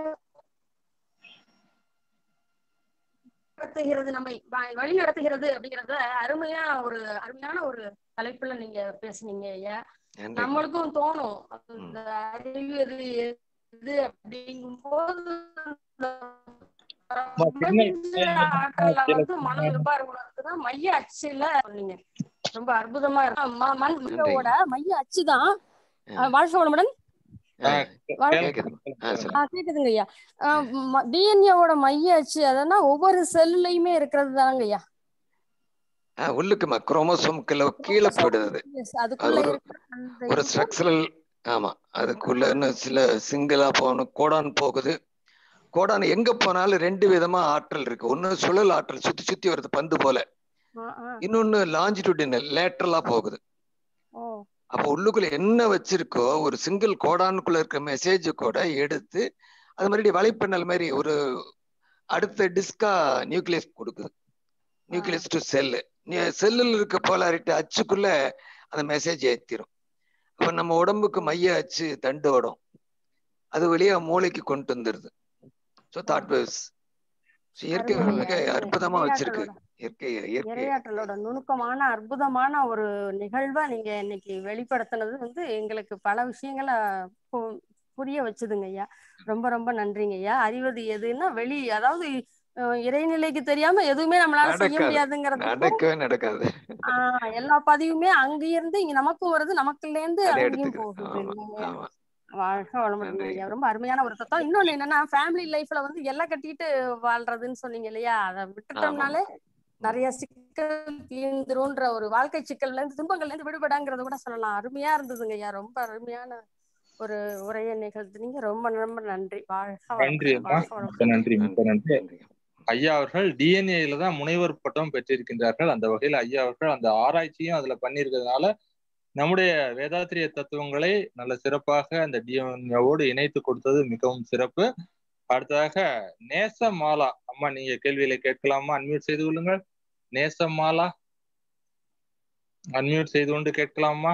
நடத்துகிறது நம்மை வ- வழி நடத்துகிறது அப்படிங்கறத அருமையா ஒரு அருமையான ஒரு தலைப்புல நீங்க பேசுனீங்க ஐயா நன்றி நம்மளுக்கும் தோணும் அந்த அறிவு எது எது அப்படிங்கும் போது அம்மா, signal ஆற்றல வந்து மனம் எவ்வாறு உணர்த்துதான் மைய அச்சுல சொன்னீங்க ரொம்ப அற்புதமா இருக்கும் ம- மண் மண்ணோட மைய அச்சுதான் அஹ் வாழ்க வளமுடன் ஆ, வாழ்- கேக்குதுமா ஆ ஆ சொல்லுங்க கேக்குதுங்க ஐயா டிஎன்ஏவோட மைய அச்சு அதனா ஒவ்வொரு செல்லுலயுமே இருக்கிறது தானங்க ஐயா ஆ உள்ளுக்குமா குரோமோசோம்குள்ள கீழே போயிடுது அது Yes, அது அதுக்குள்ள ஒரு இருக்கிற அந்த ஒரு இதுதான் ஸ்ட்ரக்சரல் ஆமா அதுக்குள்ள இன்னும் சில சிங்கிளா போகணும் கோடான் போகுது கோடான் எங்க போனாலும் ரெண்டு விதமா ஆற்றல் இருக்கு ஒண்ணு சுழல் ஆற்றல் சுத்தி சுத்தி வருது பந்து போல ஆ, ஆ. இன்னொன்னு லாஞ்சிடியூடினல் லேட்டரலா போகுது ஓ அப்போ உள்ளுக்குள்ள என்ன வச்சிருக்கோ ஒரு சிங்கிள் கோடானுக்குள்ள இருக்க மெசேஜ் கூட எடுத்து அது மறுபடியும் வலைப்பின்னல் மாதிரி ஒரு அடுத்த டிஸ்கா நியூக்ளியஸ் கொடுக்குது நியூக்ளியஸ் டு செல்லு செல்லில் இருக்க போலாரிட்டி அச்சுக்குள்ள அந்த மெசேஜ் ஏத்திரும் அப்ப நம்ம உடம்புக்கு மைய அச்சு தண்டுவடம் அது வழியா மூளைக்கு கொண்டு வந்துருது ஸோ தாட் வேவ்ஸ் இயற்கை அருமை மிக அருமை அற்புதமா வச்சிருக்கு இரையாற்றலோட இயற்கை இயற்கை இரையாற்றலோட நுணுக்கமான அற்புதமான ஒரு நிகழ்வை நீங்க இன்னைக்கு வெளிப்படுத்தினது வந்து எங்களுக்கு பல விஷயங்களை பு- புரிய வச்சுதுங்க ஐயா ரொம்ப ரொம்ப நன்றிங்க ஐயா அறிவது எதுன்னா வெளி அதாவது அஹ், இறைநிலைக்கு தெரியாம எதுவுமே நம்மளால செய்ய நடக்காது முடியாதுங்கிறதுக்கும் நடக்கவே நடக்காது ஆஹ் எல்லா பதிவுமே அங்கிருந்து இங்க நமக்கும் வருது நமக்குள்ள இருந்து அதை அங்கேயும் எடுத்துக்குது போகுது ஆமா இல்லைங்க ஆமா வாழ்க வளமுடன் நன்றி ஐயா ரொம்ப அருமையான ஒரு தத்துவம் இன்னொன்னு என்னன்னா ஃபேமிலி லைஃப்ல வந்து எல்லாம் கட்டிட்டு வாழ்றதுன்னு சொன்னீங்க இல்லையா அதை ஆமா விட்டுட்டோம்னாலே நிறைய சிக்கல் தீர்ந்துரும்ன்ற ஒரு வாழ்க்கை சிக்கல்ல இருந்து துன்பங்கள்ல இருந்து விடுபடாங்கிறத கூட சொல்லலாம் அருமையா இருந்ததுங்க ஐயா ரொம்ப அருமையான ஒரு உரையை நிகழ்த்துனீங்க ரொம்ப ரொம்ப நன்றி வாழ்க நன்றி வளமுடன் அம்மா வாழ்க மிக்க வளமுடன் நன்றி மிக்க நன்றி நன்றி நன்றி ஐயா அவர்கள் டிஎன்ஏல தான் முனைவர் பட்டம் பெற்றிருக்கின்றார்கள் அந்த வகையில் ஐயா அவர்கள் அந்த ஆராய்ச்சியும் அதுல பண்ணியிருக்கிறதுனால நம்முடைய வேதாத்திரிய தத்துவங்களை நல்ல சிறப்பாக அந்த டிஎன்ஏவோடு இணைத்து கொடுத்தது மிகவும் சிறப்பு அடுத்ததாக நேசமாலா அம்மா நீங்க கேள்விகளை கேட்கலாமா அன்மியூட் செய்து கொள்ளுங்கள் நேசமாலா அன்மியூட் செய்து கொண்டு கேட்கலாமா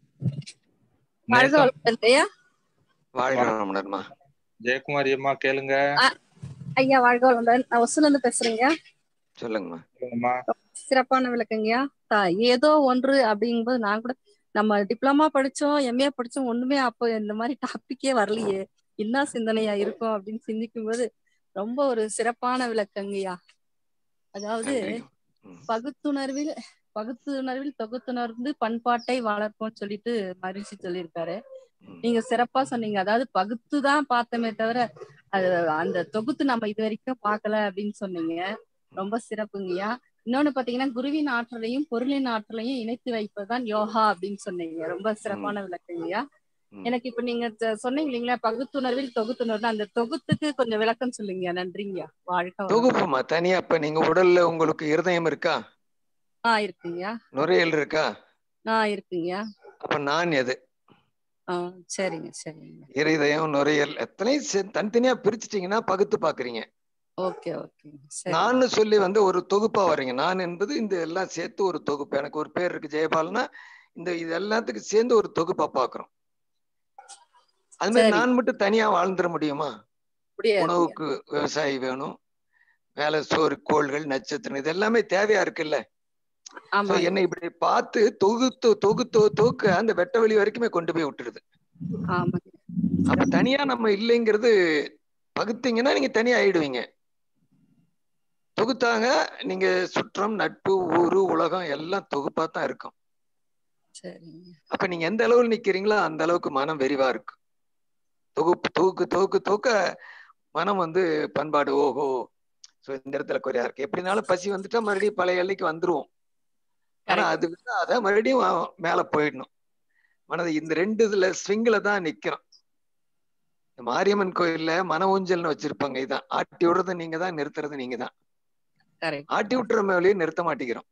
வாழ்க நேசம் வளமுடன் ஐயா வாழ்க வளமுடன்மா ஜெயக்குமாரி அம்மா கேளுங்க அ- ஐயா வாழ்க வளமுடன் நான் ஒசூர்ல இருந்து பேசுறேங்க சொல்லுங்கம்மா சொல்லுங்கம்மா சிறப்பான விளக்கங்கய்யா தா- ஏதோ ஒன்று அப்படிங்கும்போது நான் கூட நம்ம டிப்ளமா படிச்சோம் எம்ஏ படிச்சோம் ஒண்ணுமே அப்போ இந்த மாதிரி டாபிக்கே வரலையே என்ன சிந்தனையா இருக்கும் அப்படின்னு சிந்திக்கும் போது ரொம்ப ஒரு சிறப்பான விளக்கங்கய்யா அதாவது நன்றி ம், பகுத்துணர்வில் பகுத்துணர்வில் தொகுத்துணர்ந்து பண்பாட்டை வளர்ப்போம்னு சொல்லிட்டு மகிழ்ச்சி சொல்லியிருக்காரு ம். நீங்க சிறப்பா சொன்னீங்க அதாவது பகுத்து தான் பார்த்தோமே தவிர அது அந்த தொகுத்து நம்ம இது வரைக்கும் பார்க்கல அப்படின்னு சொன்னீங்க ரொம்ப சிறப்புங்கய்யா இன்னொன்னு பாத்தீங்கன்னா குருவின் ஆற்றலையும் பொருளின் ஆற்றலையும் இணைத்து வைப்பதுதான் யோகா அப்படின்னு சொன்னீங்க ரொம்ப சிறப்பான விளக்கங்கய்யா ம். எனக்கு இப்ப நீங்க த- சொன்னீங்க இல்லைங்களா பகுத்துணர்வில் தொகுத்துணர்வு அந்த தொகுத்துக்கு கொஞ்சம் விளக்கம் சொல்லுங்க நன்றிங்கய்யா வாழ்க வளமுடன். தொகுப்புமா தனியா இப்ப நீங்க உடல்ல உங்களுக்கு இருதயம் இருக்கா ஆ இருக்குங்கய்யா நுரையீரல் இருக்கா ஆ இருக்குங்கய்யா அப்ப நான் எது ஆ சரிங்க சரிங்க இருதயம் நுரையீரல் எத்தனையும் சே- தனித்தனியா பிரிச்சுட்டீங்கன்னா பகுத்து பாக்குறீங்க ஓகே ஓகே சரி நான் சொல்லி வந்து ஒரு தொகுப்பா வர்றீங்க நான் என்பது இந்த எல்லாம் சேர்த்து ஒரு தொகுப்பு எனக்கு ஒரு பேர் இருக்கு ஜெயபால்னா இந்த இது எல்லாத்துக்கும் சேர்ந்து ஒரு தொகுப்பா பாக்குறோம் அது மாதிரி சரி. நான் மட்டும் தனியா வாழ்ந்துட முடியுமா முடியாது உணவுக்கு விவசாயி வேணும் வேலை சோறு கோள்கள் நட்சத்திரம் இது எல்லாமே தேவையா இருக்குல்ல So, ஆமா என்னை இப்படி பார்த்து தொகுத்து தொகுத்து தொகுக்க அந்த வெட்ட வெளி வரைக்குமே கொண்டு போய் விட்டுருது ஆமா அப்ப தனியா நம்ம இல்லைங்கிறது பகுத்தீங்கன்னா நீங்க தனியா ஆயிடுவீங்க தொகுத்தாங்க நீங்க சுற்றம் நட்பு ஊரு உலகம் எல்லாம் தொகுப்பா தான் இருக்கும் சரிங்க அப்ப நீங்க எந்த அளவுல நிக்கிறீங்களோ அந்த அளவுக்கு மனம் விரிவா இருக்கு தொகுப்பு தொகுக்கு தொகுக்கு தொகுக்க மனம் வந்து பண்பாடு ஓஹோ சோ இந்த இடத்துல குறையா இருக்கு எப்படினாலும் பசி வந்துட்டா மறுபடியும் பழைய எல்லைக்கு வந்துருவோம் ஆனா Correct. அது விடாத மறுபடியும் வ- மேல போயிடணும் மனது இந்த ரெண்டு இதுல ஸ்விங்ல தான் நிக்கிறோம் இந்த மாரியம்மன் கோயில்ல மன ஊஞ்சல்னு வச்சிருப்பாங்க இதான் ஆட்டி விடுறது நீங்க தான் நிறுத்துறது நீங்க தான் கரெக்ட் ஆட்டி விட்டுற மேலேயே நிறுத்த மாட்டேங்கிறோம்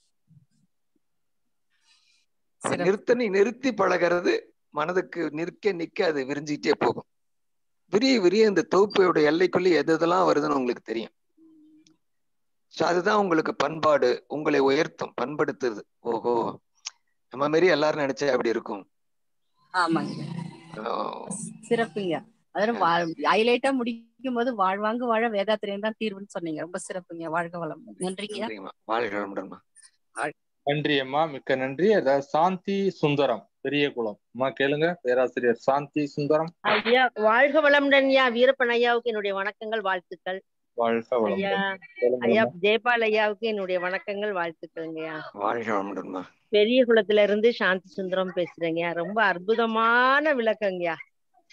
அப்ப சிறப்பு. நிறுத்தனை நிறுத்தி பழகிறது மனதுக்கு நிற்க நிக்க அது விரிஞ்சுக்கிட்டே போகும் விரிய விரிய இந்த தொகுப்பையோட எல்லைக்குள்ள எது எதெல்லாம் வருதுன்னு உங்களுக்கு தெரியும் ஸோ அதுதான் உங்களுக்கு பண்பாடு உங்களை உயர்த்தும் பண்படுத்துது ஓஹோ நம்ம மாரி எல்லாரும் நினைச்சா அப்படி இருக்கும் ஆமாங்க ஆஹ் சிறப்புங்க அதாவது ஹைலைட்டா முடிக்கும் போது வாழ்வாங்கு வாழ வேதாத்திரியம் தான் தீர்வுன்னு சொன்னீங்க ரொம்ப சிறப்புங்க வாழ்க வளம் நன்றிங்க நன்றிங்கம்மா வாழ்க வளமுடன்மா நன்றி அம்மா மிக்க நன்றி அதாவது சாந்தி சுந்தரம் பெரிய குளம் அம்மா கேளுங்க பேராசிரியர் சாந்தி சுந்தரம் ஐயா வாழ்க வளமுடன் ஐயா வீரப்பன் ஐயாவுக்கு என்னுடைய வணக்கங்கள் வாழ்த்துக்கள் வாழ்க ஐயா வளமுடன் கேளுங்க ஐயா அம்மா. ஜெயபால் ஐயாவுக்கு என்னுடைய வணக்கங்கள் வாழ்த்துக்கள்ங்கய்யா வாழ்க வளமுடன்மா பெரிய குளத்துல இருந்து சாந்தி சுந்தரம் பேசுறேங்கய்யா ரொம்ப அற்புதமான விளக்கங்கய்யா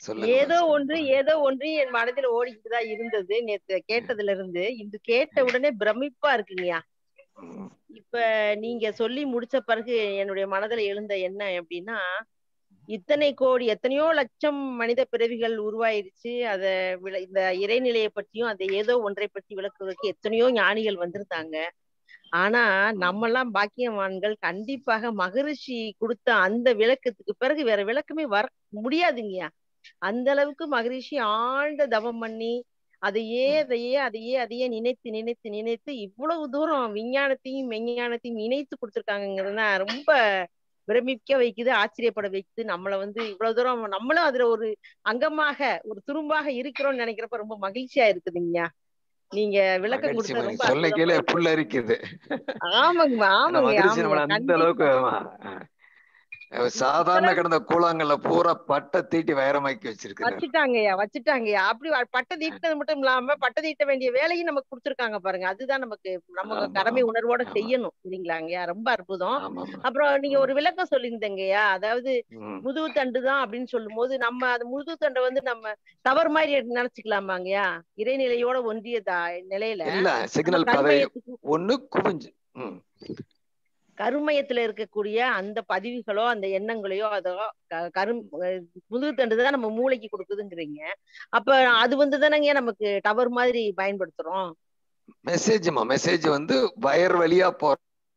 சொல்லுங்க ஏதோ ஒன்று ஏதோ ஒன்று என் மனதில் ஓடிக்கிட்டு தான் இருந்தது நேத்து கேட்டதுல இருந்து இன்று கேட்ட உடனே பிரமிப்பா இருக்குங்கய்யா இப்ப நீங்க சொல்லி முடிச்ச பிறகு என்னுடைய மனதுல எழுந்த எண்ணம் எப்படின்னா இத்தனை கோடி எத்தனையோ லட்சம் மனித பிறவிகள் உருவாயிருச்சு அத விள- இந்த இறைநிலையை பற்றியும் அந்த ஏதோ ஒன்றை பற்றி விளக்குவதற்கு எத்தனையோ ஞானிகள் வந்திருந்தாங்க ஆனா நம்மெல்லாம் பாக்கியவான்கள் கண்டிப்பாக மகரிஷி கொடுத்த அந்த விளக்கத்துக்கு பிறகு வேற விளக்கமே வர முடியாதுங்கய்யா அந்த அளவுக்கு மகரிஷி ஆழ்ந்த தவம் பண்ணி அதையே அதையே அதையே அதையே நினைத்து நினைத்து நினைத்து இவ்வளவு தூரம் விஞ்ஞானத்தையும் மெஞ்ஞானத்தையும் இணைத்து கொடுத்துருக்காங்கிறதுனா ரொம்ப பிரமிக்க வைக்குது ஆச்சரியப்பட வைக்குது நம்மள வந்து இவ்வளவு தூரம் நம்மளும் அதுல ஒரு அங்கமாக ஒரு துரும்பாக இருக்கிறோம்னு நினைக்கிறப்ப ரொம்ப மகிழ்ச்சியா இருக்குதுங்கய்யா நீங்க விளக்கம் மகிழ்ச்சி கொடுத்த நீங்க ரொம்ப சொல்ல அற்புதமா கீழே இருக்கு புல்ல இருக்குது ஆமாங்கம்மா ஆனா ஆமாங்க மகிழ்ச்சி நம்மள ஆமாங்க அந்த அளவுக்கு கண்டிப்பா ஆமா, ஆ. சாதாரண கிடந்த கூழாங்கல்ல பூரா பட்டை தீட்டி வைரமாக்கி வச்சிருக்கிறார் வச்சுட்டாங்கய்யா வச்சுட்டாங்கய்யா அப்படி வ- பட்டை தீட்டினது மட்டும் இல்லாம பட்டை தீட்ட வேண்டிய வேலையும் நமக்கு கொடுத்துருக்காங்க பாருங்க அதுதான் நமக்கு நம்ம ஆமா கடமை ஆமா உணர்வோட ஆமா செய்யணும் இல்லைங்களாங்கய்யா ரொம்ப அற்புதம் ஆமா ஆமா அப்புறம் நீங்க ஒரு விளக்கம் சொல்லியிருந்தீங்கய்யா அதாவது ம். முதுகு தண்டு தான் அப்படின்னு சொல்லும் போது நம்ம அந்த முதுகு தண்டை வந்து நம்ம தவறு மாதிரி எடுத்து நினைச்சுக்கலாமாங்கய்யா இறைநிலையோட ஒன்றிய த- நிலையில இல்ல நம்ம சிக்னல் பதவி கருமையத்துக்கு ஒண்ணு குவிஞ்சு ம். கருமையத்துல இருக்கக்கூடிய அந்த பதிவுகளோ அந்த எண்ணங்களையோ அதோ க- கரும் அஹ் முதுகு தண்டு தான் நம்ம மூளைக்கு கொடுக்குதுங்கிறீங்க அப்ப அது வந்து தானங்க நமக்கு டவர் மாதிரி பயன்படுத்துறோம் மெசேஜ்மா மெசேஜ் வந்து வயர் வழியா போற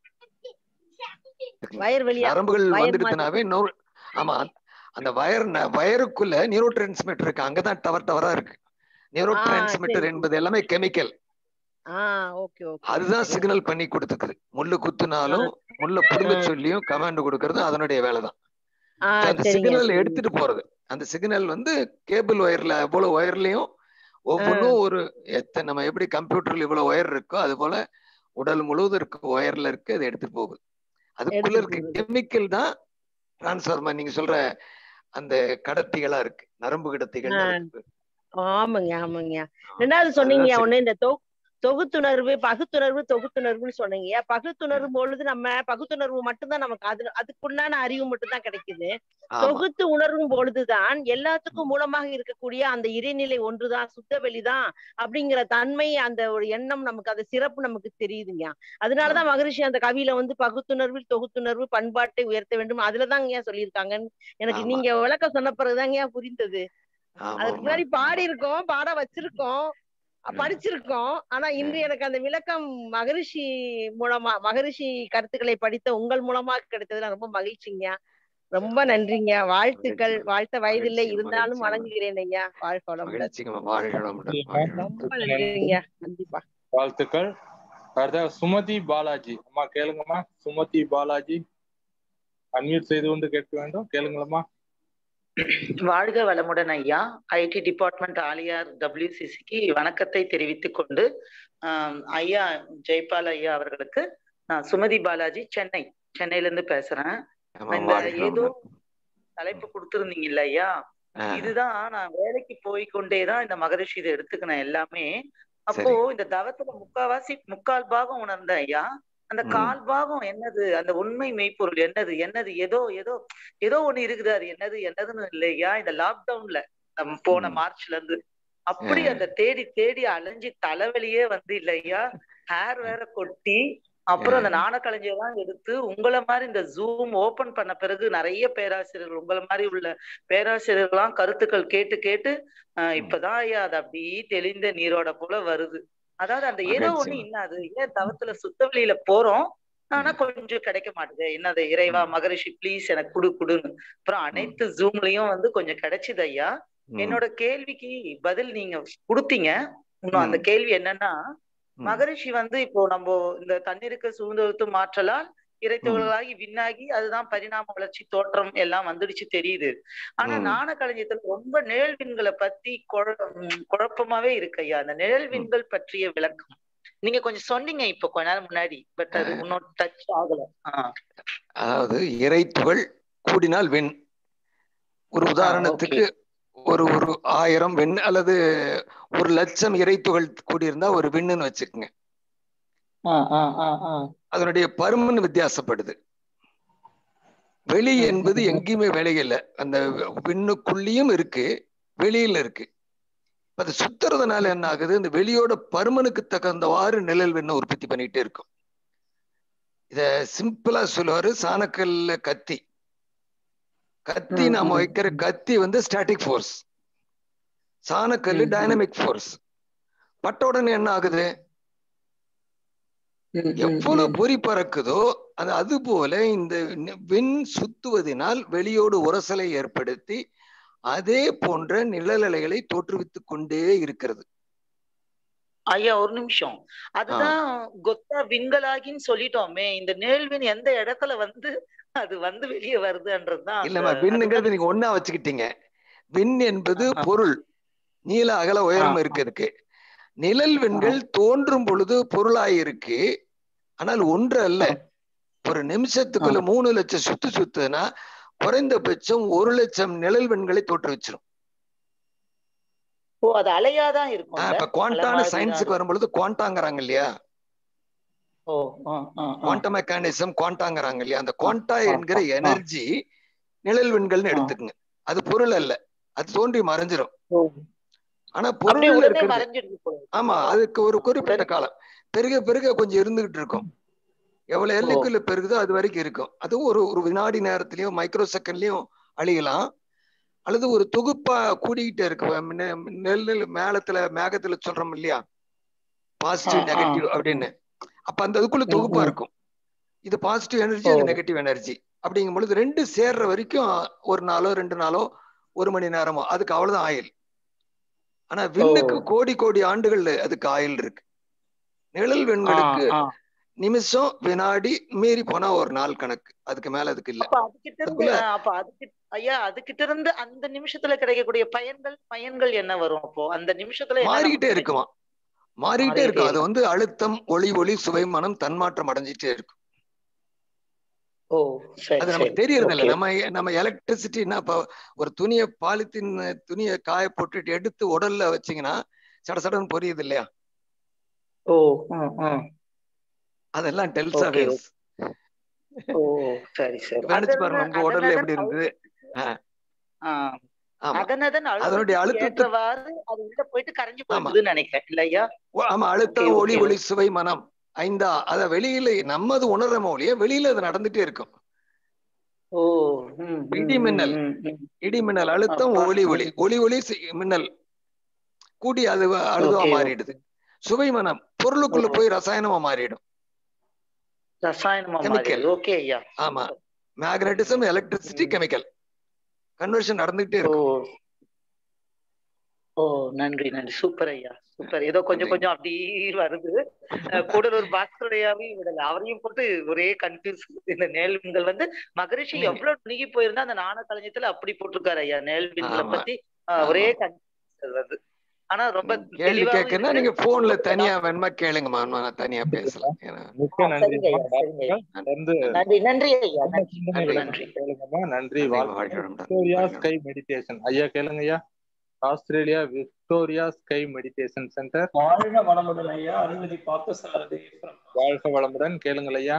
வயர் வழியா நரம்புகள் வயர் மாதிரி வந்துடுதுனாவே நூறு ஆமா அந்த வயர் ந- வயருக்குள்ள நியூரோ டிரான்ஸ்மிட்டர் இருக்கு அங்கதான் டவர் டவரா இருக்கு நியூரோ ஆ சரி டிரான்ஸ்மிட்டர் சரி என்பது எல்லாமே கெமிக்கல் ஆ ஓகே ஓகே அதுதான் ஓகே சிக்னல் பண்ணி கொடுத்துக்குது முள்ளு ஆ குத்துனாலும் முள்ள புடுங்க ஆ சொல்லியும் கமாண்ட் கொடுக்கறது அதனுடைய வேலைதான் ஆ So, அந்த சரிங்க சிக்னல் சரிங்க எடுத்துட்டு போறது அந்த சிக்னல் வந்து கேபிள் ஒயர்ல அவ்வளவு ஒயர்லயும் ஆ ஒவ்வொன்றும் ஒரு எத்தனை நம்ம எப்படி கம்ப்யூட்டர்ல இவ்வளவு ஒயர் இருக்கோ அது போல உடல் முழுவதும் இருக்க ஒயர்ல இருக்கு அதை எடுத்துட்டு போகுது அதுக்குள்ள எடுத்துட்டு இருக்க போகுது கெமிக்கல் தான் டிரான்ஸ்ஃபார்மர் நீங்க சொல்ற அந்த கடத்திகளா இருக்கு நரம்பு ஆ கடத்திகள் இருக்கு ஆமாங்க ஆமாங்க ஆ, ரெண்டாவது அதுதான் சொன்னீங்க சிக் ஒண்ணு இந்த தொ தொகுத்துணர்வு பகுத்துணர்வு தொகுத்துணர்வுன்னு சொன்னீங்க பகுத்துணர்வு பொழுது நம்ம பகுத்துணர்வு மட்டும்தான் நமக்கு அது அதுக்குண்டான அறிவு மட்டும்தான் கிடைக்குது ஆமா தொகுத்து உணரும் பொழுதுதான் எல்லாத்துக்கும் மூலமாக இருக்கக்கூடிய அந்த இறைநிலை ஒன்றுதான் சுத்த வெளிதான் அப்படிங்கிற தன்மை அந்த ஒரு எண்ணம் நமக்கு அந்த சிறப்பு நமக்கு தெரியுதுங்க அதனாலதான் ஆமா மகரிஷி அந்த கவியில வந்து பகுத்துணர்வில் தொகுத்துணர்வு பண்பாட்டை உயர்த்த வேண்டும் அதுலதாங்க ஏன் சொல்லியிருக்காங்கன்னு எனக்கு ஆமா நீங்க விளக்கம் சொன்ன பிறகுதாங்க ஏன் புரிந்தது ஆமா அதுக்கு ஆமா முன்னாடி பாடி இருக்கோம் பாட வச்சிருக்கோம் அ, ம், படிச்சிருக்கோம் ஆனா இன்று ம், எனக்கு அந்த விளக்கம் மகரிஷி மூலமா மகரிஷி கருத்துக்களை படித்த உங்கள் மூலமா கிடைத்ததுல ரொம்ப மகிழ்ச்சிங்க ரொம்ப நன்றிங்க வாழ்த்துக்கள் மகிழ்ச்சிமா வாழ்த்த வயதில்லை மகிழ்ச்சிமா இருந்தாலும் மகிழ்ச்சிமா வணங்குகிறேன் ஐயா வாழ்க வளமுடன் மகிழ்ச்சிங்கம்மா வாழ்க வளமுடன் வாழ்க ரொம்ப வளமுடன் நன்றிங்க கண்டிப்பா வாழ்த்துக்கள் அடுத்த சுமதி பாலாஜி அம்மா கேளுங்கம்மா சுமதி பாலாஜி அன்மியூட் செய்து கொண்டு கேட்க வேண்டும் கேளுங்களம்மா வாழ்க வளமுடன் ஐயா ஐடி டிபார்ட்மெண்ட் ஆலியார் டபிள்யூசிசிக்கு வணக்கத்தை தெரிவித்துக் கொண்டு ஆம், ஐயா ஜெய்பால் ஐயா அவர்களுக்கு நான் சுமதி பாலாஜி சென்னை சென்னையில இருந்து பேசுறேன் ஆமா இந்த வாழ்க ஏதோ வளமுடன் தலைப்பு கொடுத்துருந்தீங்கல்ல ஐயா ஆ, இதுதான் நான் வேலைக்கு போய் கொண்டேதான் இந்த மகரிஷி இதை எடுத்துக்கினேன் எல்லாமே அப்போ சரி இந்த தவத்துல முக்காவாசி முக்கால் பாகம் உணர்ந்தேன் ஐயா அந்த ம் கால் பாகம் என்னது அந்த உண்மை மெய்ப்பொருள் என்னது என்னது ஏதோ ஏதோ ஏதோ ஒண்ணு இருக்குது அது என்னது என்னதுன்னு இல்லையா இந்த லாக்டவுன்ல நம்ம போன ம் மார்ச்ல இருந்து ஆ, அப்படி அந்த தேடி தேடி அலைஞ்சு தலைவலியே வந்து இல்லையா ஹேர் வேற கொட்டி அப்புறம் அந்த நாணக்கலைஞெல்லாம் எடுத்து உங்களை மாதிரி இந்த ஜூம் ஓபன் பண்ண பிறகு நிறைய பேராசிரியர்கள் உங்களை மாதிரி உள்ள பேராசிரியர்கள்லாம் கருத்துக்கள் கேட்டு கேட்டு ஆஹ் ம் இப்பதான் ஐயா அது அப்படியே தெளிந்த நீரோட போல வருது அதாவது அந்த ஏதோ ஒண்ணு மகிழ்ச்சிமா இன்னாது ஏன் தவத்துல சுத்த வெளியில போறோம் ஆனா ம் கொஞ்சம் கிடைக்க மாட்டுது என்னது இறைவா ம் மகரிஷி ப்ளீஸ் எனக்கு குடு குடுன்னு அப்புறம் ம் அனைத்து ஜூம்லயும் வந்து கொஞ்சம் கிடைச்சுது ஐயா ம் என்னோட கேள்விக்கு பதில் நீங்க கொடுத்தீங்க இன்னும் அந்த ம் கேள்வி என்னன்னா ம் மகரிஷி வந்து இப்போ நம்ம இந்த தண்ணீருக்கு சூழ்ந்தெழுத்து மாற்றலால் ம் இறைத்துகளாகி விண்ணாகி அதுதான் பரிணாம வளர்ச்சி தோற்றம் எல்லாம் வந்துடுச்சு தெரியுது ஆனா ம் நாண களஞ்சியத்துல ரொம்ப நிழல் விண்களை பத்தி குழ- ம், குழப்பமாவே இருக்கு ஐயா அந்த நிழல் ம் விண்கள் பற்றிய விளக்கம் நீங்க கொஞ்சம் சொன்னீங்க இப்ப கொஞ்ச நேரம் முன்னாடி பட் அது ஆ, இன்னும் டச் ஆகல ஆஹ் அதாவது இறைத்துகள் கூடினால் வெண் ஒரு ஆஹ் ஓகே உதாரணத்துக்கு ஒரு ஒரு ஆயிரம் வெண் அல்லது ஒரு லட்சம் இறைத்துகள் கூடியிருந்தா ஒரு விண்ணுன்னு வச்சுக்கோங்க ஆஹ் ஆஹ் ஆஹ் ஆஹ் அதனுடைய பருமன் வித்தியாசப்படுது வெளி என்பது எங்கேயுமே விளையல அந்த விண்ணுக்குள்ளேயும் இருக்கு வெளியில இருக்கு அது சுத்துறதுனால என்ன ஆகுது இந்த வெளியோட பருமனுக்கு தகுந்தவாறு நிழல் வெண்ணை உற்பத்தி பண்ணிட்டே இருக்கும் இத சிம்பிளா சொல்லுவாரு சாணக்கல்ல கத்தி கத்தி ம், நாம ம். வைக்கிற கத்தி வந்து ஸ்டாட்டிக் ஃபோர்ஸ் சாணக்கல் ம், ம். டைனமிக் ஃபோர்ஸ் பட்ட உடனே என்ன ஆகுது ம், ம், எவ்வளவு ம். பொறி பறக்குதோ அது அது போல இந்த நி- விண் சுத்துவதினால் வெளியோடு உரசலை ஏற்படுத்தி அதே போன்ற நிழல் அலைகளை தோற்றுவித்துக் கொண்டே இருக்கிறது ஐயா ஒரு நிமிஷம் அதுதான் கொத்தா விண்களாகின்னு சொல்லிட்டோமே இந்த நேழ்வின் எந்த இடத்துல வந்து அது வந்து வெளியே வருதுன்றதுதான் அந்த இல்லம்மா விண்ணுங்கிறது நீங்க ஒண்ணா வச்சுக்கிட்டீங்க விண் என்பது பொருள் நீள அகல உயரம் இருக்கு இதுக்கு நிழல் விண்கள் தோன்றும் பொழுது பொருளாயிருக்கு ஆனால் ஒன்று அல்ல ஒரு நிமிஷத்துக்குள்ள மூணு லட்சம் சுத்து சுத்துனா குறைந்தபட்சம் ஒரு லட்சம் நிழல் விண்களை தோற்றுவிச்சிரும் ஓ அது அலையாதான் இருக்கும் ஆஹ் இப்ப குவாண்டான சயின்ஸுக்கு வரும்பொழுது குவாண்டாங்கிறாங்க இல்லையா ஓ ஆ, ஆ, ஆ. குவாண்டம் மெக்கானிசம் குவாண்டாங்கிறாங்க இல்லையா அந்த குவாண்டா என்கிற எனர்ஜி நிழல் விண்கள்னு எடுத்துக்கங்க அது பொருள் அல்ல அது தோன்றி மறைஞ்சிரும் ஆனா அப்படியே பொருள் உடனே இருக்கிறது மறைஞ்சிடுது போல. ஆமா அதுக்கு ஒரு குறிப்பிட்ட காலம் பெருக பெருக கொஞ்சம் இருந்துகிட்டு இருக்கும் எவ்வளவு எல்லைக்குள்ள பெருகுதோ அது வரைக்கும் இருக்கும் அதுவும் ஒரு ஒரு வினாடி நேரத்திலயும் மைக்ரோ செகண்ட்லயும் அழியலாம் அல்லது ஒரு தொகுப்பா கூடிக்கிட்டே இருக்கு நெ- நெல் நெல் மேலத்துல மேகத்துல சொல்றோம் இல்லையா பாசிட்டிவ் ஆ, ஆ. நெகட்டிவ் அப்படின்னு அப்ப அந்த அதுக்குள்ள தொகுப்பா ம். இருக்கும் இது பாசிட்டிவ் எனர்ஜி அது நெகட்டிவ் எனர்ஜி அப்படிங்கும் பொழுது ரெண்டு சேர்ற வரைக்கும் ஒரு நாளோ ரெண்டு நாளோ ஒரு மணி நேரமோ அதுக்கு அவ்வளவுதான் ஆயில் ஆனா விண்ணுக்கு கோடி கோடி ஆண்டுகள் அதுக்கு ஆயில் இருக்கு நிழல் வெண்களுக்கு ஆ. நிமிஷம் வினாடி மீறி போனா ஒரு நாள் கணக்கு அதுக்கு மேல அதுக்கு இல்ல அப்ப அதுகிட்ட இருந்து அதுக்குள்ள ஆ, அப்ப அதுக்கு ஐயா அதுகிட்ட இருந்து அந்த நிமிஷத்துல கிடைக்கக்கூடிய பயன்கள் பயன்கள் என்ன வரும் அப்போ அந்த நிமிஷத்துல என்ன மாறிக்கிட்டே நமக்கு இருக்குமா மாறிக்கிட்டே இருக்கும் அது வந்து அழுத்தம் ஒளி ஒளி சுவை மனம் தன்மாற்றம் அடைஞ்சிட்டே இருக்கும் ஓ சரி அது சரி நமக்கு தெரியறது இல்ல ஓகே நம்ம நம்ம எலக்ட்ரிசிட்டின்னா இப்ப ஒரு துணியை பாலித்தீன் துணியை காய போட்டுட்டு எடுத்து உடல்ல வச்சீங்கன்னா சட சடன்னு பொரியுது இல்லையா ஓ ஆ, ஆ. அதெல்லாம் டெல்சா ஓகே வேவ்ஸ் ஓ சரி சரி இப்ப நினைச்சு பாருங்க அதன- உங்க உடல்ல அதனதன் எப்படி இருந்தது ஆ, ஆ. ஆமா அதனதன் அதனுடைய அழுத்தத்துக்கு அழுத்தத்துக்கு ஏற்றவாறு அது உள்ள போயிட்டு கரைஞ்சு ஆமா போகுதுன்னு நினைக்கிறேன் இல்லையா ஓ, ஆமா ஓகே அழுத்தம் ஒளி ஓகே ஒளி சுவை மனம் ஐந்தா அத வெளியில நம்ம அது உணர்றோமோ ஒழிய வெளியில அது நடந்துட்டே இருக்கும் ஓ ம், ம், இடி ம், மின்னல் ம், ம். இடி மின்னல் அழுத்தம் அப்பா ஒளி ஒளி ம். ஒளி ஒளி சி- மின்னல் கூடி அது வ- அழுதுவா ஓகே மாறிடுது சுவை மனம் பொருளுக்குள்ள போய் ரசாயனமா மாறிடும் ரசாயனமா கெமிக்கல் மாறிடுது ஓகே ஐயா ஆமா மேக்னட்டிசம் எலக்ட்ரிசிட்டி கெமிக்கல் கன்வர்ஷன் நடந்துகிட்டே ஓ இருக்கும் ஓ நன்றி நன்றி சூப்பர் ஐயா சூப்பர் ஏதோ கொஞ்சம் நன்றி கொஞ்சம் அப்படி வருது அஹ் கூடலூர் பாஸ்கரையாவையும் விடல அவரையும் போட்டு ஒரே கன்ஃபியூஸ் இந்த நேல்விண்கள் வந்து மகரிஷி நீங்க எவ்வளவு நுணுகி போயிருந்தா அந்த நாண களஞ்சியத்துல அப்படி போட்டிருக்காரு ஐயா நேல்விண்களை ஆமா பத்தி அஹ் ஒரே ஆமா கன்ஃபியூஸ் வருது ஆனா ரொம்ப கேள்வி தெளிவாவும் கேட்கணும்னா இருக்கு நீங்க போன்ல ரொம்ப தனியா யதார்த்தமா வேணுமா கேளுங்கம்மா நான் தனியா பேசலாம் ஏன்னா மிக்க ஆ, நன்றி சரிங்க ஐயா சரிங்க ஐயா வந்து நன்றி நன்றி ஐயா நல்ல நன்றி சிந்தனைகளை நன்றி கேளுங்கம்மா நன்றி நன்றிம்மா வாழ்க்கை வாழ்த்துக்கள் வளமுடன் விக்டோரியா வாழ்க்கை ஸ்கை மெடிடேஷன் ஐயா கேளுங்க ஐயா Australia Victoria SKY meditation centre வாழ்க வளமுடன் ஐயா அனுமதி பார்த்த சாரதி வாழ்க வளமுடன் கேளுங்கள் ஐயா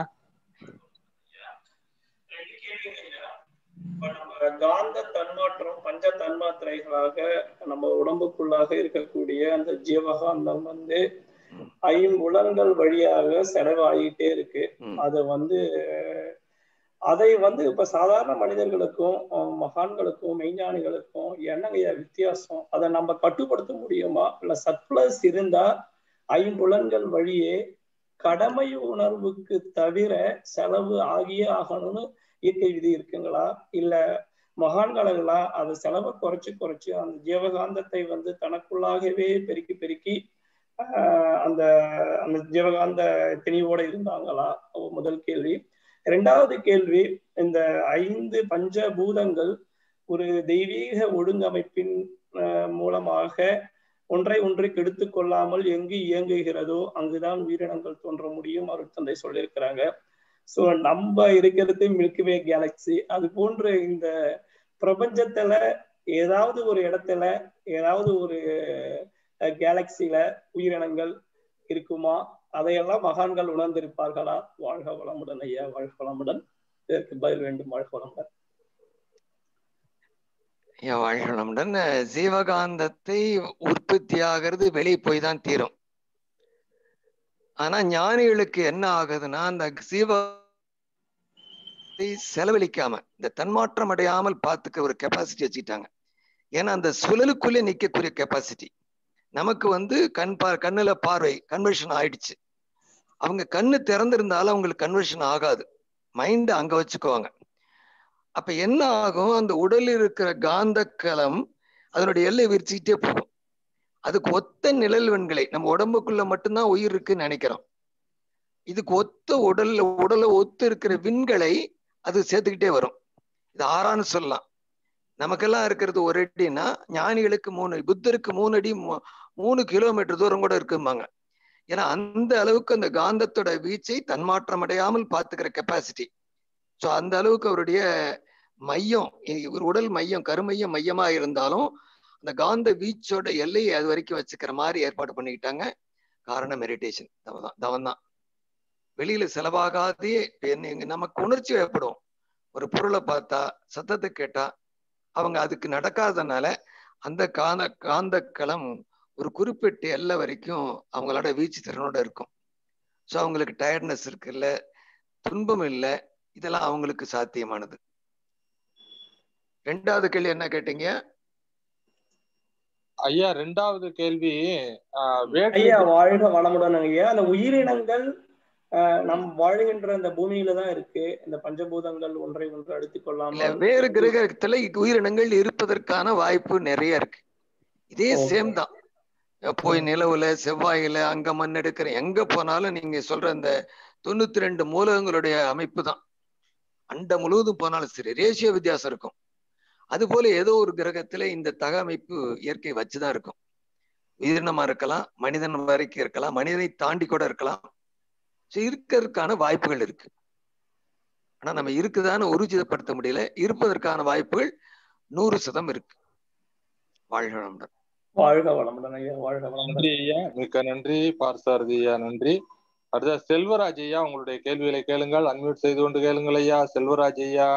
இப்ப நம்ம காந்த தன்மாற்றம் பஞ்ச தன்மாத்திரைகளாக நம்ம உடம்புக்குள்ளாக இருக்கக்கூடிய அந்த ஜீவகாந்தம் வந்து ஐம்புலன்கள் வழியாக செலவாகிட்டே இருக்கு ம் அதை வந்து அதை வந்து இப்ப சாதாரண மனிதர்களுக்கும் அஹ், மகான்களுக்கும் மெய்ஞானிகளுக்கும் என்னங்கய்யா வித்தியாசம் அதை நம்ம கட்டுப்படுத்த முடியுமா இல்ல சர்ப்ளஸ் இருந்தா ஐம்புலன்கள் வழியே கடமை உணர்வுக்கு தவிர செலவு ஆகியே ஆகணும்னு இயற்கை விதி இருக்குங்களா இல்ல மகான்களெல்லாம் அது செலவை குறைச்சு குறைச்சு அந்த ஜீவகாந்தத்தை வந்து தனக்குள்ளாகவே பெருக்கி பெருக்கி ஆஹ் அந்த அந்த ஜீவகாந்த திணிவோட இருந்தாங்களா முதல் கேள்வி இரண்டாவது கேள்வி இந்த ஐந்து பஞ்சபூதங்கள் ஒரு தெய்வீக ஒழுங்கமைப்பின் ஆஹ் மூலமாக ஒன்றை ஒன்று கெடுத்து கொள்ளாமல் எங்கு இயங்குகிறதோ அங்குதான் உயிரினங்கள் தோன்ற முடியும் அருட்தந்தை சொல்லியிருக்கிறாங்க சோ நம்ம இருக்கிறது மில்கிவே கேலக்சி அது போன்று இந்த பிரபஞ்சத்துல ஏதாவது ஒரு இடத்துல ஏதாவது ஒரு கேலக்சில உயிரினங்கள் இருக்குமா அதையெல்லாம் மகான்கள் உணர்ந்திருப்பார்களா வாழ்க வளமுடன் ஐயா வாழ்க வளமுடன் இதற்கு பதில் வேண்டும் வாழ்க வளமுடன் ஏன் வாழ்க்கணும்டன் ஜீவகாந்தத்தை உற்பத்தி ஆகிறது வெளியே போய் தான் தீரும் ஆனா ஞானிகளுக்கு என்ன ஆகுதுன்னா அந்த ஜீவ செலவழிக்காம இந்த தன்மாற்றம் அடையாமல் பார்த்துக்க ஒரு கெப்பாசிட்டி வச்சுக்கிட்டாங்க ஏன்னா அந்த சுழலுக்குள்ளே நிக்கக்கூடிய கெப்பாசிட்டி நமக்கு வந்து கண் பா கண்ணுல பார்வை கன்வர்ஷன் ஆயிடுச்சு அவங்க கண்ணு திறந்திருந்தாலும் அவங்களுக்கு கன்வர்ஷன் ஆகாது மைண்ட் அங்க வச்சுக்குவாங்க அப்ப என்ன ஆகும் அந்த உடலில் இருக்கிற காந்தக்கலம் அதனுடைய எல்லை விரிச்சுக்கிட்டே போகும் அதுக்கு ஒத்த நிழல்வன்களை நம்ம உடம்புக்குள்ள மட்டும்தான் உயிர் இருக்குன்னு நினைக்கிறோம் இதுக்கு ஒத்த உடல்ல உடலை ஒத்து இருக்கிற விண்களை அது சேர்த்துக்கிட்டே வரும் இது ஆறான்னு சொல்லலாம் நமக்கெல்லாம் இருக்கிறது ஒரு அடின்னா ஞானிகளுக்கு மூணு புத்தருக்கு மூணு அடி மூ- மூணு கிலோமீட்டர் தூரம் கூட இருக்குமாங்க ஏன்னா அந்த அளவுக்கு அந்த காந்தத்தோட வீச்சை தன்மாற்றம் அடையாமல் பார்த்துக்கிற கெப்பாசிட்டி ஸோ அந்த அளவுக்கு அவருடைய மையம் இ- ஒரு உடல் மையம் கருமையம் மையமா இருந்தாலும் அந்த காந்த வீச்சோட எல்லையை அது வரைக்கும் வச்சுக்கிற மாதிரி ஏற்பாடு பண்ணிக்கிட்டாங்க காரணம் மெடிடேஷன் தவம் தவம் தான் வெளியில செலவாகாதே என்ன- இங்க நமக்கு உணர்ச்சி ஏற்படும் ஒரு பொருளை பார்த்தா சத்தத்தை கேட்டா அவங்க அதுக்கு நடக்காதனால அந்த காந்த காந்தக்களம் ஒரு குறிப்பிட்ட எல்லை வரைக்கும் அவங்களோட வீச்சு திறனோட இருக்கும் ஸோ அவங்களுக்கு டயர்ட்னஸ் இருக்குல்ல துன்பம் இல்லை இதெல்லாம் அவங்களுக்கு சாத்தியமானது ரெண்டாவது கேள்வி என்ன கேட்டீங்க ஐயா ரெண்டாவது கேள்வி ஆஹ், வேற்று ஐயா வாழ்க வளமுடன் ஐயா அந்த உயிரினங்கள் ஆஹ், நம் வாழ்கின்ற இந்த பூமியில தான் இருக்கு இந்த பஞ்சபூதங்கள் ஒன்றை ஒன்று அடித்துக் இல்ல கொள்ளாமல் வேறு கிரகத்துல உயிரினங்கள் இருப்பதற்கான வாய்ப்பு நிறைய இருக்கு இதே ஓகே. சேம் தான் போய் நிலவுல செவ்வாயில அங்க மண் எடுக்கிற எங்க போனாலும் நீங்க சொல்ற அந்த தொண்ணூத்தி ரெண்டு மூலகங்களுடைய அமைப்பு தான் அண்ட முழுவதும் போனாலும் சரி ரேஷியோ வித்தியாசம் இருக்கும் அது போல ஏதோ ஒரு கிரகத்துல இந்த தக அமைப்பு இயற்கை வச்சுதான் இருக்கும் உயிரினமா இருக்கலாம் மனிதன் வரைக்கும் இருக்கலாம் மனிதனை தாண்டி கூட இருக்கலாம் ஸோ இருக்கிறதுக்கான வாய்ப்புகள் இருக்கு ஆனா நம்ம இருக்குதான்னு உறுதிப்படுத்த முடியல இருப்பதற்கான வாய்ப்புகள் நூறு சதம் இருக்கு வாழ்க வளமுடன் வாழ்க வளமுடன் ஐயா வாழ்க வளமுடன் நன்றி ஐயா மிக்க நன்றி பார்சாரதி ஐயா நன்றி அடுத்த செல்வராஜ் ஐயா உங்களுடைய கேள்விகளை கேளுங்கள் அன்மியூட் செய்து கொண்டு கேளுங்கள் ஐயா செல்வராஜ் ஐயா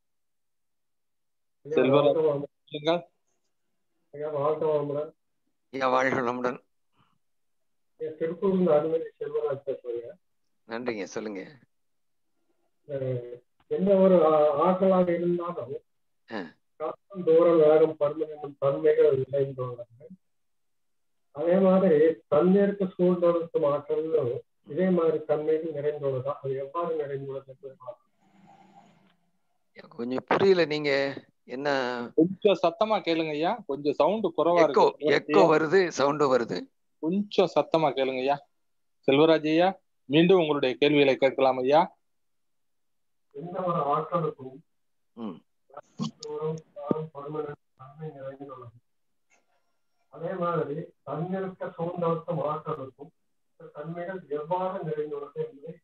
செல்வராஜ் கேளுங்கள் ஐயா வாழ்க வளமுடன் ஐயா வாழ்க வளமுடன் என் திருப்பூர்ல அருள்மொழி செல்வராஜ் பேசுறேன் நன்றிங்க சொல்லுங்க அஹ் எந்த ஒரு ஆ- ஆற்றலாக இருந்தாலும் ஆ. காலம் தூரம் வேகம் பருமன் என்னும் தன்மைகள் நிறைந்துள்ளன அதே மாதிரி தன்னிற்கு சூழ்நிறுத்தும் ஆற்றலும் இதே மாதிரி தன்மைகள் நிறைந்துள்ளதா அது எவ்வாறு நிறைந்துள்ளது என்பதை பார்ப்போம். கொஞ்சம் புரியல நீங்க என்ன கொஞ்சம் சத்தமா கேளுங்க ஐயா கொஞ்சம் சவுண்ட் குறைவா எக்கோ இருக்கு எக்கோ வருது சவுண்டும் வருது கொஞ்சம் சத்தமா கேளுங்க ஐயா செல்வராஜ் ஐயா மீண்டும் உங்களுடைய கேள்விகளை கேட்கலாம் ஐயா எந்த ஒரு ஆற்றலுக்கும் ம் தூரம் காலம் பருமன் என்னும் தன்மை நிறைந்துள்ளது அதே மாதிரி தன்னிருக்க சூழ்நிறுத்தும் ஆற்றலுக்கும் இந்த தன்மைகள் எவ்வாறு நிறைந்துள்ளது என்பதை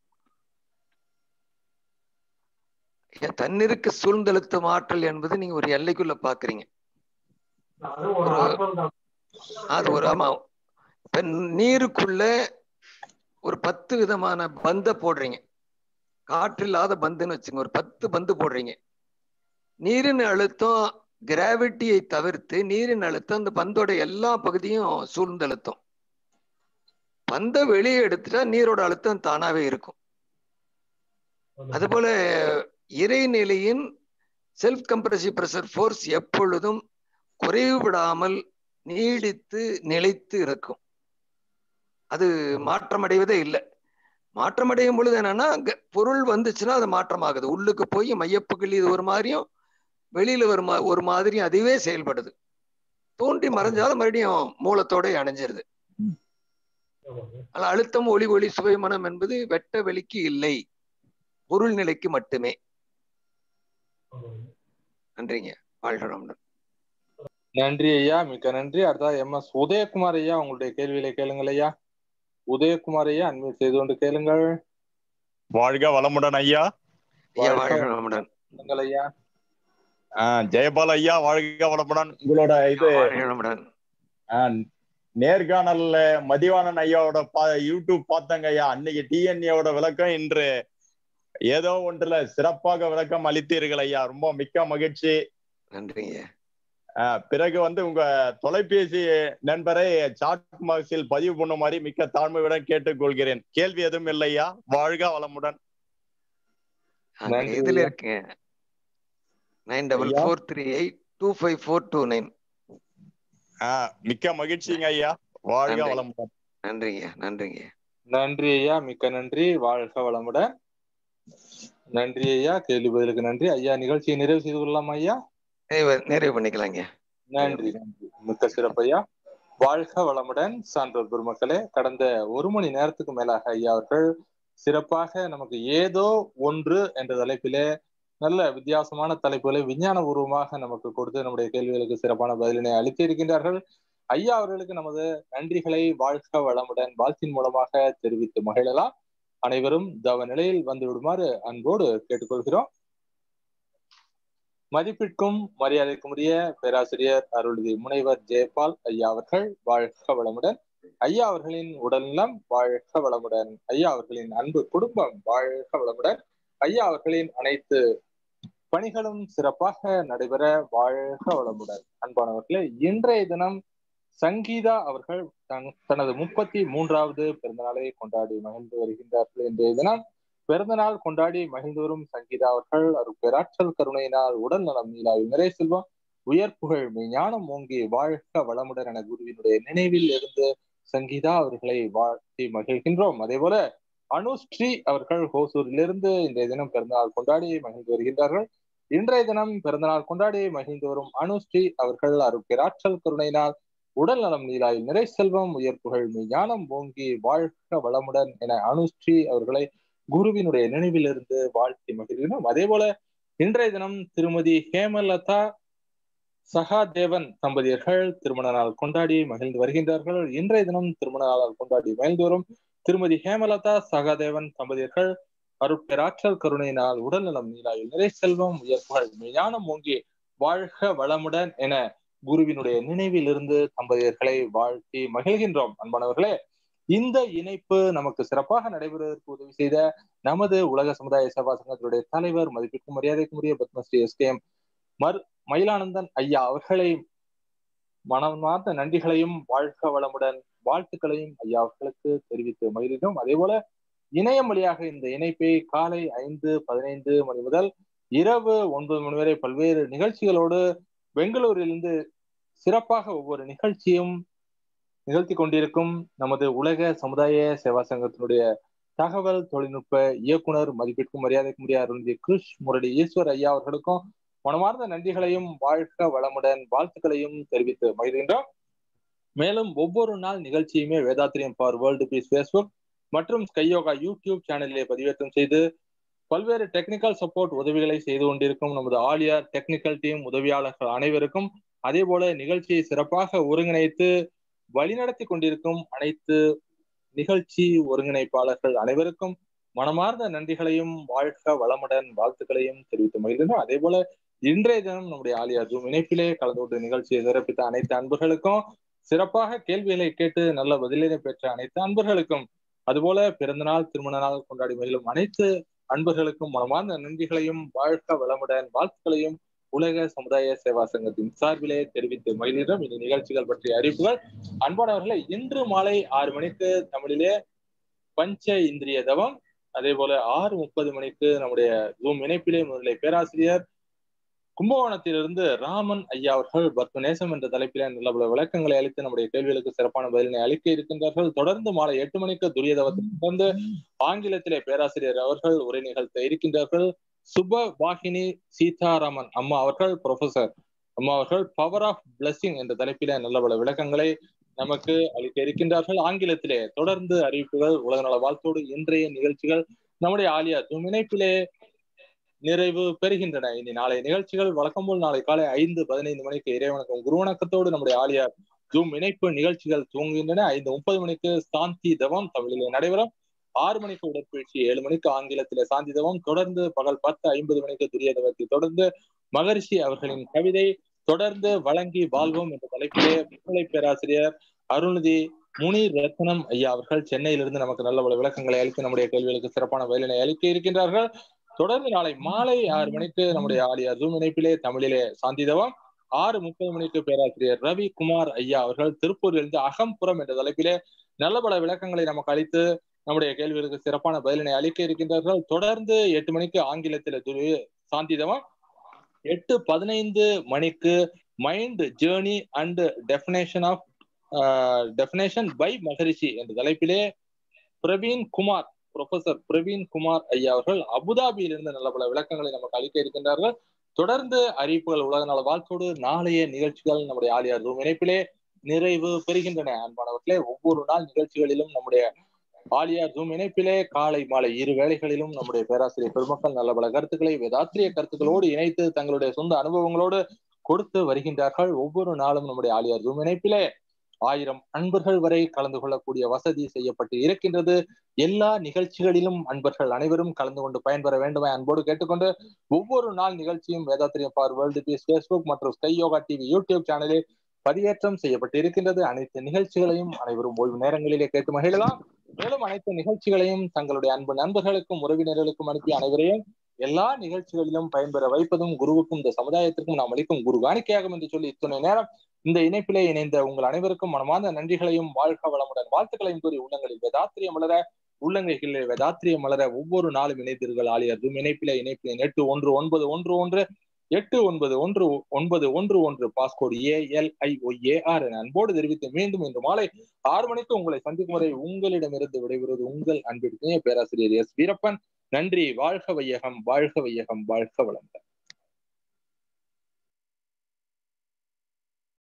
ஐயா, தன்னிருக்கு சூழ்ந்தழுத்தும் ஆற்றல் என்பது நீங்க ஒரு எல்லைக்குள்ள பாக்குறீங்க அது ஒரு ஒரு ஆற்றல் தான் அது ஒரு ஆமா இப்ப நீருக்குள்ள ஒரு பத்து விதமான பந்த போடுறீங்க காற்றில்லாத பந்துன்னு வச்சுங்க ஒரு பத்து பந்து போடுறீங்க நீரின் அழுத்தம் கிராவிட்டியை தவிர்த்து நீரின் அழுத்தம் அந்த பந்தோட எல்லா பகுதியும் சூழ்ந்தழுத்தம் பந்தை வெளியே எடுத்துட்டா நீரோட அழுத்தம் தானாவே இருக்கும் அதுபோல இறைநிலையின் செல்ஃப் கம்ப்ரசிவ் பிரஷர் ஃபோர்ஸ் எப்பொழுதும் குறைவுபடாமல் நீடித்து நிலைத்து இருக்கும் அது மாற்றமடைவதே இல்லை மாற்றமடையும் பொழுது என்னன்னா அங்க பொருள் வந்துச்சுன்னா அது மாற்றமாகுது உள்ளுக்கு போய் மையப்புகள் இது ஒரு மாதிரியும் வெளியில ஒரு மா ஒரு மாதிரியும் அதுவே செயல்படுது தோன்றி மறைஞ்சாலும் மறுபடியும் மூலத்தோட அணைஞ்சிருது ஆனால் அழுத்தம் ஒளி ஒளி சுவை மனம் என்பது வெட்ட வெளிக்கு இல்லை பொருள் நிலைக்கு மட்டுமே நன்றிங்க வாழ்க வளமுடன் நன்றி ஐயா மிக்க நன்றி அடுத்தா எம் எஸ் உதயகுமார் ஐயா உங்களுடைய கேள்விகளை கேளுங்கள் ஐயா உதயகுமார் ஐயா அன்மியூட் செய்து கொண்டு கேளுங்கள் வாழ்க வளமுடன் ஐயா ஐயா வாழ்க வளமுடன் கேளுங்கள் ஐயா ஆஹ் ஜெயபால் ஐயா வாழ்க வளமுடன் உங்களோட இது வாழ்க வளமுடன் ஆஹ் நேர்காணல்ல மதிவாணன் ஐயாவோட பா யூடியூப் பார்த்தங்க ஐயா அன்னைக்கு டிஎன்ஏவோட விளக்கம் இன்று ஏதோ ஒன்றுல சிறப்பாக விளக்கம் அளித்தீர்கள் ஐயா ரொம்ப மிக்க மகிழ்ச்சி நன்றிங்க ஆஹ் பிறகு வந்து உங்க தொலைபேசி நண்பரை சாட் பாக்ஸில் பதிவு பண்ணுமாறு மிக்க தாழ்மையுடன் கேட்டுக்கொள்கிறேன் கேள்வி எதுவும் இல்லையா வாழ்க வளமுடன் அங்க நன்றி இதுல ஐயா இருக்கேன் நைன் டபுள் ஐயா four three eight two five four two nine ஆஹ் மிக்க மகிழ்ச்சிங்க ஐயா வாழ்க நன்றி வளமுடன் நன்றிங்க நன்றிங்க நன்றி ஐயா மிக்க நன்றி வாழ்க வளமுடன் நன்றி ஐயா கேள்வி பதிலுக்கு நன்றி ஐயா நிகழ்ச்சியை நிறைவு செய்து கொள்ளலாமா ஐயா நிறைவு நிறைவு பண்ணிக்கலாங்க நன்றி நன்றி மிக்க சிறப்பு ஐயா வாழ்க வளமுடன் சான்றோர் பெருமக்களே கடந்த ஒரு மணி நேரத்துக்கு மேலாக ஐயா அவர்கள் சிறப்பாக நமக்கு ஏதோ ஒன்று என்ற தலைப்பிலே நல்ல வித்தியாசமான தலைப்புகளை விஞ்ஞான பூர்வமாக நமக்கு கொடுத்து நம்முடைய கேள்விகளுக்கு சிறப்பான பதிலினை அளித்து இருக்கின்றார்கள் ஐயா அவர்களுக்கு நமது நன்றிகளை வாழ்க வளமுடன் வாழ்த்தின் மூலமாக தெரிவித்து மகிழலாம் அனைவரும் தவ நிலையில் வந்து விடுமாறு அன்போடு கேட்டுக்கொள்கிறோம் மதிப்பிற்கும் மரியாதைக்கும் உரிய பேராசிரியர் அருள்தி முனைவர் ஜெயபால் ஐயா அவர்கள் வாழ்க வளமுடன் ஐயா அவர்களின் உடல்நலம் வாழ்க வளமுடன் ஐயா அவர்களின் அன்பு குடும்பம் வாழ்க வளமுடன் ஐயா அவர்களின் அனைத்து பணிகளும் சிறப்பாக நடைபெற வாழ்க வளமுடன் அன்பானவர்களே இன்றைய தினம் சங்கீதா அவர்கள் தன் தனது முப்பத்தி மூன்றாவது பிறந்தநாளை கொண்டாடி மகிழ்ந்து வருகின்றார்கள் இன்றைய தினம் பிறந்தநாள் கொண்டாடி மகிழ்ந்து வரும் சங்கீதா அவர்கள் அவர் பெராற்றல் கருணையினால் உடல் நலம் நீலாவில் நிறை செல்வம் உயர் புகழ் ஞானம் ஓங்கி வாழ்க வளமுடன் என குருவினுடைய நினைவில் இருந்து சங்கீதா அவர்களை வாழ்த்தி மகிழ்கின்றோம் அதே போல அனுஸ்ரீ அவர்கள் ஹோசூரிலிருந்து இன்றைய தினம் பிறந்தநாள் கொண்டாடி மகிழ்ந்து வருகின்றார்கள் இன்றைய தினம் பிறந்தநாள் கொண்டாடி மகிழ்ந்து வரும் அனுஸ்ரீ அவர்கள் அருட்பெராற்றல் கருணையினால் உடல் நலம் நீலாயில் நிறை செல்வம் உயர் புகழ் ஞானம் ஓங்கி வாழ்க வளமுடன் என அனுஸ்ரீ அவர்களை குருவினுடைய நினைவிலிருந்து வாழ்த்தி மகிழ்கிறோம் அதே போல இன்றைய தினம் திருமதி ஹேமலதா சகாதேவன் தம்பதியர்கள் திருமண நாள் கொண்டாடி மகிழ்ந்து வருகின்றார்கள் இன்றைய தினம் திருமண நாள் கொண்டாடி மகிழ்ந்து வரும் திருமதி ஹேமலதா சகாதேவன் தம்பதியர்கள் அருட்பெராற்றல் கருணையினால் உடல் நலம் நீலாயில் நிறை செல்வம் உயர் புகழ் ஞானம் ஓங்கி வாழ்க வளமுடன் என குருவினுடைய நினைவில் இருந்து தம்பதியர்களை வாழ்த்தி மகிழ்கின்றோம் அன்பானவர்களே இந்த இணைப்பு நமக்கு சிறப்பாக நடைபெறுவதற்கு உதவி செய்த நமது உலக சமுதாய சேவா சங்கத்தினுடைய தலைவர் மதிப்பிற்கும் மரியாதைக்கும் உரிய பத்மஸ்ரீ எஸ் கே எம் மர் மயிலானந்தன் ஐயா அவர்களை மனமார்ந்த நன்றிகளையும் வாழ்க வளமுடன் வாழ்த்துக்களையும் ஐயா அவர்களுக்கு தெரிவித்து மகிழ்கிறோம் அதே போல இணையம் வழியாக இந்த இணைப்பை காலை ஐந்து பதினைந்து மணி முதல் இரவு ஒன்பது மணி வரை பல்வேறு நிகழ்ச்சிகளோடு பெங்களூரிலிருந்து சிறப்பாக ஒவ்வொரு நிகழ்ச்சியும் நிகழ்த்தி கொண்டிருக்கும் நமது உலக சமுதாய சேவா சங்கத்தினுடைய தகவல் தொழில்நுட்ப இயக்குனர் மதிப்பிற்கும் மரியாதைக்கும் முடிய அருள்ஜி கிருஷ் முரளி ஈஸ்வர் ஐயா அவர்களுக்கும் மனமார்ந்த நன்றிகளையும் வாழ்க வளமுடன் வாழ்த்துக்களையும் தெரிவித்து மகிழ்கின்றோம் மேலும் ஒவ்வொரு நாள் நிகழ்ச்சியுமே Vethathiriyam for world peace Facebook மற்றும் ஸ்கையோகா யூடியூப் சேனலிலே பதிவேற்றம் செய்து பல்வேறு டெக்னிக்கல் சப்போர்ட் உதவிகளை செய்து கொண்டிருக்கும் நமது ஆலியார் டெக்னிக்கல் டீம் உதவியாளர்கள் அனைவருக்கும் அதே போல நிகழ்ச்சியை சிறப்பாக ஒருங்கிணைத்து வழிநடத்தி கொண்டிருக்கும் அனைத்து நிகழ்ச்சி ஒருங்கிணைப்பாளர்கள் அனைவருக்கும் மனமார்ந்த நன்றிகளையும் வாழ்க வளமுடன் வாழ்த்துக்களையும் தெரிவித்து மகிழ்கிறோம் அதே போல இன்றைய தினம் நம்முடைய ஆலியா ஜூம் இணைப்பிலே கலந்து கொண்டு நிகழ்ச்சியை சிறப்பித்த அனைத்து அன்பர்களுக்கும் சிறப்பாக கேள்விகளை கேட்டு நல்ல பதிலினை பெற்ற அனைத்து அன்பர்களுக்கும் அதுபோல பிறந்த நாள் திருமண நாள் கொண்டாடி மகிழும் அனைத்து அன்பர்களுக்கும் மனமார்ந்த நன்றிகளையும் வாழ்க வளமுடன் வாழ்த்துக்களையும் உலக சமுதாய சேவா சங்கத்தின் சார்பிலே தெரிவித்து மகிழ்கிறோம் இந்த நிகழ்ச்சிகள் பற்றிய அறிவிப்புகள் அன்பானவர்களை இன்று மாலை ஆறு மணிக்கு தமிழிலே பஞ்ச இந்திரிய தவம் அதே போல ஆறு முப்பது மணிக்கு நம்முடைய ஜூம் இணைப்பிலே முதலை பேராசிரியர் கும்பகோணத்திலிருந்து ராமன் ஐயா அவர்கள் பக்த நேசம் என்ற தலைப்பிலே நல்ல பல விளக்கங்களை அளித்து நம்முடைய கேள்விகளுக்கு சிறப்பான பதிலினை அளிக்க இருக்கின்றார்கள் தொடர்ந்து மாலை எட்டு மணிக்கு துரியதவத்தில் தொடர்ந்து ஆங்கிலத்திலே பேராசிரியர் அவர்கள் உரை நிகழ்த்த இருக்கின்றார்கள் சுப வாகினி சீதாராமன் அம்மா அவர்கள் ப்ரொஃபசர் அம்மா அவர்கள் பவர் ஆஃப் பிளஸிங் என்ற தலைப்பிலே நல்ல பல விளக்கங்களை நமக்கு அளிக்க இருக்கின்றார்கள் ஆங்கிலத்திலே தொடர்ந்து அறிவிப்புகள் உலகநல வாழ்த்தோடு இன்றைய நிகழ்ச்சிகள் நம்முடைய ஆலியா ஜூம் இணைப்பிலே நிறைவு பெறுகின்றன இனி நாளைய நிகழ்ச்சிகள் வழக்கம் போல் நாளை காலை ஐந்து பதினைந்து மணிக்கு இறைவணக்கம் குருவணக்கத்தோடு நம்முடைய ஆலியா ஜூம் இணைப்பு நிகழ்ச்சிகள் துவங்குகின்றன ஐந்து முப்பது மணிக்கு சாந்தி தவம் தமிழிலே நடைபெறும் ஆறு மணிக்கு உடற்பயிற்சி ஏழு மணிக்கு ஆங்கிலத்திலே சாந்தி தவம் தொடர்ந்து பகல் பத்து ஐம்பது மணிக்கு துரியதவத்தை தொடர்ந்து மகரிஷி அவர்களின் கவிதை தொடர்ந்து வழங்கி வாழ்வோம் என்ற தலைப்பிலே முன்னிலை பேராசிரியர் அருள்நிதி முனி ரத்னம் ஐயா அவர்கள் சென்னையிலிருந்து நமக்கு நல்ல பல விளக்கங்களை அளித்து நம்முடைய கேள்விகளுக்கு சிறப்பான பதிலினை அளிக்க இருக்கின்றார்கள் தொடர்ந்து நாளை மாலை ஆறு மணிக்கு நம்முடைய ஆடியா ஜூம் இணைப்பிலே தமிழிலே சாந்திதவம் ஆறு முப்பது மணிக்கு பேராசிரியர் ரவி குமார் ஐயா அவர்கள் திருப்பூரிலிருந்து அகம்புறம் என்ற தலைப்பிலே நல்ல பல விளக்கங்களை நமக்கு அளித்து நம்முடைய கேள்விகளுக்கு சிறப்பான பதிலினை அளிக்க இருக்கின்றார்கள் தொடர்ந்து எட்டு மணிக்கு ஆங்கிலத்தில் துரு சாந்திதமா எட்டு பதினைந்து மணிக்கு mind journey and definition of definition by Maharishi என்ற தலைப்பிலே பிரவீன் குமார் ப்ரொஃபசர் பிரவீன் குமார் ஐயா அவர்கள் அபுதாபியிலிருந்து நல்ல பல விளக்கங்களை நமக்கு அளிக்க இருக்கின்றார்கள் தொடர்ந்து அறிவிப்புகள் உலக நல வாழ்த்தோடு நாளைய நிகழ்ச்சிகள் நம்முடைய ஆலியார் ரூம் இணைப்பிலே நிறைவு பெறுகின்றன அன்பானவர்களே ஒவ்வொரு நாள் நிகழ்ச்சிகளிலும் நம்முடைய ஆலியார் ஜூம் இணைப்பிலே காலை மாலை இரு வேளைகளிலும் நம்முடைய பேராசிரியர் பெருமக்கள் நல்ல பல கருத்துக்களை வேதாத்திரிய கருத்துக்களோடு இணைத்து தங்களுடைய சொந்த அனுபவங்களோடு கொடுத்து வருகின்றார்கள் ஒவ்வொரு நாளும் நம்முடைய ஆலியார் ஜூம் இணைப்பிலே ஆயிரம் அன்பர்கள் வரை கலந்து கொள்ளக்கூடிய வசதி செய்யப்பட்டு இருக்கின்றது எல்லா நிகழ்ச்சிகளிலும் அன்பர்கள் அனைவரும் கலந்து கொண்டு பயன்பெற வேண்டுமே அன்போடு கேட்டுக்கொண்டு ஒவ்வொரு நாள் நிகழ்ச்சியும் Vethathiriyam for world peace Facebook மற்றும் ஸ்கை யோகா டிவி யூடியூப் சேனலில் பதிவேற்றம் செய்யப்பட்டு இருக்கின்றது அனைத்து நிகழ்ச்சிகளையும் அனைவரும் ஓய்வு நேரங்களிலே கேட்டு மகிழலாம் மேலும் அனைத்து நிகழ்ச்சிகளையும் தங்களுடைய அன்பு நண்பர்களுக்கும் உறவினர்களுக்கும் அனுப்பி அனைவரையும் எல்லா நிகழ்ச்சிகளிலும் பயன்பெற வைப்பதும் குருவுக்கும் இந்த சமுதாயத்திற்கும் நாம் அளிக்கும் குரு காணிக்கையாகும் என்று சொல்லி இத்தனை நேரம் இந்த இணைப்பிலே இணைந்த உங்கள் அனைவருக்கும் மனமார்ந்த நன்றிகளையும் வாழ்க வளமுடன் வாழ்த்துக்களையும் கூறி உள்ளங்களில் வேதாத்திரியம் வளர உள்ளங்கைகளில் வேதாத்திரியம் வளர ஒவ்வொரு நாளும் இணைத்தீர்கள் ஆலியர் இணைப்பிலே இணைப்பிலே எட்டு ஒன்று ஒன்பது ஒன்று ஒன்று எட்டு ஒன்பது ஒன்று ஒன்பது ஒன்று ஒன்று பாஸ்கோடு ஏஎல்ஐஒஏஆர் என அன்போடு தெரிவித்து மீண்டும் இன்று மாலை ஆறு மணிக்கு உங்களை சந்திக்கும் வரை உங்களிடமிருந்து விடைபெறுவது உங்கள் அன்பிற்குரிய பேராசிரியர் எஸ் வீரப்பன் நன்றி வாழ்க வையகம் வாழ்க வையகம் வாழ்க வளமுடன்